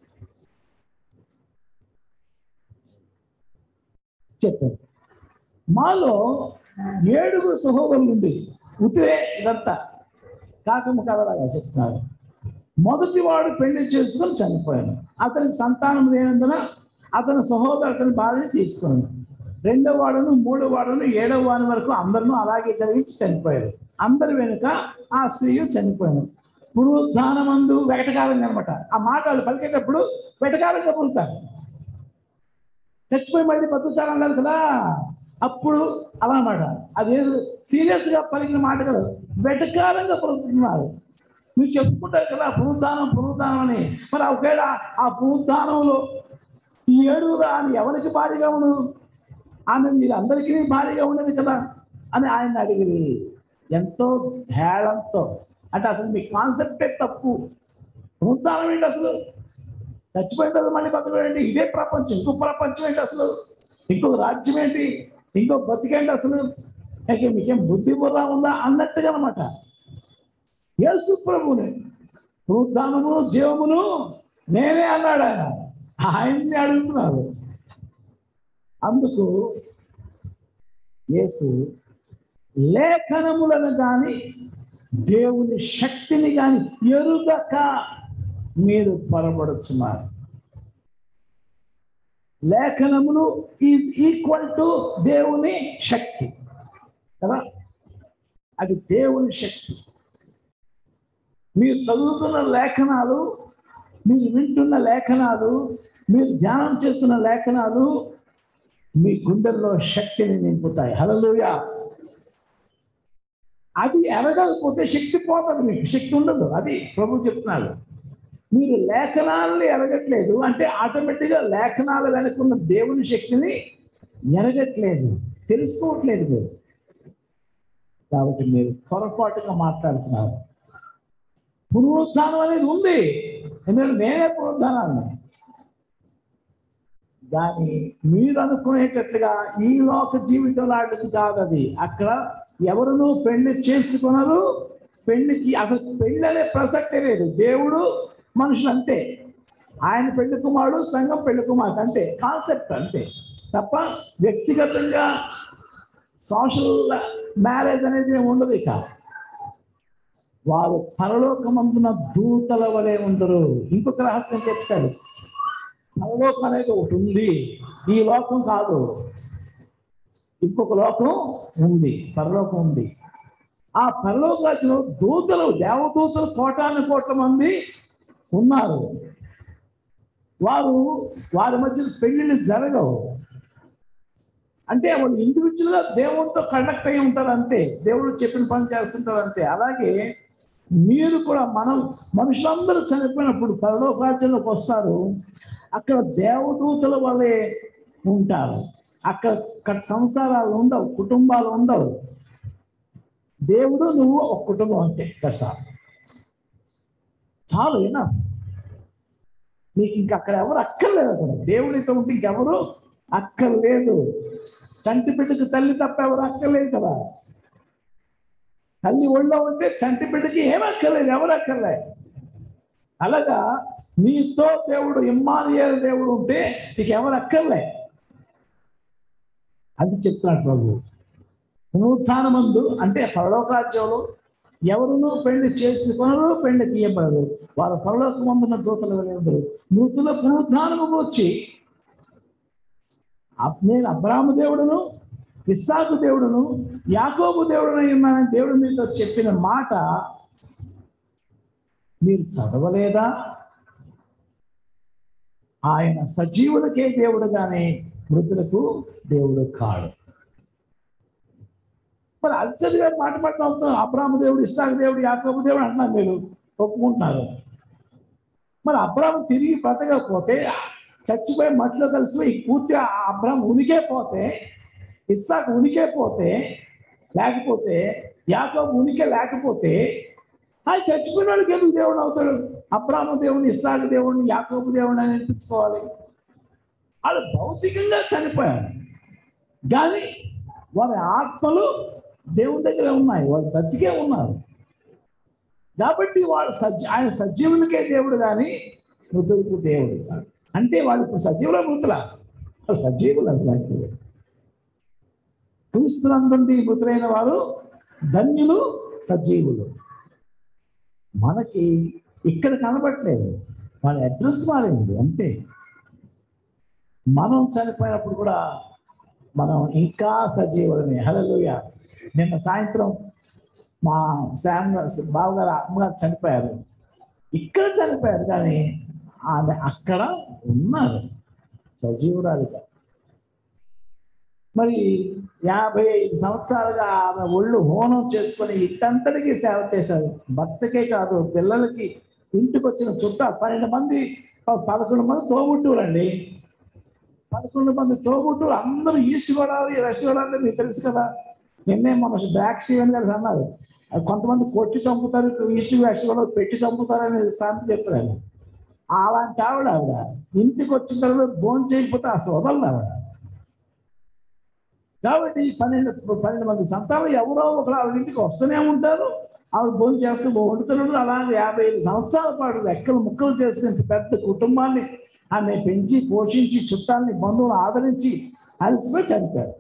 చెప్పారు మాలో ఏడుగురు సహోదరులు ఉండి ఉతిరే ఇదంతా కాకమ్మ కథలాగా చెప్తున్నారు మొదటి వాడు పెళ్లి చేసుకొని చనిపోయాడు అతనికి సంతానం లేనందున అతని సహోదరు అతని భార్యని తీసుకున్నాడు రెండో వాడును మూడో వాడును ఏడవ వాడి వరకు అందరూ అలాగే జరిగించి చనిపోయారు అందరి వెనుక ఆ స్త్రీయు చనిపోయాను పునరుద్ధానమందు వెటకారంగా అనమాట ఆ మాట వాళ్ళు పలికేటప్పుడు వెటకారంగా పలుకుతారు చచ్చిపోయి మళ్ళీ బతుకుతారు అన్నారు కదా అప్పుడు అలా అన్నమాట అదేదో సీరియస్ గా పలికిన మాట కదా వెటకారంగా పలుకుతున్నారు మీరు చెప్పుకుంటారు కదా పునరుద్ధానం పునరుద్ధానం అని మరి ఒకవేళ ఆ పునరుద్ధానంలో ఈ ఏడుగురు ఆమె ఎవరికి భారీగా ఉండు ఆమె మీరు అందరికీ భారీగా ఉండదు కదా అని ఆయన అడిగిరి ఎంతో హేళంతో అంటే అసలు మీ కాన్సెప్టే తప్పు పునరుద్ధానం ఏంటి అసలు చచ్చిపోయిన తర్వాత మళ్ళీ బతకడం ఏంటి ఇదే ప్రపంచం ఇంకో ప్రపంచం ఏంటి అసలు ఇంకొక రాజ్యం ఏంటి ఇంకో బతికేంటి అసలు ఇంకా మీకేం బుద్ధి బుర్ర ఉందా అన్నట్టుగా అనమాట యేసు ప్రభుని పునరుద్ధానము జీవమును నేనే అన్నాడు ఆయన ఆయన్ని అడుగుతున్నారు అందుకు యేసు లేఖనములను కానీ దేవుని శక్తిని కానీ ఎరుగక మీరు పొరబడుతున్నారు లేఖనములు ఈజ్ ఈక్వల్ టు దేవుని శక్తి కదా అది దేవుని శక్తి మీరు చదువుతున్న లేఖనాలు మీరు వింటున్న లేఖనాలు మీరు ధ్యానం చేస్తున్న లేఖనాలు మీ గుండెల్లో శక్తిని నింపుతాయి హలలుయా అది ఎరగకపోతే శక్తి పోతుంది మీకు శక్తి ఉండదు అది ప్రభు చెప్తున్నాడు మీరు లేఖనాలని ఎరగట్లేదు అంటే ఆటోమేటిక్గా లేఖనాల వెనుకున్న దేవుని శక్తిని ఎరగట్లేదు తెలుసుకోవట్లేదు మీరు కాబట్టి మీరు పొరపాటుగా మాట్లాడుతున్నారు పునరుత్థానం అనేది ఉంది ఎందుకంటే నేనే పునరుత్థానాన్ని కానీ మీరు అనుకునేటట్లుగా ఈ లోక జీవితం లాంటిది కాదు అది అక్కడ ఎవరును పెళ్లి చేసుకున్నారు పెళ్లికి అసలు పెళ్లి అనే ప్రసక్తే లేదు దేవుడు మనుషులు అంతే ఆయన పెళ్లి కుమారుడు సంఘం పెళ్లి కుమార్తె అంతే కాన్సెప్ట్ అంతే తప్ప వ్యక్తిగతంగా సోషల్ మ్యారేజ్ అనేది ఏమి ఉండదు ఇక వారు పరలోకమందున దూతల వలె ఉండరు ఇంకొక రహస్యం చెప్తాడు పరలోకం అనేది ఒకటి ఉంది ఈ లోకం కాదు ఇంకొక లోకం ఉంది పరలోకం ఉంది ఆ పరలోక రాజ్యంలో దూతలు దేవదూతలు కోటాను కోట్ల మంది ఉన్నారు వారు వారి మధ్య పెళ్లిళ్ళు జరగవు అంటే వాళ్ళు ఇండివిజువల్ గా దేవుడితో కండక్ట్ అయి ఉంటారు అంతే దేవుడు చెప్పిన పని చేస్తుంటారు అంతే అలాగే మీరు కూడా మనం మనుషులందరూ చనిపోయినప్పుడు పరలోక రాజ్యంలోకి వస్తారు అక్కడ దేవదూతల వల్లే ఉంటారు అక్కడ అక్కడ సంసారాలు ఉండవు కుటుంబాలు ఉండవు దేవుడు నువ్వు ఒక కుటుంబం అంతే దశ చాలు ఏనా నీకు ఇంక అక్కడ ఎవరు అక్కర్లేదు అక్కడ దేవుడితో ఉంటే ఇంకెవరు అక్కర్లేదు చంటి బిడ్డకు తల్లి తప్ప ఎవరు అక్కర్లేదు కదా తల్లి ఒళ్ళో ఉంటే చంటి బిడ్డకి ఏం అక్కర్లేదు ఎవరు అక్కర్లేదు అలాగా నీతో దేవుడు ఇమ్మానియల్ దేవుడు ఉంటే నీకు ఎవరు అక్కర్లే అది చెప్తున్నాడు ప్రభు పునరుత్నమందు అంటే పరలోకరాజ్యంలో ఎవరునూ పెళ్లి చేసుకొనరు పెళ్లి తీయబడరు వారు పరలోకమందున దూతలు వెళ్ళరు నూతుల పునరుత్నము వచ్చి అప్- నేను అబ్రాహ్మ దేవుడును ఇస్సాకు దేవుడును యాకోబు దేవుడునై ఉన్నానని దేవుడు మీతో చెప్పిన మాట మీరు చదవలేదా ఆయన సజీవులకే దేవుడు కానీ మృతులకు దేవుడు కాడు మరి అచ్చది గారు మాట మాట అవుతాం అబ్రాహ్మ దేవుడు ఇస్సాకు దేవుడు యాకోబు దేవుడు అంటున్నారు మీరు ఒప్పుకుంటున్నారు మరి అబ్రాహ్మ తిరిగి బ్రతకకపోతే చచ్చిపోయి మట్టిలో కలిసిపోయి పూర్తిగా ఆ అబ్రాహ్మ ఉనికే పోతే ఇస్సాకు ఉనికే పోతే లేకపోతే యాకోబు ఉనికే లేకపోతే ఆయన చచ్చిపోయిన వాడికి ఎందుకు దేవుడు అవుతాడు అబ్రాహ్మ దేవుని ఇస్సాకు దేవుడిని యాకోబు దేవుడిని అని అనిపించుకోవాలి వాళ్ళు భౌతికంగా చనిపోయారు కానీ వారి ఆత్మలు దేవుని దగ్గర ఉన్నాయి వాళ్ళు బతికే ఉన్నారు కాబట్టి వాళ్ళు సజ్జ ఆయన సజీవులకే దేవుడు కానీ మృతులకు దేవుడు కాదు అంటే వాళ్ళు ఇప్పుడు సజీవుల మృతుల వాళ్ళు సజీవులు అసలు actually. క్రీస్తునందుండి మృతులైన వారు ధన్యులు సజీవులు మనకి ఇక్కడ కనబట్లేదు వాళ్ళ అడ్రస్ మారింది అంతే మనం చనిపోయినప్పుడు కూడా మనం ఇంకా సజీవులమే హలోయ నిన్న సాయంత్రం మా శామ్ గారు బావగారు అమ్మగారు చనిపోయారు ఇక్కడ చనిపోయారు కానీ ఆమె అక్కడ ఉన్నారు సజీవురాలుగా మరి యాభై ఐదు సంవత్సరాలుగా ఆమె ఒళ్ళు హోనం చేసుకొని ఇట్టంతటికి సేవ చేశారు భర్తకే కాదు పిల్లలకి ఇంటికి వచ్చిన చుట్టాలు పన్నెండు మంది పదకొండు మంది తోబుట్టువులండి పదకొండు మంది తోబుట్టువులు అందరూ ఈస్ట్ గోదావరి వెస్ట్ గోదావరి మీకు తెలుసు కదా నిన్నే మన బ్యాక్ స్టీవెన్ గారు అన్నారు అది కొంతమంది కొట్టి చంపుతారు ఈస్ట్ వెస్ట్ గోదావరి పెట్టి చంపుతారని శాంతి చెప్పారు అలాంటి ఆవిడ ఆవిడ ఇంటికి వచ్చిన తర్వాత భోజనం చేయకపోతే అసలు వదలదు ఆవిడ కాబట్టి పన్నెండు పన్నెండు మంది సంతానం ఎవరో ఒకరు ఆవిడ ఇంటికి వస్తూనే ఉంటారు ఆవిడ భోజనం చేస్తూ వండుతున్నాడు అలాగే యాభై ఐదు సంవత్సరాల పాటు రెక్కలు ముక్కలు చేసిన పెద్ద కుటుంబాన్ని ఆమె పెంచి పోషించి చుట్టాలని బంధువులు ఆదరించి అలసిపోయి చనిపోయారు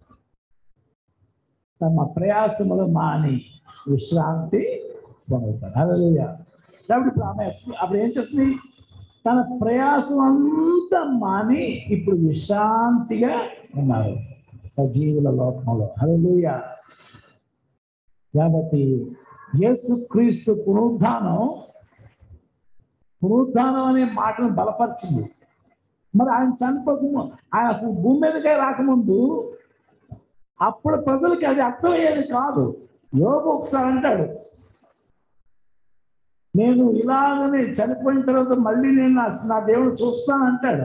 తమ ప్రయాసములు మాని విశ్రాంతి పొందుతారు హల్లెలూయా కాబట్టి ఇప్పుడు ఆమె అప్పుడు ఏం చేస్తుంది తన ప్రయాసం అంతా మాని ఇప్పుడు విశ్రాంతిగా ఉన్నారు సజీవుల లోకంలో హల్లెలూయా కాబట్టి యేసు క్రీస్తు పునరుద్ధానం పునరుద్ధానం అనే మాటను బలపరిచింది మరి ఆయన చనిపోక ఆయన అసలు భూమి మీదకే రాకముందు అప్పుడు ప్రజలకి అది అర్థమయ్యేది కాదు యోగ ఒకసారి అంటాడు నేను ఇలాగనే చనిపోయిన తర్వాత మళ్ళీ నేను నా నా దేవుడు చూస్తాను అంటాడు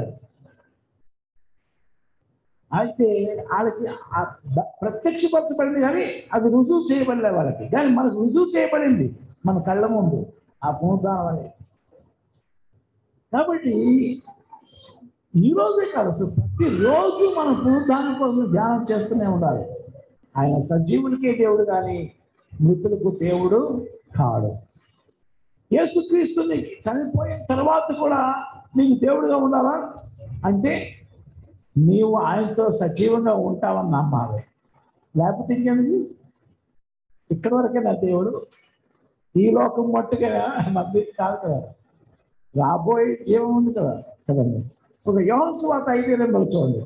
అయితే వాళ్ళకి ఆ బ- ప్రత్యక్షపరచబడింది కానీ అది రుజువు చేయబడలే వాళ్ళకి కానీ మనకు రుజువు చేయబడింది మన కళ్ళ ముందు ఆ పునరుద్ధానం అనేది కాబట్టి ఈ రోజే కాదు అసలు ప్రతిరోజు మనం పునరుద్ధానం కోసం ధ్యానం చేస్తూనే ఉండాలి ఆయన సజీవులకే దేవుడు కానీ మృతులకు దేవుడు కాడు యేసుక్రీస్తు నీకు చనిపోయిన తర్వాత కూడా నీకు దేవుడుగా ఉండాలా అంటే నీవు ఆయనతో సజీవంగా ఉంటావని నమ్మాలి లేకపోతే ఇంకేంది ఇక్కడి వరకే నా దేవుడు ఈ లోకం మట్టుగా నమ్మి కాదు కదా రాబోయే జీవం ఉంది కదా కదండి ఒక యోహన్స్ వార్త ఐదు రెండవ చూడండి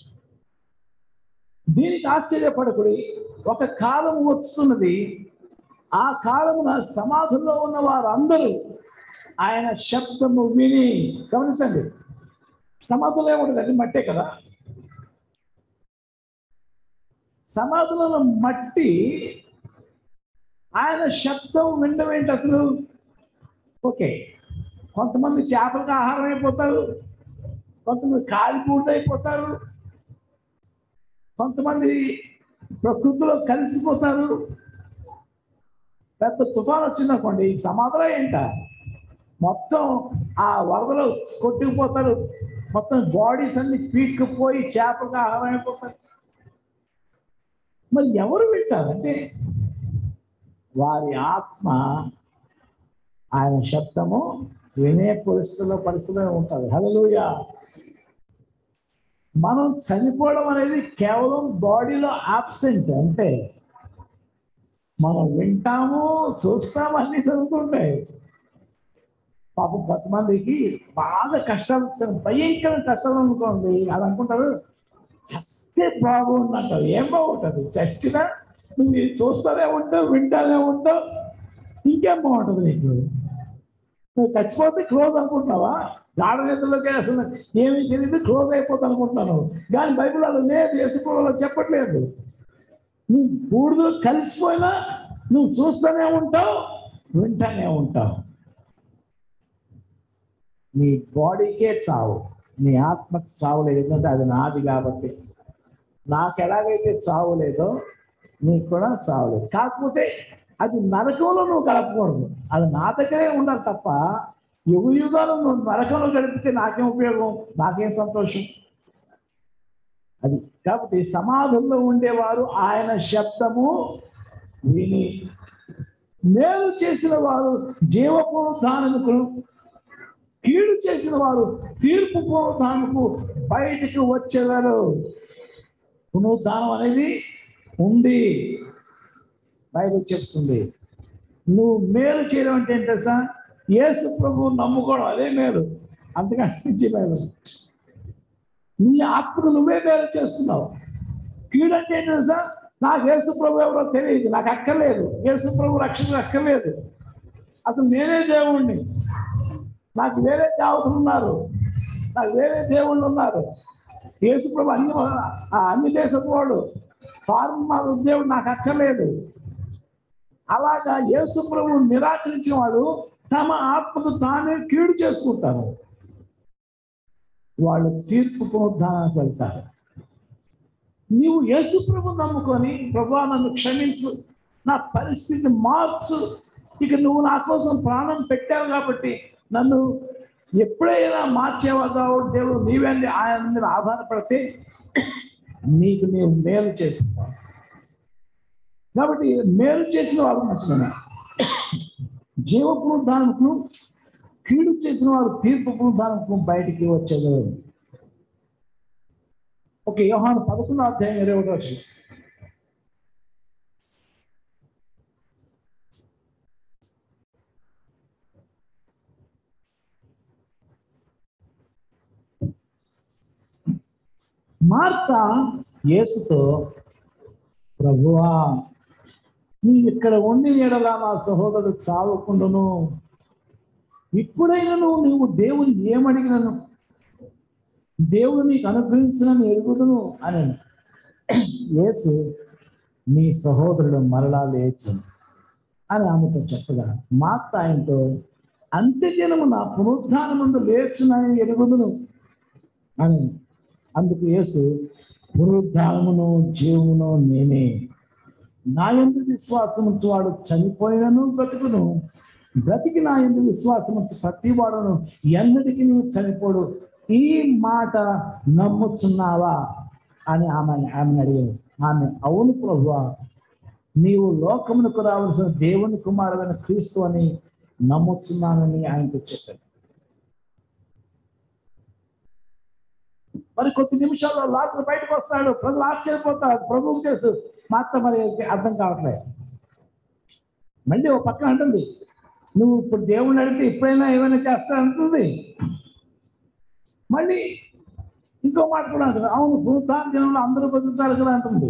దీనికి ఆశ్చర్యపడకుడి ఒక కాలం వస్తున్నది ఆ కాలమున సమాధుల్లో ఉన్న వారందరూ ఆయన శబ్దము విని గమనించండి సమాధులు ఏముండదు అది మట్టే కదా సమాధులలో మట్టి ఆయన శబ్దం వినడం ఏంటి అసలు ఓకే కొంతమంది చేపలకు ఆహారం అయిపోతారు కొంతమంది కాలిపూట అయిపోతారు కొంతమంది ప్రకృతిలో కలిసిపోతారు పెద్ద తుఫాన్ వచ్చిందనుకోండి ఈ సమాధానం ఏంట మొత్తం ఆ వరదలో కొట్టుకుపోతారు మొత్తం బాడీస్ అన్ని పీక్కుపోయి చేపలకు ఆహారం అయిపోతారు మరి ఎవరు వింటారంటే వారి ఆత్మ ఆయన శబ్దము వినే పరిస్థితుల్లో పరిస్థితిలో ఉంటుంది హలోయ మనం చనిపోవడం అనేది కేవలం బాడీలో ఆబ్సెంట్ అంటే మనం వింటాము చూస్తాము అన్ని చదువుతుంటాయి పాపం కొంతమందికి బాగా కష్టాలు వచ్చిన భయంకర కష్టాలు అనుకోండి అది అనుకుంటారు చస్తే బాగుంది అంటారు ఏం బాగుంటుంది చచ్చినా నువ్వు ఇది చూస్తూనే ఉంటావు వింటానే ఉంటావు ఇంకేం బాగుంటుంది నీకు నువ్వు చచ్చిపోతే క్లోజ్ అనుకుంటున్నావా గాఢ నిద్రలోకి అసలు ఏమీ తెలియదు క్లోజ్ అయిపోతా అనుకుంటున్నాను కానీ బైబిల్ అలా లేదు యేసుప్రభులో చెప్పట్లేదు నువ్వు బూడిద కలిసిపోయినా నువ్వు చూస్తూనే ఉంటావు వింటానే ఉంటావు నీ బాడీకే చావు నీ ఆత్మకు చావు లేదు ఎందుకంటే అది నాది కాబట్టి నాకు ఎలాగైతే చావు లేదో నీకు కూడా చావు లేదు కాకపోతే అది నరకంలో నువ్వు గడపకూడదు అది నా దగ్గరే ఉండాలి తప్ప యుగ యుగాలు నువ్వు నరకంలో గడిపితే నాకేం ఉపయోగం నాకేం సంతోషం అది కాబట్టి సమాధుల్లో ఉండేవారు ఆయన శబ్దము విని మేలు చేసిన వారు జీవ పునరుద్ధానముకు కీడు చేసిన వారు తీర్పు పునరుద్ధానముకు బయటికి వచ్చేవారు పునరుద్ధానం అనేది ఉంది బైబిల్ చెప్తుంది నువ్వు మేలు చేయడం అంటే ఏంటో సార్ యేసు ప్రభు నమ్ముకోవడం అదే మేలు అంతకంటే మించి మేలు నీ ఆత్మకు నువ్వే మేలు చేస్తున్నావు కీడు అంటే ఏంటో సార్ నాకు యేసు ప్రభు ఎవరో తెలియదు నాకు అక్కర్లేదు యేసు ప్రభు రక్షణ అక్కర్లేదు అసలు నేనే దేవుణ్ణి నాకు వేరే దేవతలు ఉన్నారు నాకు వేరే దేవుళ్ళు ఉన్నారు యేసు ప్రభు అన్ని ఆ అన్ని దేశపు వాడు ఫారెన్ మా దేవుడు నాకు అక్కర్లేదు అలాగా యేసు ప్రభు నిరాకరించిన వాడు తమ ఆత్మకు తానే కీడు చేసుకుంటారు వాళ్ళు తీర్పు పునరుద్ధానానికి వెళ్తారు నీవు యేసు ప్రభు నమ్ముకొని ప్రభు నన్ను క్షమించు నా పరిస్థితి మార్చు ఇక నువ్వు నా కోసం ప్రాణం పెట్టావు కాబట్టి నన్ను ఎప్పుడైనా మార్చేవా కాబట్టి దేవుడు నీవే అని ఆయన మీద ఆధారపడితే నీకు నీవు మేలు చేస్తున్నావు కాబట్టి మేలు చేసిన వాళ్ళు మంచిగా జీవ పునరుద్ధానకు కీడు చేసిన వారు తీర్పు పునరుద్ధానకు బయటికి వచ్చేది ఓకే యోహాను పదకొండు అధ్యాయం ఇరవై ఒకటి వచ్చి మార్త యేసుతో ప్రభువా నీ ఇక్కడ ఉండి ఎడలా నా సహోదరుడు చావకుండాను ఇప్పుడైనా నువ్వు నువ్వు దేవుని ఏమడిగినను దేవుడు నీకు అనుగ్రహించినని ఎరుగుదును అని యేసు నీ సహోదరుడు మరలా లేచు అని ఆమెతో చెప్పగా మార్త ఆయనతో అంత్యదినము నా పునరుద్ధానముందు లేచునని ఎరుగుదును అని అందుకు యేసు పునరుద్ధానమును జీవమును నేనే నా ఎందు విశ్వాసం వాడు చనిపోయినను బ్రతుకును బ్రతికి నా ఎందు విశ్వాసం ఉంచి ప్రతి వాడును ఎన్నటికి నీవు చనిపోడు ఈ మాట నమ్ముచున్నావా అని ఆమె ఆమెను అడిగాను ఆమె అవును ప్రభువా నీవు లోకమునకు రావలసిన దేవుని కుమారుడైన క్రీస్తు అని నమ్ముతున్నానని ఆయనతో చెప్పాను మరి కొద్ది నిమిషాల్లో లాస్ట్ బయటకు వస్తాడు ప్రజలు ఆశ్చర్యపోతారు ప్రభువు తెలుసు మా అత్త మరి అర్థం కావట్లేదు మళ్ళీ ఓ పక్కన అంటుంది నువ్వు ఇప్పుడు దేవుణ్ణి అడిగితే ఎప్పుడైనా ఏమైనా చేస్తా అంటుంది మళ్ళీ ఇంకో మాట కూడా అంటుంది అవును భూతాన్ జనంలో అందరూ బతుకుతారు కదా అంటుంది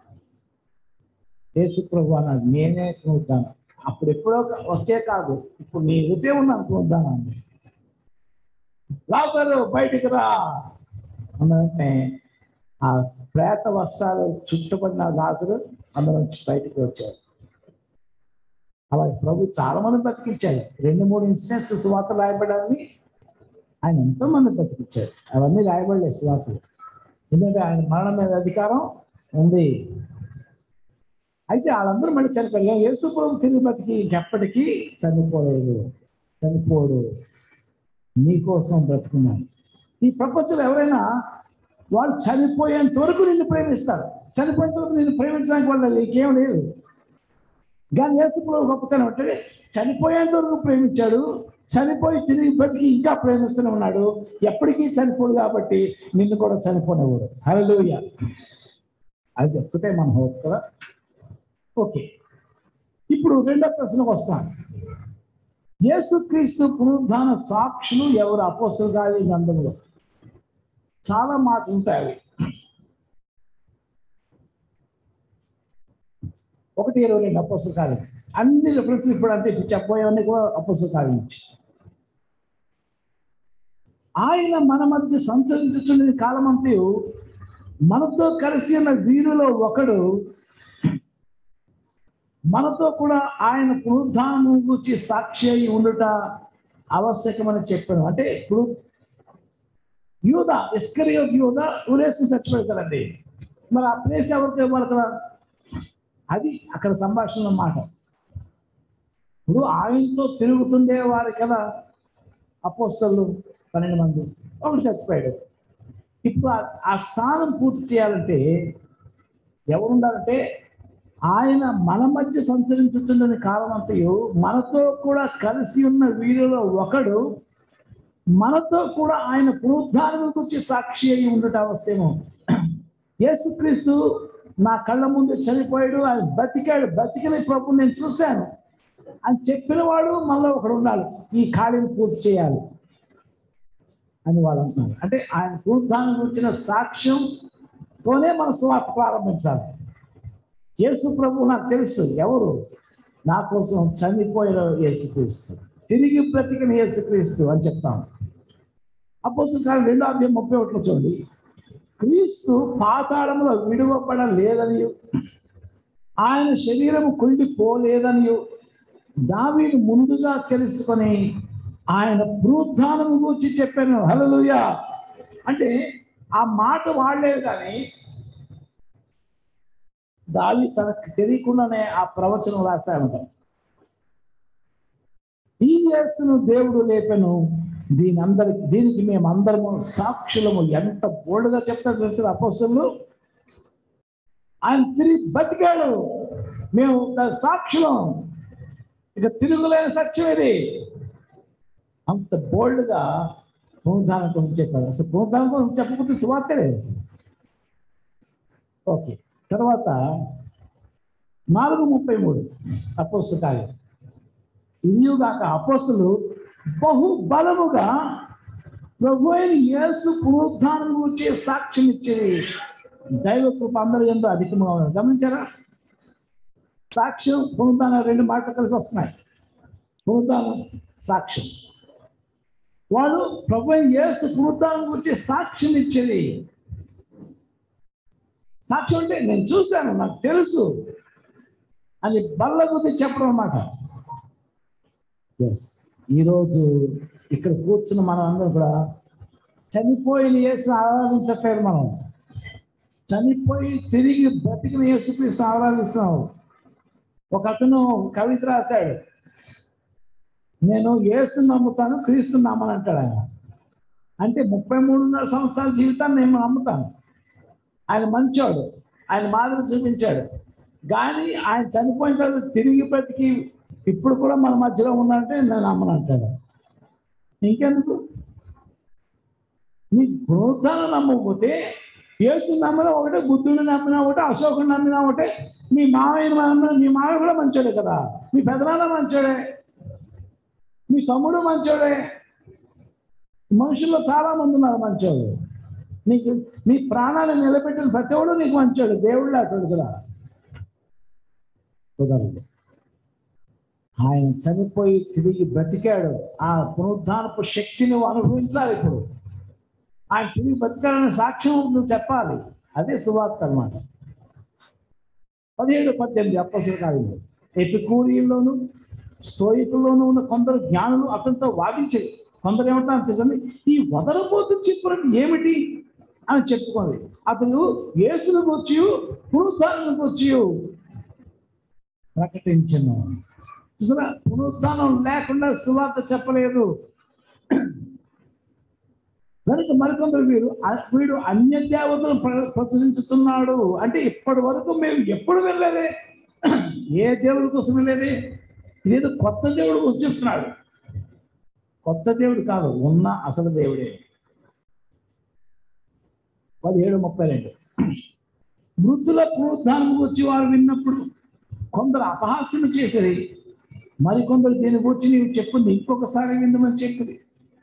యేసు ప్రభు అన్నది నేనే పునరుద్ధానం అప్పుడు ఎప్పుడో వచ్చే కాదు ఇప్పుడు నీ హృదయం ఉన్నాను పునరుద్ధానం అంది లాజరు బయటికి రా అన్నదంటే ఆ ప్రేత వస్త్రాలు చుట్టుపడిన లాజరు అందులో నుంచి బయటికి వచ్చాడు అలా ప్రభు చాలా మంది బతికించాడు రెండు మూడు ఇన్సిడెంట్స్ సువార్త రాయబడాలని ఆయన ఎంతో మంది బతికించాడు అవన్నీ రాయబడలేదు సువార్తలు ఎందుకంటే ఆయన మరణం మీద అధికారం ఉంది అయితే వాళ్ళందరూ మళ్ళీ చనిపోయారు యేసు ప్రభు తిరిగి బతికి ఇంకెప్పటికీ చనిపోలేదు చనిపోడు నీకోసం బ్రతుకున్నాను ఈ ప్రపంచంలో ఎవరైనా వాళ్ళు చనిపోయేంత వరకు నిన్ను ప్రేమిస్తారు చనిపోయేంత వరకు నిన్ను ప్రేమించడానికి వాళ్ళు ఇంకేం లేదు కానీ యేసుప్రభు గొప్పతనం అంటే చనిపోయేంత వరకు ప్రేమించాడు చనిపోయి తిరిగి బతికి ఇంకా ప్రేమిస్తూనే ఉన్నాడు ఎప్పటికీ చనిపోడు కాబట్టి నిన్ను కూడా చనిపోనేవాడు హలోయ అది ఒక్కటే మన హోప్ కదా ఓకే ఇప్పుడు రెండో ప్రశ్నకు వస్తాను యేసుక్రీస్తు పునరుద్ధాన సాక్షులు ఎవరు అపోసలు కాదు ఈ గ్రంథంలో చాలా మాటలు ఉంటాయి అవి ఒకటి ఇరవై రెండు అపోసలు కాదు అన్ని రిఫరెన్స్ ఇప్పుడు అంటే ఇప్పుడు చెప్పబోయేవన్నీ కూడా అపోసలు కాదు నుంచి ఆయన మన మధ్య సంచరించుచున్న కాలమంతయు మనతో కలిసి ఉన్న వీరులో ఒకడు మనతో కూడా ఆయన పునరుద్ధానం గురించి సాక్షి అయి ఉండుట ఆవశ్యకమని చెప్పాను అంటే ఇప్పుడు యూద ఇస్కరియోత్ యూద ఉరేసి చచ్చిపోతారండి మరి ఆ ప్లేస్ ఎవరికి ఇవ్వాలి కదా అది అక్కడ సంభాషణ మాట ఇప్పుడు ఆయనతో తిరుగుతుండే వారు కదా అపోస్తలు పన్నెండు మంది ఒకటి చచ్చిపోయాడు ఇప్పుడు ఆ- ఆ స్థానం పూర్తి చేయాలంటే ఎవరు ఉండాలంటే ఆయన మన మధ్య సంచరించుతున్న కాలం అంతయు మనతో కూడా కలిసి ఉన్న వీరిలో ఒకడు మనతో కూడా ఆయన పునరుద్ధానం గురించి సాక్షి అయి ఉండటం అవశ్యము యేసుక్రీస్తు నా కళ్ళ ముందు చనిపోయాడు ఆయన బతికాడు బతికిన ప్రభు నేను చూశాను అని చెప్పిన వాడు మనలో ఒకడు ఉండాలి ఈ ఖాళీని పూర్తి చేయాలి అని వాళ్ళు అంటున్నారు అంటే ఆయన పునరుద్ధానం గురించిన సాక్ష్యంతోనే మన స్వార్థ ప్రారంభించాలి యేసు ప్రభు నాకు తెలుసు ఎవరు నా కోసం చనిపోయిన యేసుక్రీస్తు తిరిగి బ్రతికిన యేసుక్రీస్తు అని చెప్తాను అపోజిట్ కాలం రెండో అధ్యాయం ముప్పై ఒకటిలో చూడండి క్రీస్తు పాతాళంలో విడువబడలేదని ఆయన శరీరము కుండిపోలేదని దావీదు ముందుగా తెలుసుకొని ఆయన పునరుద్ధానం గురించి చెప్పాను హల్లెలూయా అంటే ఆ మాట వాడలేదు కానీ దావి తనకు తెలియకుండానే ఆ ప్రవచనం రాశామంట ఈ యేసును దేవుడు లేపెను దీని అందరికి దీనికి మేము అందరము సాక్షులము ఎంత బోల్డ్గా చెప్తా చేసిన అపోసలు ఆయన తిరిగి బతికాడు మేము దాని సాక్షులం ఇక తిరుగులేని సత్యం ఇది అంత బోల్డ్గా పునరుద్ధానం గురించి చెప్పారు అసలు పునరుద్ధానం గురించి చెప్పకపోతే సువార్తే లేదు ఓకే తర్వాత నాలుగు ముప్పై మూడు అపోస్తు కార్యం ఇదిగాక అపోస్తులు బహు బలముగా ప్రభు అయిన యేసు పునరుద్ధానం గురించి సాక్ష్యం ఇచ్చేది దైవ కృప అందరి ఎందు అధికంగా ఉన్నది గమనించారా సాక్ష్యం పునరుద్ధానం రెండు మాటలు కలిసి వస్తున్నాయి పునరుద్ధానం సాక్ష్యం వాడు ప్రభు అయిన యేసు పునరుద్ధానం గురించి సాక్ష్యం ఇచ్చేది సాక్ష్యం అంటే నేను చూశాను నాకు తెలుసు అని బల్ల గురించి చెప్పడం అన్నమాట ఎస్ ఈరోజు ఇక్కడ కూర్చున్న మనం అందరం కూడా చనిపోయిన యేసు ఆరాధించట్లేదు మనం చనిపోయి తిరిగి బ్రతికిన యేసుక్రీస్తు ఆరాధిస్తున్నాం ఒక అతను కవిత రాశాడు నేను యేసు నమ్ముతాను క్రీస్తు నమ్మని అంటాడు ఆయన అంటే ముప్పై మూడున్నర సంవత్సరాల జీవితాన్ని నేను నమ్ముతాను ఆయన మంచోడు ఆయన మాదిరి చూపించాడు కానీ ఆయన చనిపోయిన తర్వాత తిరిగి బ్రతికి ఇప్పుడు కూడా మన మధ్యలో ఉన్నాడంటే నేను నమ్మను అంటాడు ఇంకెందుకు నీ పునరుద్ధానం నమ్మకపోతే యేసు నమ్మిన ఒకటే బుద్ధుడిని నమ్మినా ఒకటే అశోకుని నమ్మినా ఒకటే మీ మావయ్యని నమ్మిన మీ మావయ్య కూడా మంచోడే కదా మీ పెదనాన్న మంచోడే మీ తమ్ముడు మంచోడే మనుషుల్లో చాలా మంది ఉన్నారు మంచోళ్ళు నీకు నీ ప్రాణాన్ని నిలబెట్టిన ప్రతి ఒడు నీకు మంచోడు దేవుళ్ళు అతడు కూడా కుదరదు ఆయన చనిపోయి తిరిగి బ్రతికాడు ఆ పునరుద్ధానపు శక్తిని నువ్వు అనుభవించాలి ఇప్పుడు ఆయన తిరిగి బ్రతికాడనే సాక్ష్యం నువ్వు చెప్పాలి అదే సువార్త అన్నమాట పదిహేడు పద్దెనిమిది అప్పసుల కార్యంలో ఎపికూరిలోను స్తోయికుల్లోనూ ఉన్న కొందరు జ్ఞానులు అతనితో వాదించారు కొందరు ఏమంటారు తెలుసండి ఈ వదలబోతు చిప్పురం ఏమిటి అని చెప్పుకుంది అతను యేసును వచ్చి పునరుద్ధానం వచ్చి ప్రకటించను చూసారా పునరుద్ధానం లేకుండా సువార్త చెప్పలేదు కనుక మరికొందరు వీరు అ- వీడు అన్య దేవతలు ప్ర- ప్రచురించుతున్నాడు అంటే ఇప్పటి వరకు మేము ఎప్పుడు వెళ్ళలేదే ఏ దేవుడి కోసం వెళ్ళేది ఇదేదో కొత్త దేవుడు కోసం చెప్తున్నాడు కొత్త దేవుడు కాదు ఉన్న అసలు దేవుడే పదిహేడు ముప్పై రెండు వృద్ధుల పునరుద్ధానం వచ్చి వారు విన్నప్పుడు కొందరు అపహాస్యం చేసేది మరికొందరు దీని గురించి నీవు చెప్పింది ఇంకొకసారి విందమని చెప్పింది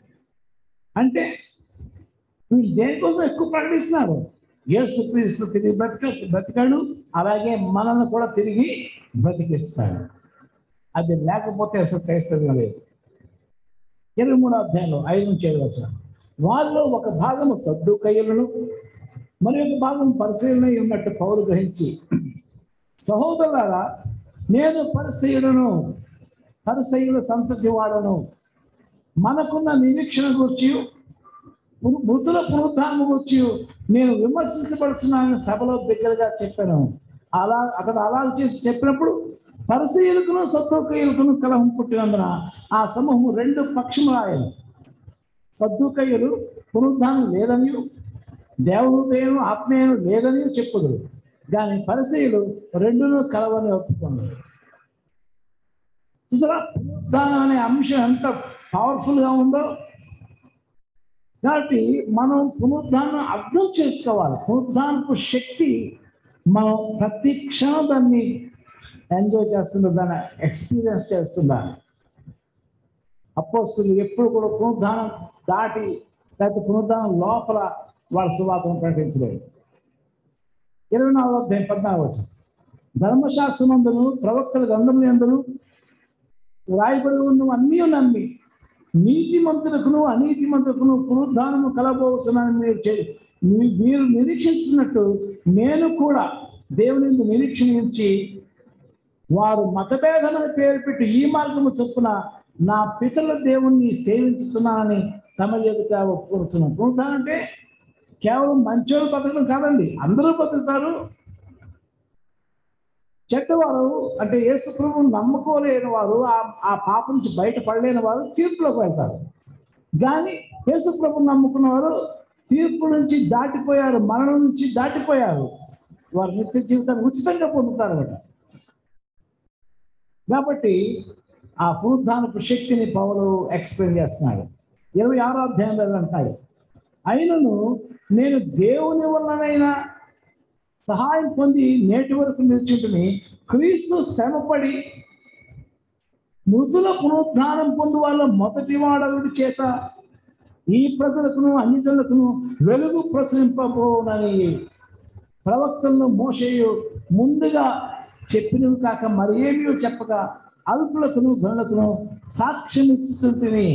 అంటే వీళ్ళు దేనికోసం ఎక్కువ ప్రకటిస్తున్నారు యేసు క్రీస్తు తిరిగి బ్రతిక బ్రతికాడు అలాగే మనల్ని కూడా తిరిగి బ్రతికిస్తాడు అది లేకపోతే అసలు క్రైస్తవ్యం లేదు ఇరవై మూడో అధ్యాయంలో ఐదు నుంచి ఏడు వచ్చిన వాళ్ళలో ఒక భాగము సద్దుకయ్యలను మరి ఒక భాగం పరిశీలన ఉన్నట్టు పౌరు గ్రహించి సహోదరులారా నేను పరిశీలనను పరిశీల సంతతి వాడను మనకున్న నిరీక్షణ గురించి పు- మృతుల పునరుద్ధానం గురించి నేను విమర్శించబడుతున్నానని సభలో బిగ్గరగా చెప్పాను అలా అతడు అలా చేసి చెప్పినప్పుడు పరిశీలకును సద్దుకయ్యులకును కలహం పుట్టినందున ఆ సమూహం రెండు పక్షములాయను సద్దుకయ్యులు పునరుద్ధానం లేదని దేవదూతయను ఆత్మీయను లేదని చెప్పుదురు కానీ పరిశీలు రెండును కలవని ఒప్పుకున్నారు చూసారా పునరుద్ధానం అనే అంశం ఎంత పవర్ఫుల్ గా ఉందో కాబట్టి మనం పునరుద్ధానం అర్థం చేసుకోవాలి పునరుద్ధానపు శక్తి మనం ప్రతి క్షణం దాన్ని ఎంజాయ్ చేస్తున్న దాన్ని ఎక్స్పీరియన్స్ చేస్తున్నాను అపోస్తులు ఎప్పుడు కూడా పునరుద్ధానం దాటి లేకపోతే పునరుద్ధానం లోపల వాళ్ళ సువార్తను ప్రకటించలేదు ఇరవై నాలుగు అధ్యాయం పద్నాలుగు వచ్చి ధర్మశాస్త్రమందును ప్రవక్తల గ్రంథములు ఎందును రాయబడి ఉన్న అన్నీ నమ్మి నీతిమంతులకును అనీతిమంతులకును పునరుద్ధానము కలబోతున్నానని మీరు చే- మీ- మీరు నిరీక్షించినట్టు నేను కూడా దేవుని యందు నిరీక్షణ ఉంచి వారు మతభేదమని పేరు పెట్టి ఈ మార్గము చొప్పున నా పితరుల దేవుణ్ణి సేవించుతున్నానని తమ ఎదుట ఒప్పుకొస్తున్నాను పునరుద్ధానం అంటే కేవలం మంచోళ్ళు బతకడం కాదండి అందరూ బతుకుతారు చెడ్డవారు అంటే యేసు ప్రభు నమ్ముకోలేని వారు ఆ ఆ పాప నుంచి బయటపడలేని వారు తీర్పులోకి వెళ్తారు కానీ యేసు ప్రభు నమ్ముకున్న వారు తీర్పు నుంచి దాటిపోయారు మరణం నుంచి దాటిపోయారు వారు నిత్య జీవితాన్ని ఉచితంగా పొందుతారు అన్నమాట కాబట్టి ఆ పునరుద్ధానపు శక్తిని పౌలు ఎక్స్ప్లెయిన్ చేస్తున్నాడు ఇరవై ఆరో అధ్యాయంలో అంటాడు అయినను నేను దేవుని వల్లనైనా సహాయం పొంది నేటి వరకు నిల్చుంటుని క్రీస్తు శ్రమపడి మృతుల పునరుద్ధానం పొందు వాళ్ళ మొదటి వాడవుడి చేత ఈ ప్రజలకును అన్నిజనులకును వెలుగు ప్రచురింపబోనని ప్రవక్తలను మోసేయు ముందుగా చెప్పినవి కాక మరి ఏమీ చెప్పక అల్పులకును గనులకును సాక్ష్యం ఇస్తుంటిని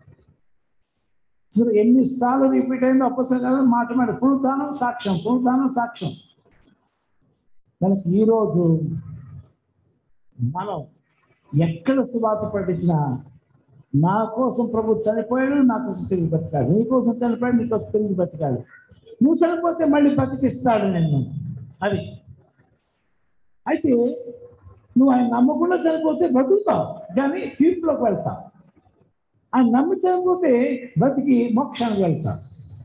అసలు ఎన్నిసార్లు రిపీట్ అయిందో అప్పసలు మాట మాట పునరుద్ధానం సాక్ష్యం పునరుద్ధానం సాక్ష్యం కనుక ఈరోజు మనం ఎక్కడ సువాత పట్టించినా నా కోసం ప్రభు చనిపోయాడు నా కోసం తిరిగి బతికాడు నీ కోసం చనిపోయాడు నీ కోసం తిరిగి బతికాడు నువ్వు చనిపోతే మళ్ళీ బతికిస్తాడు నిన్ను అది అయితే నువ్వు ఆయన నమ్మకుండా చనిపోతే బతుకుతావు కానీ తీర్పులోకి వెళ్తావు ఆయన నమ్మి చనిపోతే బతికి మోక్షానికి వెళ్తావు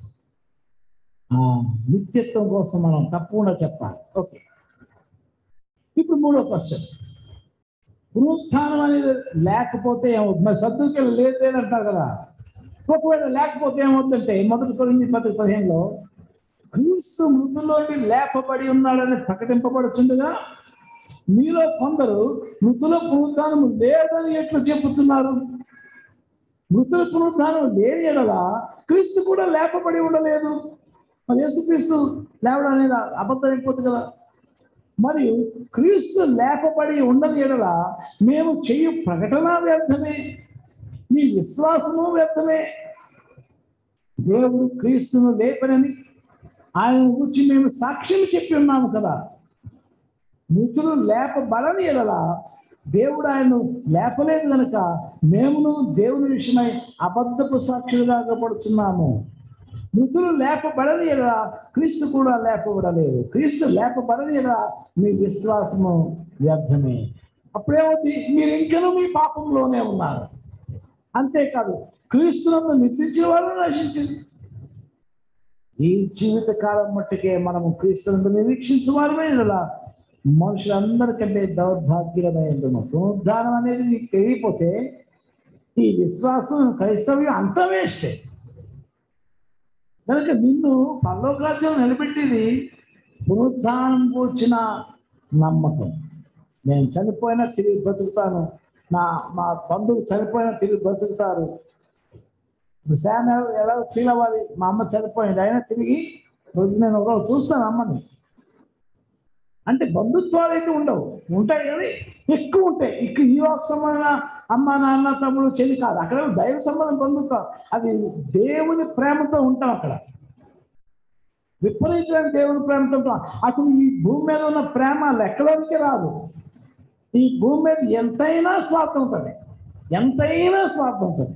ఆ నిత్యత్వం కోసం మనం తప్పకుండా చెప్పాలి ఓకే ఇప్పుడు మూడో క్వశ్చన్ పునరుత్థానం అనేది లేకపోతే ఏమవుతుంది మరి సర్దుకి లేదు లేదంటారు కదా ఒకవేళ లేకపోతే ఏమవుతుందంటే మొదటి కొరింది పది పదిహేనులో క్రీస్తు మృతులోకి లేపబడి ఉన్నాడని ప్రకటింపబడుతుండగా మీలో కొందరు మృతుల పునరుద్ధానము లేదని ఎట్లు చెప్పుతున్నారు మృతుల పునరుద్ధానం లేని ఎడల క్రీస్తు కూడా లేపబడి ఉండలేదు మరి యేసుక్రీస్తు లేవడం అనేది అబద్ధం అయిపోతుంది కదా మరియు క్రీస్తు లేపబడి ఉండని ఎడల మేము చెయ్యి ప్రకటన వ్యర్థమే మీ విశ్వాసము వ్యర్థమే దేవుడు క్రీస్తును లేపనని ఆయన గురించి మేము సాక్ష్యం చెప్పి ఉన్నాము కదా మృతులు లేపబడని ఎడల దేవుడు ఆయన లేపలేదు కనుక మేమును దేవుని విషయమై అబద్ధపు సాక్షులుగా పడుతున్నాము మృతులు లేపబడని ఎడల క్రీస్తు కూడా లేపబడలేదు క్రీస్తు లేపబడని ఎడల మీ విశ్వాసము వ్యర్థమే అప్పుడేమవుతుంది మీరు ఇంకనూ మీ పాపంలోనే ఉన్నారు అంతేకాదు క్రీస్తులను నిద్రించిన వాళ్ళు నశించింది ఈ జీవిత కాలం మట్టుకే మనము క్రీస్తులను నిరీక్షించిన వారమే ఇలా మనుషులందరికంటే దౌర్భాగ్యమైనము పునరుద్ధానం అనేది నీకు తెలియపోతే ఈ విశ్వాసం క్రైస్తవ్యం అంత వేస్టే కనుక నిన్ను పరలోకాజ్యం నిలబెట్టేది పునరుద్ధానం వచ్చిన నమ్మకం నేను చనిపోయినా తిరిగి బ్రతుకుతాను నా మా బంధువు చనిపోయినా తిరిగి బ్రతుకుతారు ఇప్పుడు శామ్ ఎలా- ఎలా ఫీల్ అవ్వాలి మా అమ్మ చనిపోయింది అయినా తిరిగి రోజు నేను ఒక రోజు చూస్తాను అమ్మని అంటే బంధుత్వాలు అయితే ఉండవు ఉంటాయి కానీ ఎక్కువ ఉంటాయి ఇక్కడ ఈ ఒక సంబంధం అమ్మ నాన్న తమ్ముడు చెల్లి కాదు అక్కడ దైవ సంబంధం బంధుత్వం అది దేవుని ప్రేమతో ఉంటాం అక్కడ విపరీతమైన దేవుని ప్రేమతో ఉంటాం అసలు ఈ భూమి మీద ఉన్న ప్రేమ లెక్కలోనికి రాదు ఈ భూమి మీద ఎంతైనా స్వార్థం ఉంటుంది ఎంతైనా స్వార్థం ఉంటుంది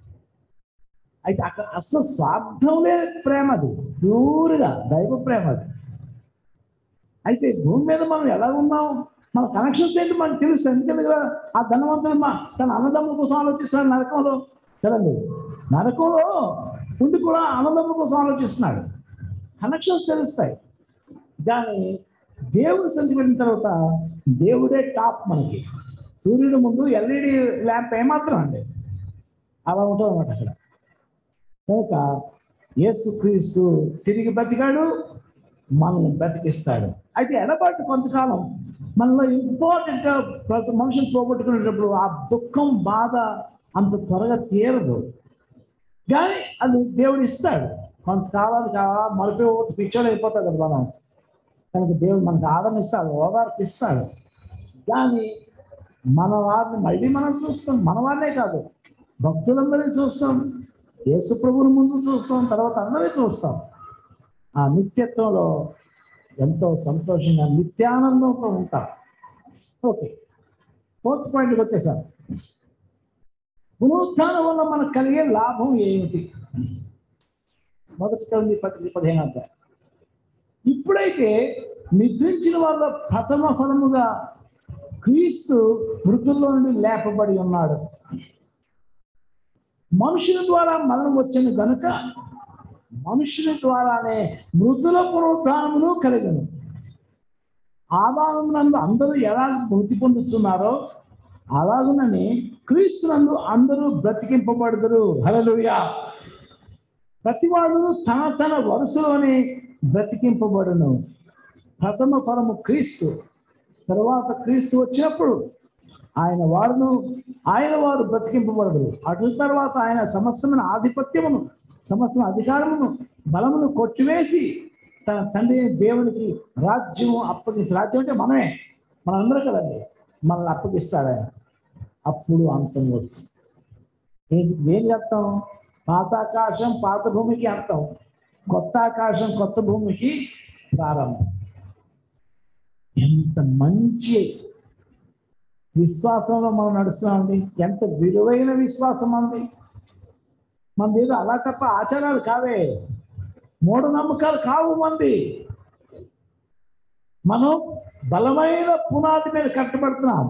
అయితే అక్కడ అసలు స్వార్థం లేని ప్రేమ అది ప్యూర్గా దైవ ప్రేమ అది అయితే భూమి మీద మనం ఎలా ఉన్నాం మన కనెక్షన్స్ ఏంటి మనకు తెలుసు ఎందుకంటే కదా ఆ ధనవంతుడు మా తన అన్నదమ్ముల కోసం ఆలోచిస్తాడు నరకంలో కదండి నరకంలో ఉండి కూడా అన్నదమ్ముల కోసం ఆలోచిస్తున్నాడు కనెక్షన్స్ తెలుస్తాయి కానీ దేవుడు సంతి పెట్టిన తర్వాత దేవుడే టాప్ మనకి సూర్యుడు ముందు ఎల్ఈడి ల్యాంప్ ఏమాత్రం అండి అలా ఉంటుంది అన్నమాట అక్కడ కనుక యేసుక్రీస్తు తిరిగి బతికాడు మనల్ని బ్రతికిస్తాడు అయితే ఎడబాటు కొంతకాలం మనలో ఇంపార్టెంట్ మనుషులు పోగొట్టుకునేటప్పుడు ఆ దుఃఖం బాధ అంత త్వరగా తీరదు కానీ అది దేవుడు ఇస్తాడు కొంతకాలానికి ఆ మరిపి పిక్చర్ అయిపోతుంది కదా మనం కనుక దేవుడు మనకు ఆదరణ ఇస్తాడు ఓదార్పు ఇస్తాడు కానీ మన వారిని మళ్ళీ మనం చూస్తాం మన వారినే కాదు భక్తులందరినీ చూస్తాం యేసు ప్రభువుల ముందు చూస్తాం తర్వాత అందరినీ చూస్తాం ఆ నిత్యత్వంలో ఎంతో సంతోషంగా నిత్యానందంతో ఉంటాం ఓకే ఫోర్త్ పాయింట్కి వచ్చేసారు పునరుత్థానం వల్ల మనకు కలిగే లాభం ఏమిటి మొదటి తొమ్మిది పది పదిహేను అధ్యాయం ఇప్పుడైతే నిద్రించిన వాళ్ళ ప్రథమ ఫలముగా క్రీస్తు మృతుల్లో నుండి లేపబడి ఉన్నాడు మనుషుల ద్వారా మరణం వచ్చిన గనుక మనుషుల ద్వారానే మృతుల పునరుద్ధానమును కలిగను ఆదానందు అందరూ ఎలా మృతి పొందుతున్నారో అలాగునని క్రీస్తునందు అందరూ బ్రతికింపబడదురు హల్లెలూయా ప్రతివాడు తన తన వరుసలోనే బ్రతికింపబడును ప్రథమ ఫలము క్రీస్తు తర్వాత క్రీస్తు వచ్చినప్పుడు ఆయన వారును ఆయన వారు బ్రతికింపబడదు అటు తర్వాత ఆయన సమస్తమైన ఆధిపత్యమును సమస్త అధికారమును బలమును కొట్టివేసి తన తండ్రి అయిన దేవునికి రాజ్యము అప్పగించి రాజ్యం అంటే మనమే మనందరం కదండి మనల్ని అప్పగిస్తాడు ఆయన అప్పుడు అంతం వచ్చు ఏం ఏం చెప్తాం పాత ఆకాశం పాత భూమికి అంతం కొత్త ఆకాశం కొత్త భూమికి ప్రారంభం ఎంత మంచి విశ్వాసంలో మనం నడుస్తున్నామండి ఎంత విలువైన విశ్వాసం అంది మన ఏదో అలా తప్ప ఆచారాలు కావే మూఢనమ్మకాలు కావు మంది మనం బలమైన పునాది మీద కట్టబడుతున్నాం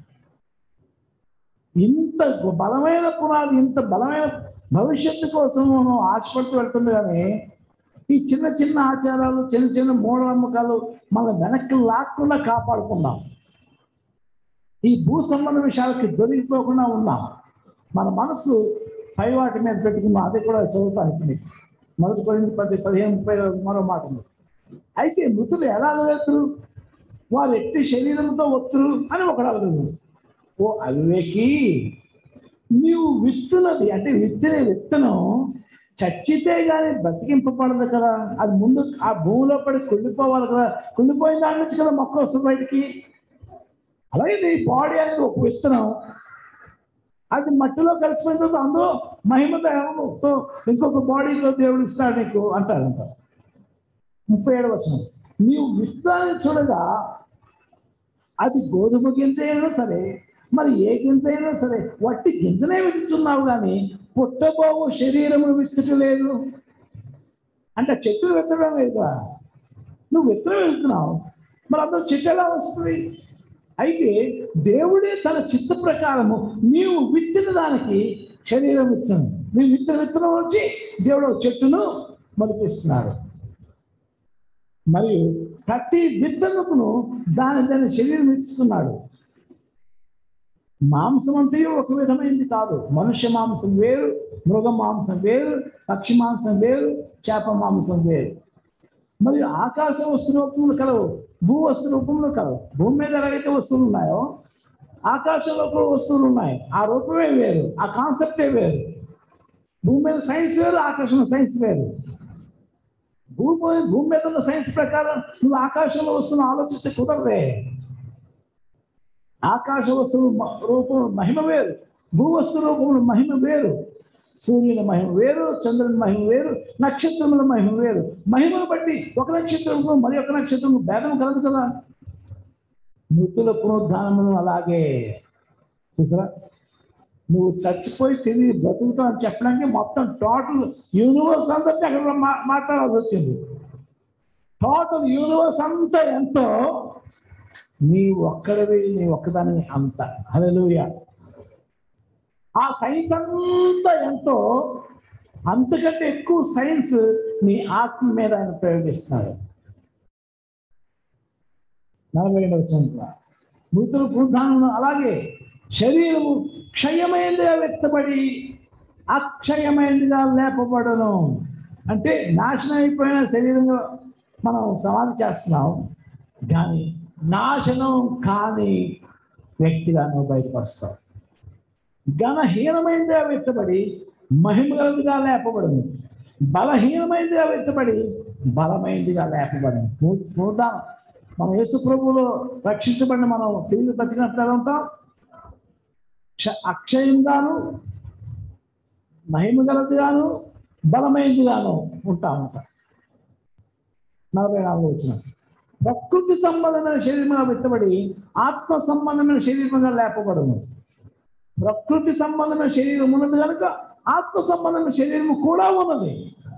ఇంత బలమైన పునాది ఇంత బలమైన భవిష్యత్తు కోసం మనం ఆశపడుతూ వెళ్తుంది కానీ ఈ చిన్న చిన్న ఆచారాలు చిన్న చిన్న మూఢనమ్మకాలు మన వెనక్కి లాక్కుండా కాపాడుకుందాం ఈ భూ సంబంధ విషయాలకి దొరికిపోకుండా ఉన్నాం మన మనసు పై వాటి మీద పెట్టుకున్నాం అది కూడా చదువుతాను మీకు మొదటి పది పది పదిహేను ముప్పై మరో మాట ఉంది అయితే మృతులు ఎలా వెళ్తురు వారు ఎట్టి శరీరంతో వస్తురు అని ఒకడు అడుగుతుంది ఓ అవివేకి నీవు విత్తున్నది అంటే విత్తిన విత్తనం చచ్చితే గాని బ్రతికింపబడదు కదా అది ముందు ఆ భూమిలో పడి కుళ్ళిపోవాలి కదా కుళ్ళిపోయిన దాని నుంచి కదా మొక్క వస్తుంది బయటికి అలాగే నీ బాడీ అనేది ఒక విత్తనం అది మట్టిలో కలిసిపోయిన తర్వాత అందులో మహిమతో ఇంకొక బాడీతో దేవుడు ఇస్తాడు నీకు అంటారు అంటారు ముప్పై ఏడు వచనం నీవు విత్తనాన్ని చూడగా అది గోధుమ గింజ అయినా సరే మరి ఏ గింజ అయినా సరే వట్టి గింజనే విత్తుతున్నావు కానీ పుట్టబోవు శరీరము విత్తుటలేదు అంటే చెట్టులు విత్తడం లేదు కదా. నువ్వు విత్తనం వెళ్తున్నావు మరి అందులో చెట్టు ఎలా వస్తుంది అయితే దేవుడే తన చిత్త ప్రకారము నీవు విత్తిన దానికి శరీరం ఇచ్చాను నీవు విత్తన విత్తనం వచ్చి దేవుడు ఒక చెట్టును మొలిపిస్తున్నాడు మరియు ప్రతి విత్తనకును దాని దాని శరీరం ఇస్తున్నాడు మాంసం అంతయు ఒక విధమైనది కాదు మనుష్య మాంసం వేరు మృగ మాంసం వేరు పక్షి మాంసం వేరు చేప మాంసం వేరు మరియు ఆకాశ వస్తు రూపములు కలవు భూ వస్తు రూపంలో కలవు భూమి మీద ఎలాగైతే వస్తువులు ఉన్నాయో ఆకాశంలో కూడా వస్తువులు ఉన్నాయి ఆ రూపమే వేరు ఆ కాన్సెప్టే వేరు భూమి మీద సైన్స్ వేరు ఆకాశంలో సైన్స్ వేరు భూమి భూమి మీద ఉన్న సైన్స్ ప్రకారం నువ్వు ఆకాశంలో వస్తున్న ఆలోచిస్తే కుదరదే ఆకాశ వస్తువు మ- రూపం మహిమ వేరు భూ వస్తు రూపంలో మహిమ వేరు సూర్యుని మహిమ వేరు చంద్రుని మహిమ వేరు నక్షత్రముల మహిమ వేరు మహిమను బట్టి ఒక నక్షత్రంలో మరి ఒక నక్షత్రం భేదం కలదు కదా మృతుల పునరుద్ధానములు అలాగే చూసారా నువ్వు చచ్చిపోయి తిరిగి బ్రతుకుతావు అని చెప్పడానికి మొత్తం టోటల్ యూనివర్స్ అందరినీ అక్కడ మా- మాట్లాడాల్సి వచ్చింది టోటల్ యూనివర్స్ అంతా ఎంతో నీ ఒక్కడివి నీ ఒక్కదాని అంత హల్లెలూయా ఆ సైన్స్ అంతా ఎంతో అంతకంటే ఎక్కువ సైన్స్ నీ ఆత్మ మీద ఆయన ప్రయోగిస్తున్నాడు నలభై ఏడు వచ్చిన మృతులు పునరుద్ధానం అలాగే శరీరము క్షయమైనదిగా వ్యక్తపడి అక్షయమైనదిగా లేపబడను అంటే నాశనం అయిపోయిన శరీరంలో మనం సమాధి చేస్తున్నాం కానీ నాశనం కాని వ్యక్తిగా నువ్వు బయటకు వస్తావు ఘనహీనమైనదిగా వ్యక్తపడి మహిమగలదిగా లేపబడను బలహీనమైనదిగా వ్యక్తపడి బలమైనదిగా లేపబడను నువ్వు నువ్వు మనం యేసు ప్రభువులో రక్షించబడిన మనం తిరిగి బతికినప్పుడు ఎలా ఉంటాం క్ష- అక్షయంగాను మహిమగలదిగాను బలమైనదిగాను ఉంటాం ఉంటాం నలభై నాలుగు వచ్చిన ప్రకృతి సంబంధమైన శరీరంగా వ్యక్తపడి ఆత్మ సంబంధమైన శరీరంగా లేపబడను ప్రకృతి సంబంధమైన శరీరం ఉన్నది కనుక ఆత్మ సంబంధమైన శరీరము కూడా ఉన్నది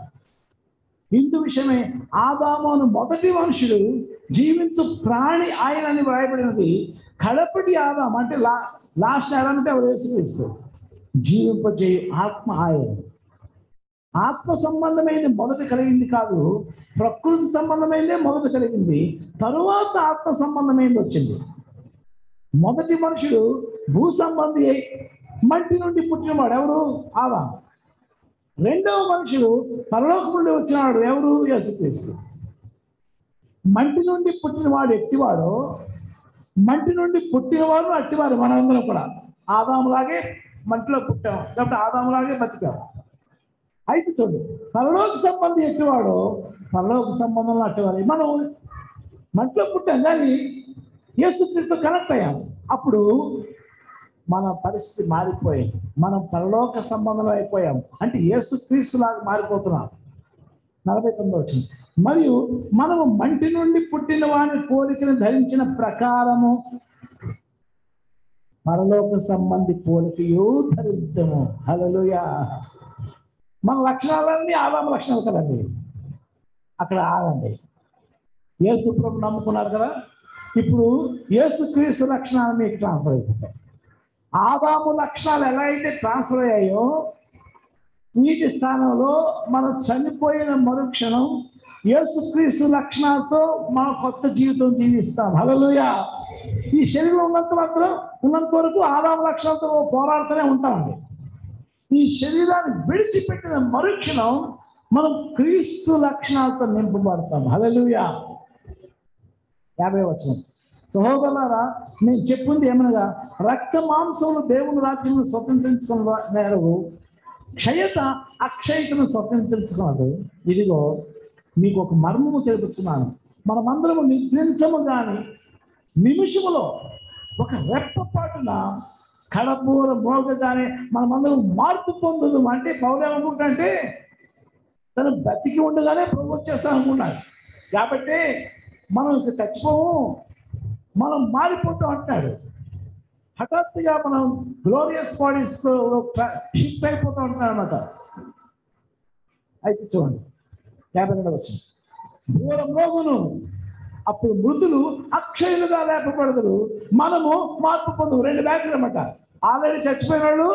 ఇందు విషయమే ఆదాము అను మొదటి మనుషుడు జీవించు ప్రాణి ఆయన అని వ్రాయబడినది కడపటి ఆదాం అంటే లా లాస్ట్ ఆదాం అంటే ఎవరు యేసుక్రీస్తు జీవింపజేయు ఆత్మ ఆయన ఆత్మ సంబంధమైనది మొదట కలిగింది కాదు ప్రకృతి సంబంధమైనదే మొదట కలిగింది తరువాత ఆత్మ సంబంధమైనది వచ్చింది మొదటి మనుషుడు భూ సంబంధి అయి మట్టి నుండి పుట్టినవాడు ఎవరు ఆదా రెండవ మనుషుడు పరలోకం నుండి వచ్చినవాడు ఎవరు యేసుక్రీస్తు మంటి నుండి పుట్టినవాడు ఎట్టివాడు మంటి నుండి పుట్టినవాడు అట్టివారు మనందరం కూడా ఆదాములాగే మంటిలో పుట్టాం కాబట్టి ఆదాములాగే బతికాం అయితే చూడు పరలోక సంబంధం ఎట్టివాడు పరలోక సంబంధంలో అట్టివారు మనం మంటిలో పుట్టాం కానీ యేసుక్రీస్తు కనెక్ట్ అయ్యాం అప్పుడు మన పరిస్థితి మారిపోయింది మనం పరలోక సంబంధంలో అయిపోయాం అంటే యేసుక్రీస్తు లాగా మారిపోతున్నాం నలభై తొమ్మిది వచ్చింది మరియు మనము మంటి నుండి పుట్టిన వాని పోలికను ధరించిన ప్రకారము పరలోక సంబంధి పోలికయు ధరిద్దాము హల్లెలూయా మన లక్షణాలన్నీ ఆదామ లక్షణాలు కదండి అక్కడ ఆగండి యేసు ప్రభు నమ్ముకున్నారు కదా ఇప్పుడు యేసు క్రీస్తు లక్షణాలు మీకు ట్రాన్స్ఫర్ అయిపోతాయి ఆదాము లక్షణాలు ఎలా అయితే ట్రాన్స్ఫర్ అయ్యాయో వీటి స్థానంలో మనం చనిపోయిన మరుక్షణం యేసుక్రీస్తు లక్షణాలతో మనం కొత్త జీవితం జీవిస్తాం హల్లెలూయా ఈ శరీరం ఉన్నంత మాత్రం ఉన్నంత వరకు ఆదాము లక్షణాలతో పోరాడుతూనే ఉంటామండి ఈ శరీరాన్ని విడిచిపెట్టిన మరుక్షణం మనం క్రీస్తు లక్షణాలతో నింపబడతాం హల్లెలూయా యాభై వచనం సహోదరులారా నేను చెప్పింది ఏమనగా రక్త మాంసములు దేవుని రాజ్యంలో స్వతంత్రించుకున్న మేరకు క్షయత అక్షయతను స్వతంత్రించుకున్నది ఇదిగో మీకు ఒక మర్మము తెలుపుతున్నాను మనమందరము నిద్రించము గాని నిమిషములో ఒక రెప్పపాటున కడపూర మోగగానే మనమందరం మార్పు పొందుదు అంటే పౌరు ఏమనుకుంటే తను బతికి ఉండగానే ప్రభు వచ్చేస్తాను అనుకున్నాడు కాబట్టి మనం ఇక చచ్చిపోము మనం మారిపోతాం అంటున్నాడు హఠాత్తుగా మనం గ్లోరియస్ బాడీస్ షిఫ్ట్ అయిపోతాం అంటున్నాడు అనమాట అయితే చూడండి యాభై రెండు వచ్చింది దూర మోగును అప్పుడు మృతులు అక్షయులుగా లేపబడదురు మనము మార్పు పొందు రెండు బ్యాచ్లు అనమాట ఆల్రెడీ చచ్చిపోయిన వాళ్ళు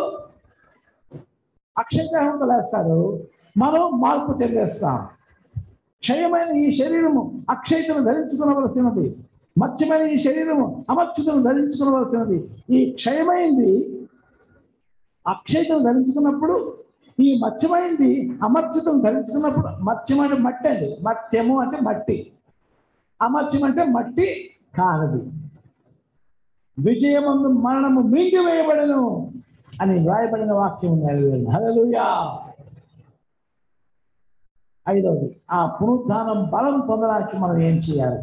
అక్షయగ్రహంతో లేస్తారు మనం మార్పు చెందేస్తాం క్షయమైన ఈ శరీరము అక్షయతను ధరించుకునవలసినది మత్స్యమైన ఈ శరీరము అమర్చితను ధరించుకునవలసినది ఈ క్షయమైంది అక్షయతను ధరించుకున్నప్పుడు ఈ మత్స్యమైంది అమర్చితను ధరించుకున్నప్పుడు మత్స్యం అంటే మట్టి అండి మత్యము అంటే మట్టి అమర్త్యం అంటే మట్టి కానది విజయమందు మరణము మింగివేయబడను అని వ్రాయబడిన వాక్యం ఉంది హల్లెలూయా ఐదవది ఆ పునరుద్ధానం బలం పొందడానికి మనం ఏం చేయాలి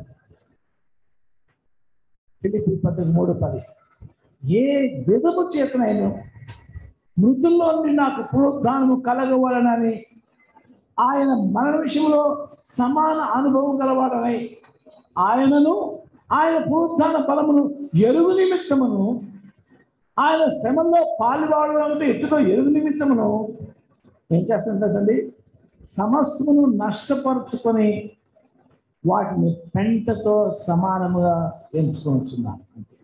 ఫిలిపి పత్రిక మూడు పది ఏ విధము చేతనైనా మృతుల్లో నుండి నాకు పునరుద్ధానము కలగవలనని ఆయన మరణ విషయంలో సమాన అనుభవం గలవాడనై ఆయనను ఆయన పునరుద్ధాన బలమును ఎరుగు నిమిత్తమును ఆయన శ్రమంలో పాలువాడు అంటే ఎట్టుకో ఎరుగు నిమిత్తమును ఏం చేస్తాను తెలుసండి సమస్తమును నష్టపరుచుకొని వాటిని పెంటతో సమానముగా ఎంచుకొనిచున్నాను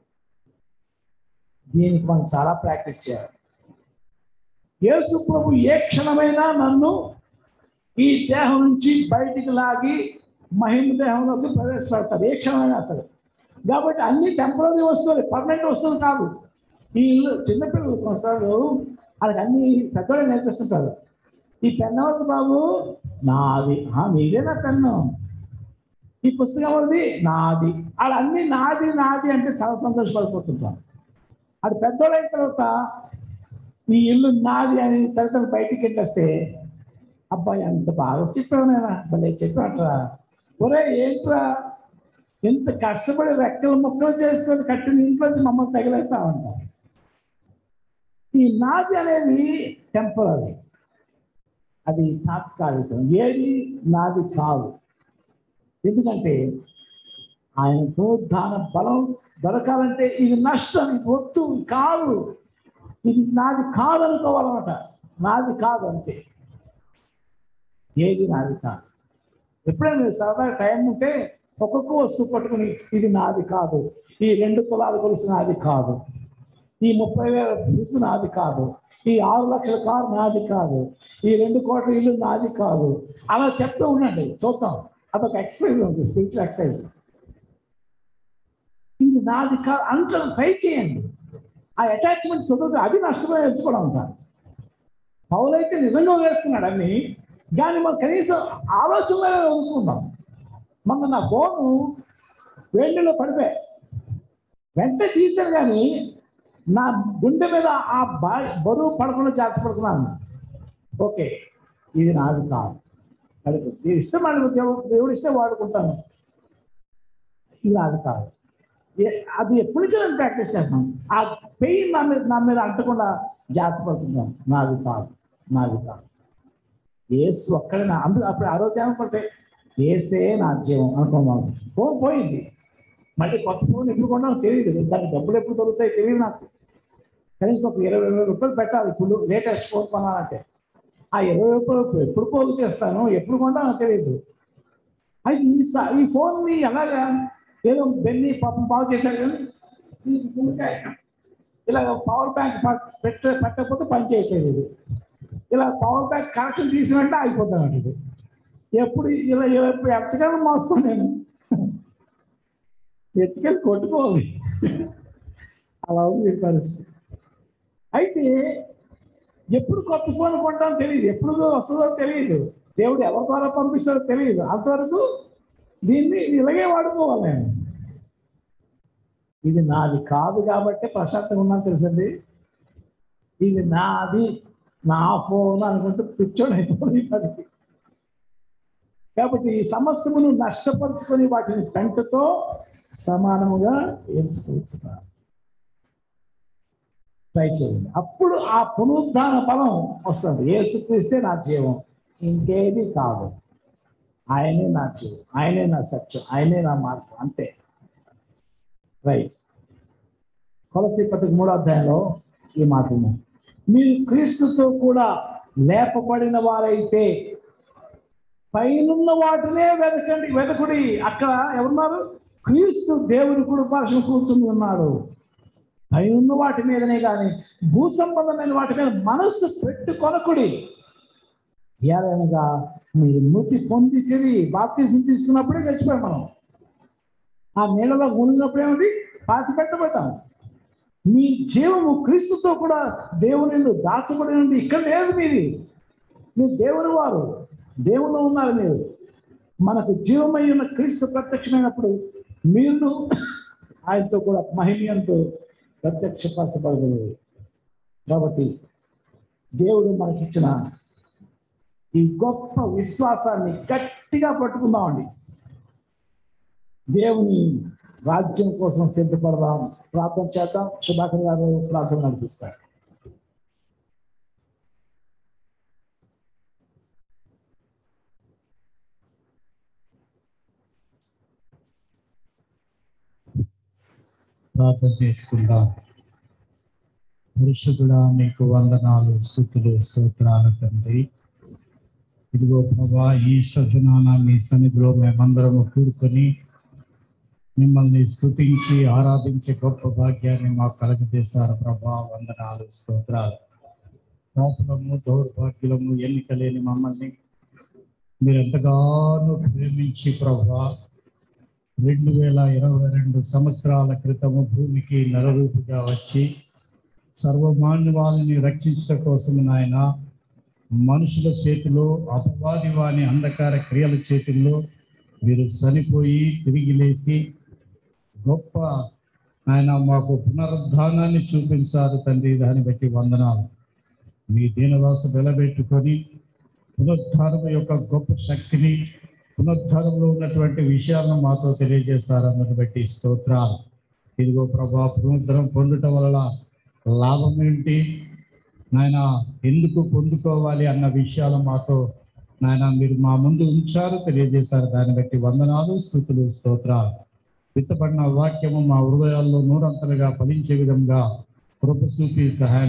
దీనికి మనం చాలా ప్రాక్టీస్ చేయాలి యేసు ప్రభు ఏ క్షణమైనా నన్ను ఈ దేహం నుంచి బయటికి లాగి మహిమ దేహంలోకి ప్రవేశపెడతారు ఏ క్షణమైనా సరే కాబట్టి అన్ని టెంపరీ వస్తువులు పర్మనెంట్ వస్తువులు కాదు ఈ ఇల్లు చిన్నపిల్లలు కొన్నిసార్లు వాళ్ళకి అన్ని పెద్దవాళ్ళు నేర్పిస్తుంటారు ఈ పెన్ ఎవరిది బాబు నాది "ఆ, మీదే నా పెన్ను ఈ పుస్తకం ఎవరిది నాది ఆడ అన్ని నాది నాది అంటే చాలా సంతోషపడిపోతుంటాం అది పెద్దోళ్ళు అయిన తర్వాత ఈ ఇల్లు నాది అని తల్లిదండ్రులు బయటికి వెళ్ళేస్తే అబ్బాయి అంత బాగా చెప్పావు నేనా భలే చెప్పాట్రా ఒరే ఏంట్రా ఎంత కష్టపడి రెక్కలు ముక్కలు చేసుకొని కట్టిన ఇంట్లోంచి మమ్మల్ని తగిలేస్తామంట ఈ నాది అనేది టెంపరీ అది తాత్కాలికం ఏది నాది కాదు ఎందుకంటే ఆయన పునరుద్ధాన బలం దొరకాలంటే ఇది నష్టం ఇది వద్దు ఇది కాదు ఇది నాది కాదనుకోవాలన్నమాట నాది కాదు అంతే ఏది నాది కాదు ఎప్పుడైనా మీరు సరదాగా టైం ఉంటే ఒక్కొక్క వస్తువు పట్టుకుని ఇది నాది కాదు ఈ రెండు కులాలు కొలుసు నాది కాదు ఈ ముప్పై వేల బిల్స్ నాది కాదు ఈ ఆరు లక్షల కారు నాది కాదు ఈ రెండు కోట్ల ఇల్లు నాది కాదు అలా చెప్తూ ఉండండి చూద్దాం అదొక ఎక్సర్సైజ్ ఉంది స్పిరిచువల్ ఎక్సర్సైజ్ ఇది నాది కాదు అంత ట్రై చేయండి ఆ అటాచ్మెంట్ చదువుతూ అది నష్టపోయి ఎంచుకోవడం ఉంటారు పౌలైతే నిజంగా వేస్తున్నాడు అన్ని కానీ మనం కనీసం ఆలోచనలో వదులుకుందాం మొన్న నా ఫోను వెండిలో పడిపోయా వెంటనే తీశాను కానీ నా గుండె మీద ఆ బా బరువు పడకుండా జాగ్రత్త పడుతున్నాను ఓకే ఇది నాది కాదు అది ఇది ఇస్తే మళ్ళీ దేవుడు దేవుడు ఇస్తే వాడుకుంటాను ఇది నాది కాదు ఏ- అది ఎప్పటి నుంచో నేను ప్రాక్టీస్ చేస్తాను ఆ పెయిన్ నా మీద నా మీద అంటకుండా జాగ్రత్త పడుతున్నాను నాది కాదు నాది కాదు ఏసు ఒక్కడే నా అందుకు అప్పుడు ఆ రోజు ఏమనుకుంటే ఏసే నా జీవం అనుకున్నాను ఫోన్ పోయింది మళ్ళీ కొత్త ఫోన్ ఎప్పుడు కొన్నామో తెలియదు దానికి డబ్బులు ఎప్పుడు దొరుకుతాయి తెలియదు నాకు కనీసం ఒక ఇరవై వేల రూపాయలు పెట్టాలి ఇప్పుడు లేటెస్ట్ ఫోన్ కొనాలంటే ఆ ఇరవై రూపాయలు ఎప్పుడు పోగు చేస్తాను ఎప్పుడు కొంటానో తెలియదు అయితే ఈ స- ఈ ఫోన్ని ఎలాగా ఏదో బెన్ని పాపం బాగు చేశారు కానీ ఈ గుండెకాయ ఇలా పవర్ బ్యాంక్ పెట్ట పెట్టకపోతే పని చేయట్లేదు ఇది ఇలా పవర్ బ్యాంక్ కనెక్షన్ తీసినట్టే అయిపోతాను ఇది ఎప్పుడు ఇలా ఇలా ఎప్పుడు ఎంతకాలం మోస్తాను నేను ఎత్తుకేసి కొట్టుకోవాలి అలా ఉంది ఈ పరిస్థితి అయితే ఎప్పుడు కొత్త ఫోన్ కొంటామో తెలియదు ఎప్పుడు వస్తుందో తెలియదు దేవుడు ఎవరి ద్వారా పంపిస్తాడో తెలియదు అంతవరకు దీన్ని ఇలాగే వాడుకోవాలి నేను ఇది నాది కాదు కాబట్టి ప్రశాంతంగా ఉన్నాను తెలుసండి ఇది నాది నా ఫోన్ అనుకుంటూ పిచ్చోడు అయిపోయింది ఈ పనికి కాబట్టి ఈ సమస్తమును నష్టపరుచుకొని వాటిని పెంటతో సమానముగా ఎంచుకోవచ్చు ట్రై చేయండి అప్పుడు ఆ పునరుద్ధాన ఫలం వస్తుంది ఏసుక్రీస్తే నా జీవం ఇంకేది కాదు ఆయనే నా జీవం ఆయనే నా సత్యం ఆయనే నా మార్గం అంతే రైట్ కొలసి పత్రిక మూడో అధ్యాయంలో ఈ మాట ఉంది. మీరు క్రీస్తుతో కూడా లేపబడిన వారైతే పైనున్న వాటినే వెతకండి వెతకుడి అక్కడ ఎవరున్నారు క్రీస్తు దేవుని కుడి పార్శ్వం కూర్చుని ఉన్నాడు పైనున్న వాటి మీదనే కానీ భూ సంబంధమైన వాటి మీద మనస్సు పెట్టుకొనకుడి ఏదనగా మీరు మృతి పొంది తిరిగి బాప్తీసం తీసుకున్నప్పుడే చచ్చిపోయాం మనం ఆ నీళ్ళలో మునిగినప్పుడు ఏమిటి పాతి పెట్టబడ్డాం మీ జీవము క్రీస్తుతో కూడా దేవుని దాచబడి ఉంది ఇక్కడ లేదు మీది మీరు దేవుని వారు దేవుల్లో ఉన్నారు మీరు మనకు జీవమై ఉన్న క్రీస్తు ప్రత్యక్షమైనప్పుడు మీరు ఆయనతో కూడా మహిమయంతో ప్రత్యక్షపరచబడగలరు కాబట్టి దేవుడు మనకిచ్చిన ఈ గొప్ప విశ్వాసాన్ని గట్టిగా పట్టుకుందామండి దేవుని రాజ్యం కోసం సిద్ధపడదాం ప్రార్థన చేద్దాం సుధాకర్ గారు ప్రార్థన నడిపిస్తారు ప్రార్థన చేసుకుందాం పరిశుద్ధుడా మీకు వందనాలు స్థుతులు స్తోత్రాలు తండ్రి ఇదిగో ప్రభా ఈ సజ్జనాన మీ సన్నిధిలో మేమందరము కూడుకొని మిమ్మల్ని స్థుతించి ఆరాధించే గొప్ప భాగ్యాన్ని మాకు కలగజేశారు ప్రభా వందనాలు స్తోత్రాలు పాపులము దౌర్భాగ్యులము ఎన్నిక లేని మమ్మల్ని మీరు ఎంతగానో ప్రేమించి ప్రభా రెండు వేల ఇరవై రెండు సంవత్సరాల క్రితము భూమికి నరరూపిగా వచ్చి సర్వమాన్యువాలని రక్షించడం కోసం నాయన మనుషుల చేతిలో అపవాది వాని అంధకార క్రియల చేతుల్లో మీరు చనిపోయి తిరిగి లేచి గొప్ప ఆయన మాకు పునరుద్ధానాన్ని చూపించారు తండ్రి దాన్ని బట్టి వందనాలు మీ దీనదాసు నిలబెట్టుకొని పునరుద్ధానం యొక్క గొప్ప శక్తిని పునరుద్ధానంలో ఉన్నటువంటి విషయాలను మాతో తెలియజేస్తారు అందుని బట్టి స్తోత్రాలు ఇదిగో ప్రభా పునరుద్ధరం పొందటం వలన లాభం ఏంటి నాయన ఎందుకు పొందుకోవాలి అన్న విషయాలు మాతో నాయన మీరు మా ముందు ఉంచారు తెలియజేశారు దాన్ని బట్టి వందనాలు స్థుతులు స్తోత్రాలు విత్తబడిన వాక్యము మా హృదయాల్లో నూరంతలుగా ఫలించే విధంగా కృప చూపి సహాయం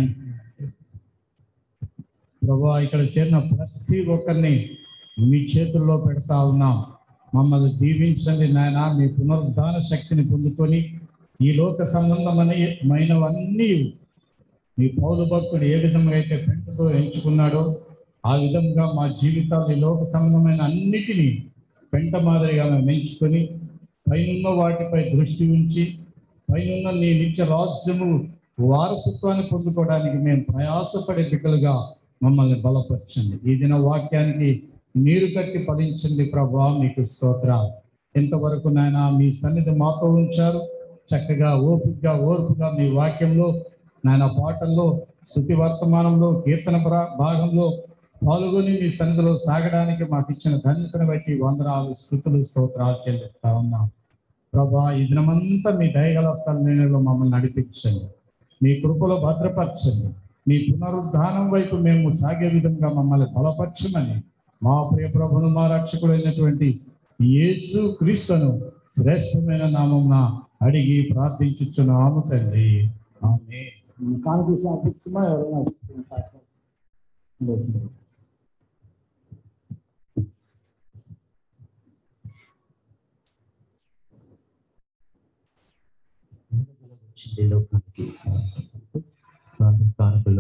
ప్రభా ఇక్కడ చేరిన ప్రతి ఒక్కరిని మీ చేతుల్లో పెడతా ఉన్నాం మమ్మల్ని దీవించండి నాయన మీ పునరుద్ధాన శక్తిని పొందుకొని ఈ లోక సంబంధమైనవన్నీ మీ పౌరు భక్తుడు ఏ విధంగా అయితే పెంటతో ఎంచుకున్నాడో ఆ విధంగా మా జీవితాలు ఈ లోక సంబంధమైన అన్నిటినీ పెంట మాదిరిగా మేము ఎంచుకొని పైనున్న వాటిపై దృష్టి ఉంచి పైనున్న నీ నిత్య రాజ్యము వారసత్వాన్ని పొందుకోవడానికి మేము ప్రయాసపడే బిడ్డలుగా మమ్మల్ని బలపరచండి ఈ దిన వాక్యానికి నీరు కట్టి ఫలించండి ప్రభా మీకు స్తోత్రాలు ఇంతవరకు నాయన మీ సన్నిధి మాతో ఉంచారు చక్కగా ఓపికగా ఓర్పుగా మీ వాక్యంలో నాయన పాటల్లో శృతి వర్తమానంలో కీర్తన ప్రా- భాగంలో పాల్గొని మీ సన్నిధిలో సాగడానికి మాకు ఇచ్చిన ధన్యతను బట్టి వందనాలు స్థుతులు స్తోత్రాలు చెల్లిస్తా ఉన్నాం ప్రభా ఈ దినమంతా మీ దయగల సన్నిధిలో మమ్మల్ని నడిపించండి మీ కృపలో భద్రపరచండి మీ పునరుద్ధానం వైపు మేము సాగే విధంగా మమ్మల్ని బలపరచమని మా ప్రియ ప్రభును మా రక్షకుడైనటువంటి యేసు క్రీస్తును శ్రేష్టమైన నామమున అడిగి ప్రార్థించుచున్నాము తండ్రి ఆమేన్ కానుక సమర్పిస్తున్నా ఎవరైనా లేదు. వచ్చింది లోకానికి ప్రార్థన కానుకలు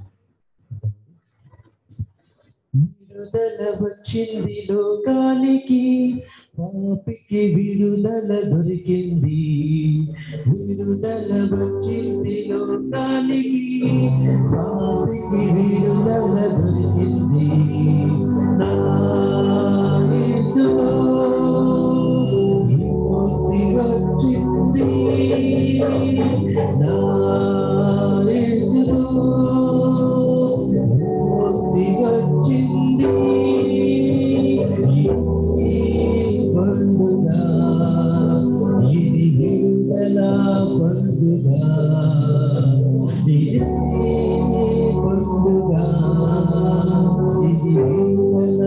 విడుదల వచ్చింది లోకానికి పాపికి విడుదల దొరికింది విడుదల వచ్చింది లోకానికి పాపికి విడుదల దొరికింది నా యేసులో ముక్తి వచ్చింది నా యేసులో ముక్తి వచ్చింది పండుగ ఇది విడుదల పండుగ ఇది పండుగ ఇది విడుదల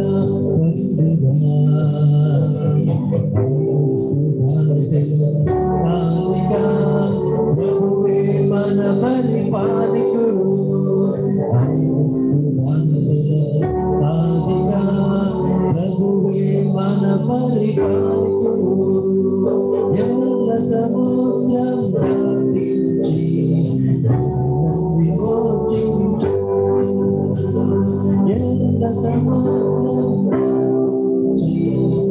ప్రభువే మన పరిపాలికుడు ప్రభువే మన పరిపాలికుడు ఎల్ల సముద్రం దాటించి విమోచించు. ఎల్ల సముద్రం దాటించి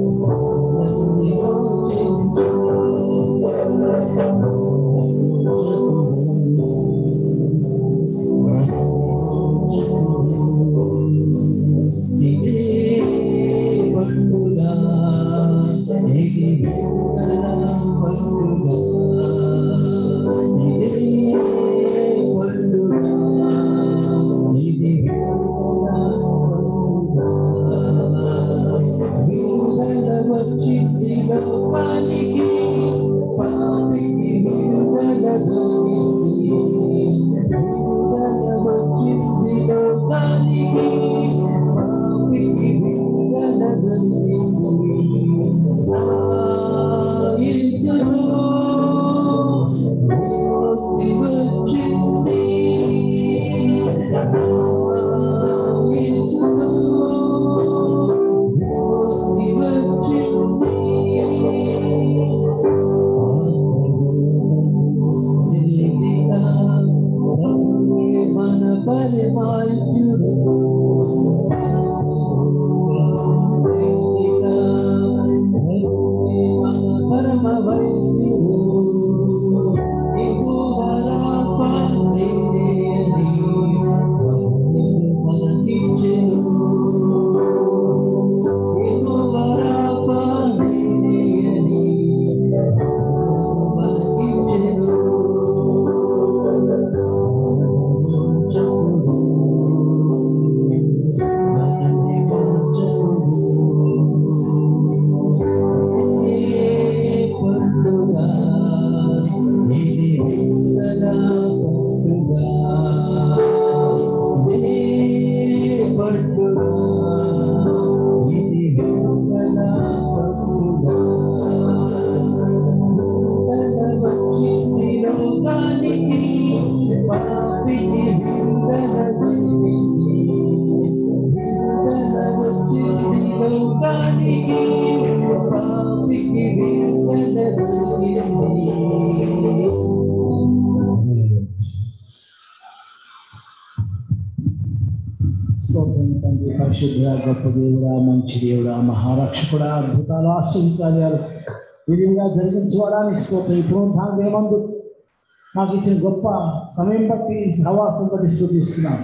స్తోత్రం తండ్రి పరిశుద్ధ గొప్ప దేవుడా మంచి దేవుడా మహారక్షకుడా అద్భుతాలు ఆశ్చర్యకార్యాలు విరివిగా జరిగించుకోవడానికి స్తోత్రం ఈ పునరుద్ధానం ఏమందు నాకు ఇచ్చిన గొప్ప సమయం బట్టి సహవాసం బట్టి స్థుతిస్తున్నాం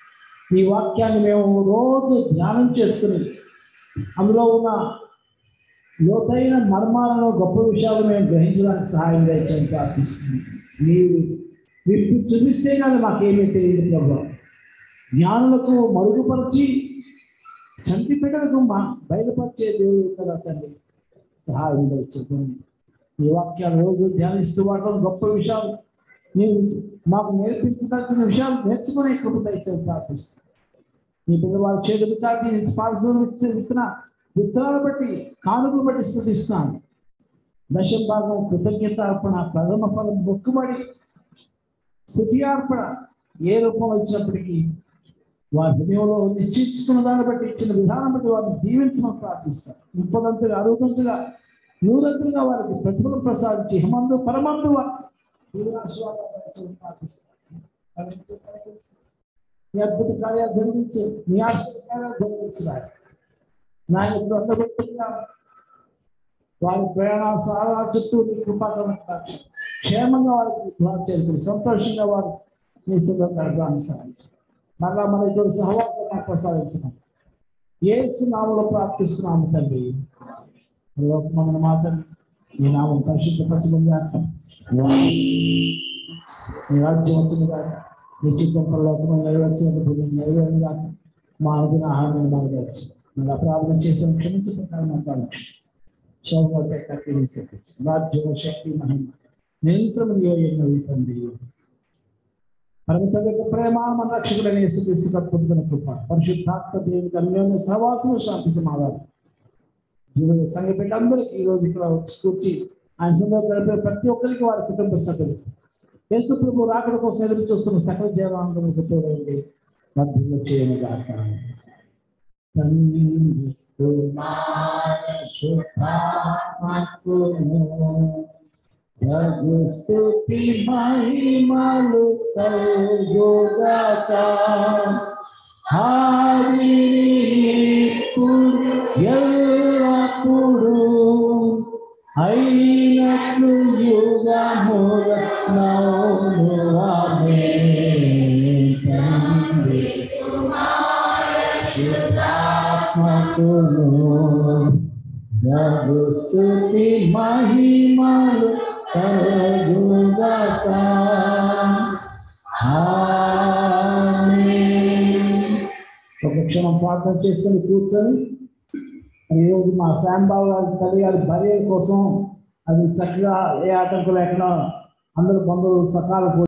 ఈ వాక్యాన్ని మేము రోజు ధ్యానం చేసుకుని అందులో ఉన్న లోతైన మర్మాలను గొప్ప విషయాలు మేము గ్రహించడానికి సహాయం దయచేయని ప్రార్థిస్తున్నాం మీరు విప్పి చూపిస్తే కానీ మాకేమీ తెలియదు ప్రభావ జ్ఞానులకు మరుగుపరిచి చంటి బిడ్డలకు మా బయలుపరిచే దేవుడు కదా తండ్రి సహాయం దయచేయండి ఈ వాక్యాలు రోజు ధ్యానిస్తూ వాటిలో గొప్ప విషయాలు నేను మాకు నేర్పించదలసిన విషయాలు నేర్చుకునే కృప దయచేసి ప్రార్థిస్తాను ఈ బిడ్డ వారి చేతులు చాచి స్పాన్సర్ విత్తన విత్తనాలు బట్టి కానుకలు బట్టి స్థుతిస్తున్నాను దశ భాగం కృతజ్ఞత అర్పణ ప్రథమ ఫలం మొక్కుబడి స్థుతియార్పణ ఏ రూపం ఇచ్చినప్పటికీ వారి హృదయంలో నిశ్చయించుకున్న దాన్ని బట్టి ఇచ్చిన విధానం బట్టి వారిని దీవించమని ప్రార్థిస్తారు ముప్పదంతుగా అరుగుదంతుగా నూరంతుగా వారికి ప్రతిఫలం ప్రసాదించి హిమందు పరమందు వారికి దీవెనాశీర్వాదాలు దయచేయమని ప్రార్థిస్తారు. కరుణించు, కరుణించు. నీ అద్భుత కార్యాలు జరిగించు నీ ఆశ్చర్య కార్యాలు జరిగించున్నారు నాయన ఇప్పుడు అందబెట్టుగా వారి ప్రయాణ సారా చుట్టూ నీ కృపాకరణ క్షేమంగా వారికి ద్వారా చేరుకుని సంతోషంగా వారు నీ సిద్ధంగా సాధించారు మరలా మన ఇద్దరు సహవాసం ప్రసాదించిన ఏసు నామలో ప్రార్థిస్తున్నాము తండ్రి మన మాత్రం నీ నామం పరిశుద్ధపరచబడి నీ రాజ్యం వచ్చింది కాక నీ చిత్తం పరలోకం నెరవేర్చినప్పుడు నేను నెరవేరని కాక మా అనుకున్న ఆహారం మాకు వచ్చి మన అపరాధం చేసిన క్షమించకుండా మాకు శోభ రాజ్యం శక్తి మహిమ నిరంతరం నియోజకం తండ్రి పరమత యొక్క ప్రేమ మన రక్షకుడైన యేసుక్రీస్తు అద్భుతమైన కృప పరిశుద్ధాత్మ దేవునికి అన్యోన్య సహవాసం శాంతి సమాధానం జీవన సంఘ బిడ్డలందరికీ ఈ రోజు ఇక్కడ వచ్చి కూర్చి ఆయన సంఘం గడిపే ప్రతి ఒక్కరికి వారి కుటుంబ సభ్యులు యేసు ప్రభు రాకడ కోసం ఎదురు చూస్తున్న సకల జీవాంగములకు తోడండి మధ్యలో చేయని గాక తండ్రి కుమార శుద్ధాత్మకును స్తుతి మహిమలు కలుగుగాక హారిప్పుడు ఎల్లప్పుడు అయినట్లు యుగముల నౌను ఆమేన్. తండ్రి శుద్ధాత్మకును స్తుతి మహిమలు కలుగుగాక ఆమేన్. ఒక క్షణం ప్రార్థన చేసుకొని కూర్చొని మరి ఈరోజు మా శాంబాబు గారి తల్లి గారి భార్య కోసం అది చక్కగా ఏ ఆటంకం లేకుండా అందరూ బంధువులు సకాల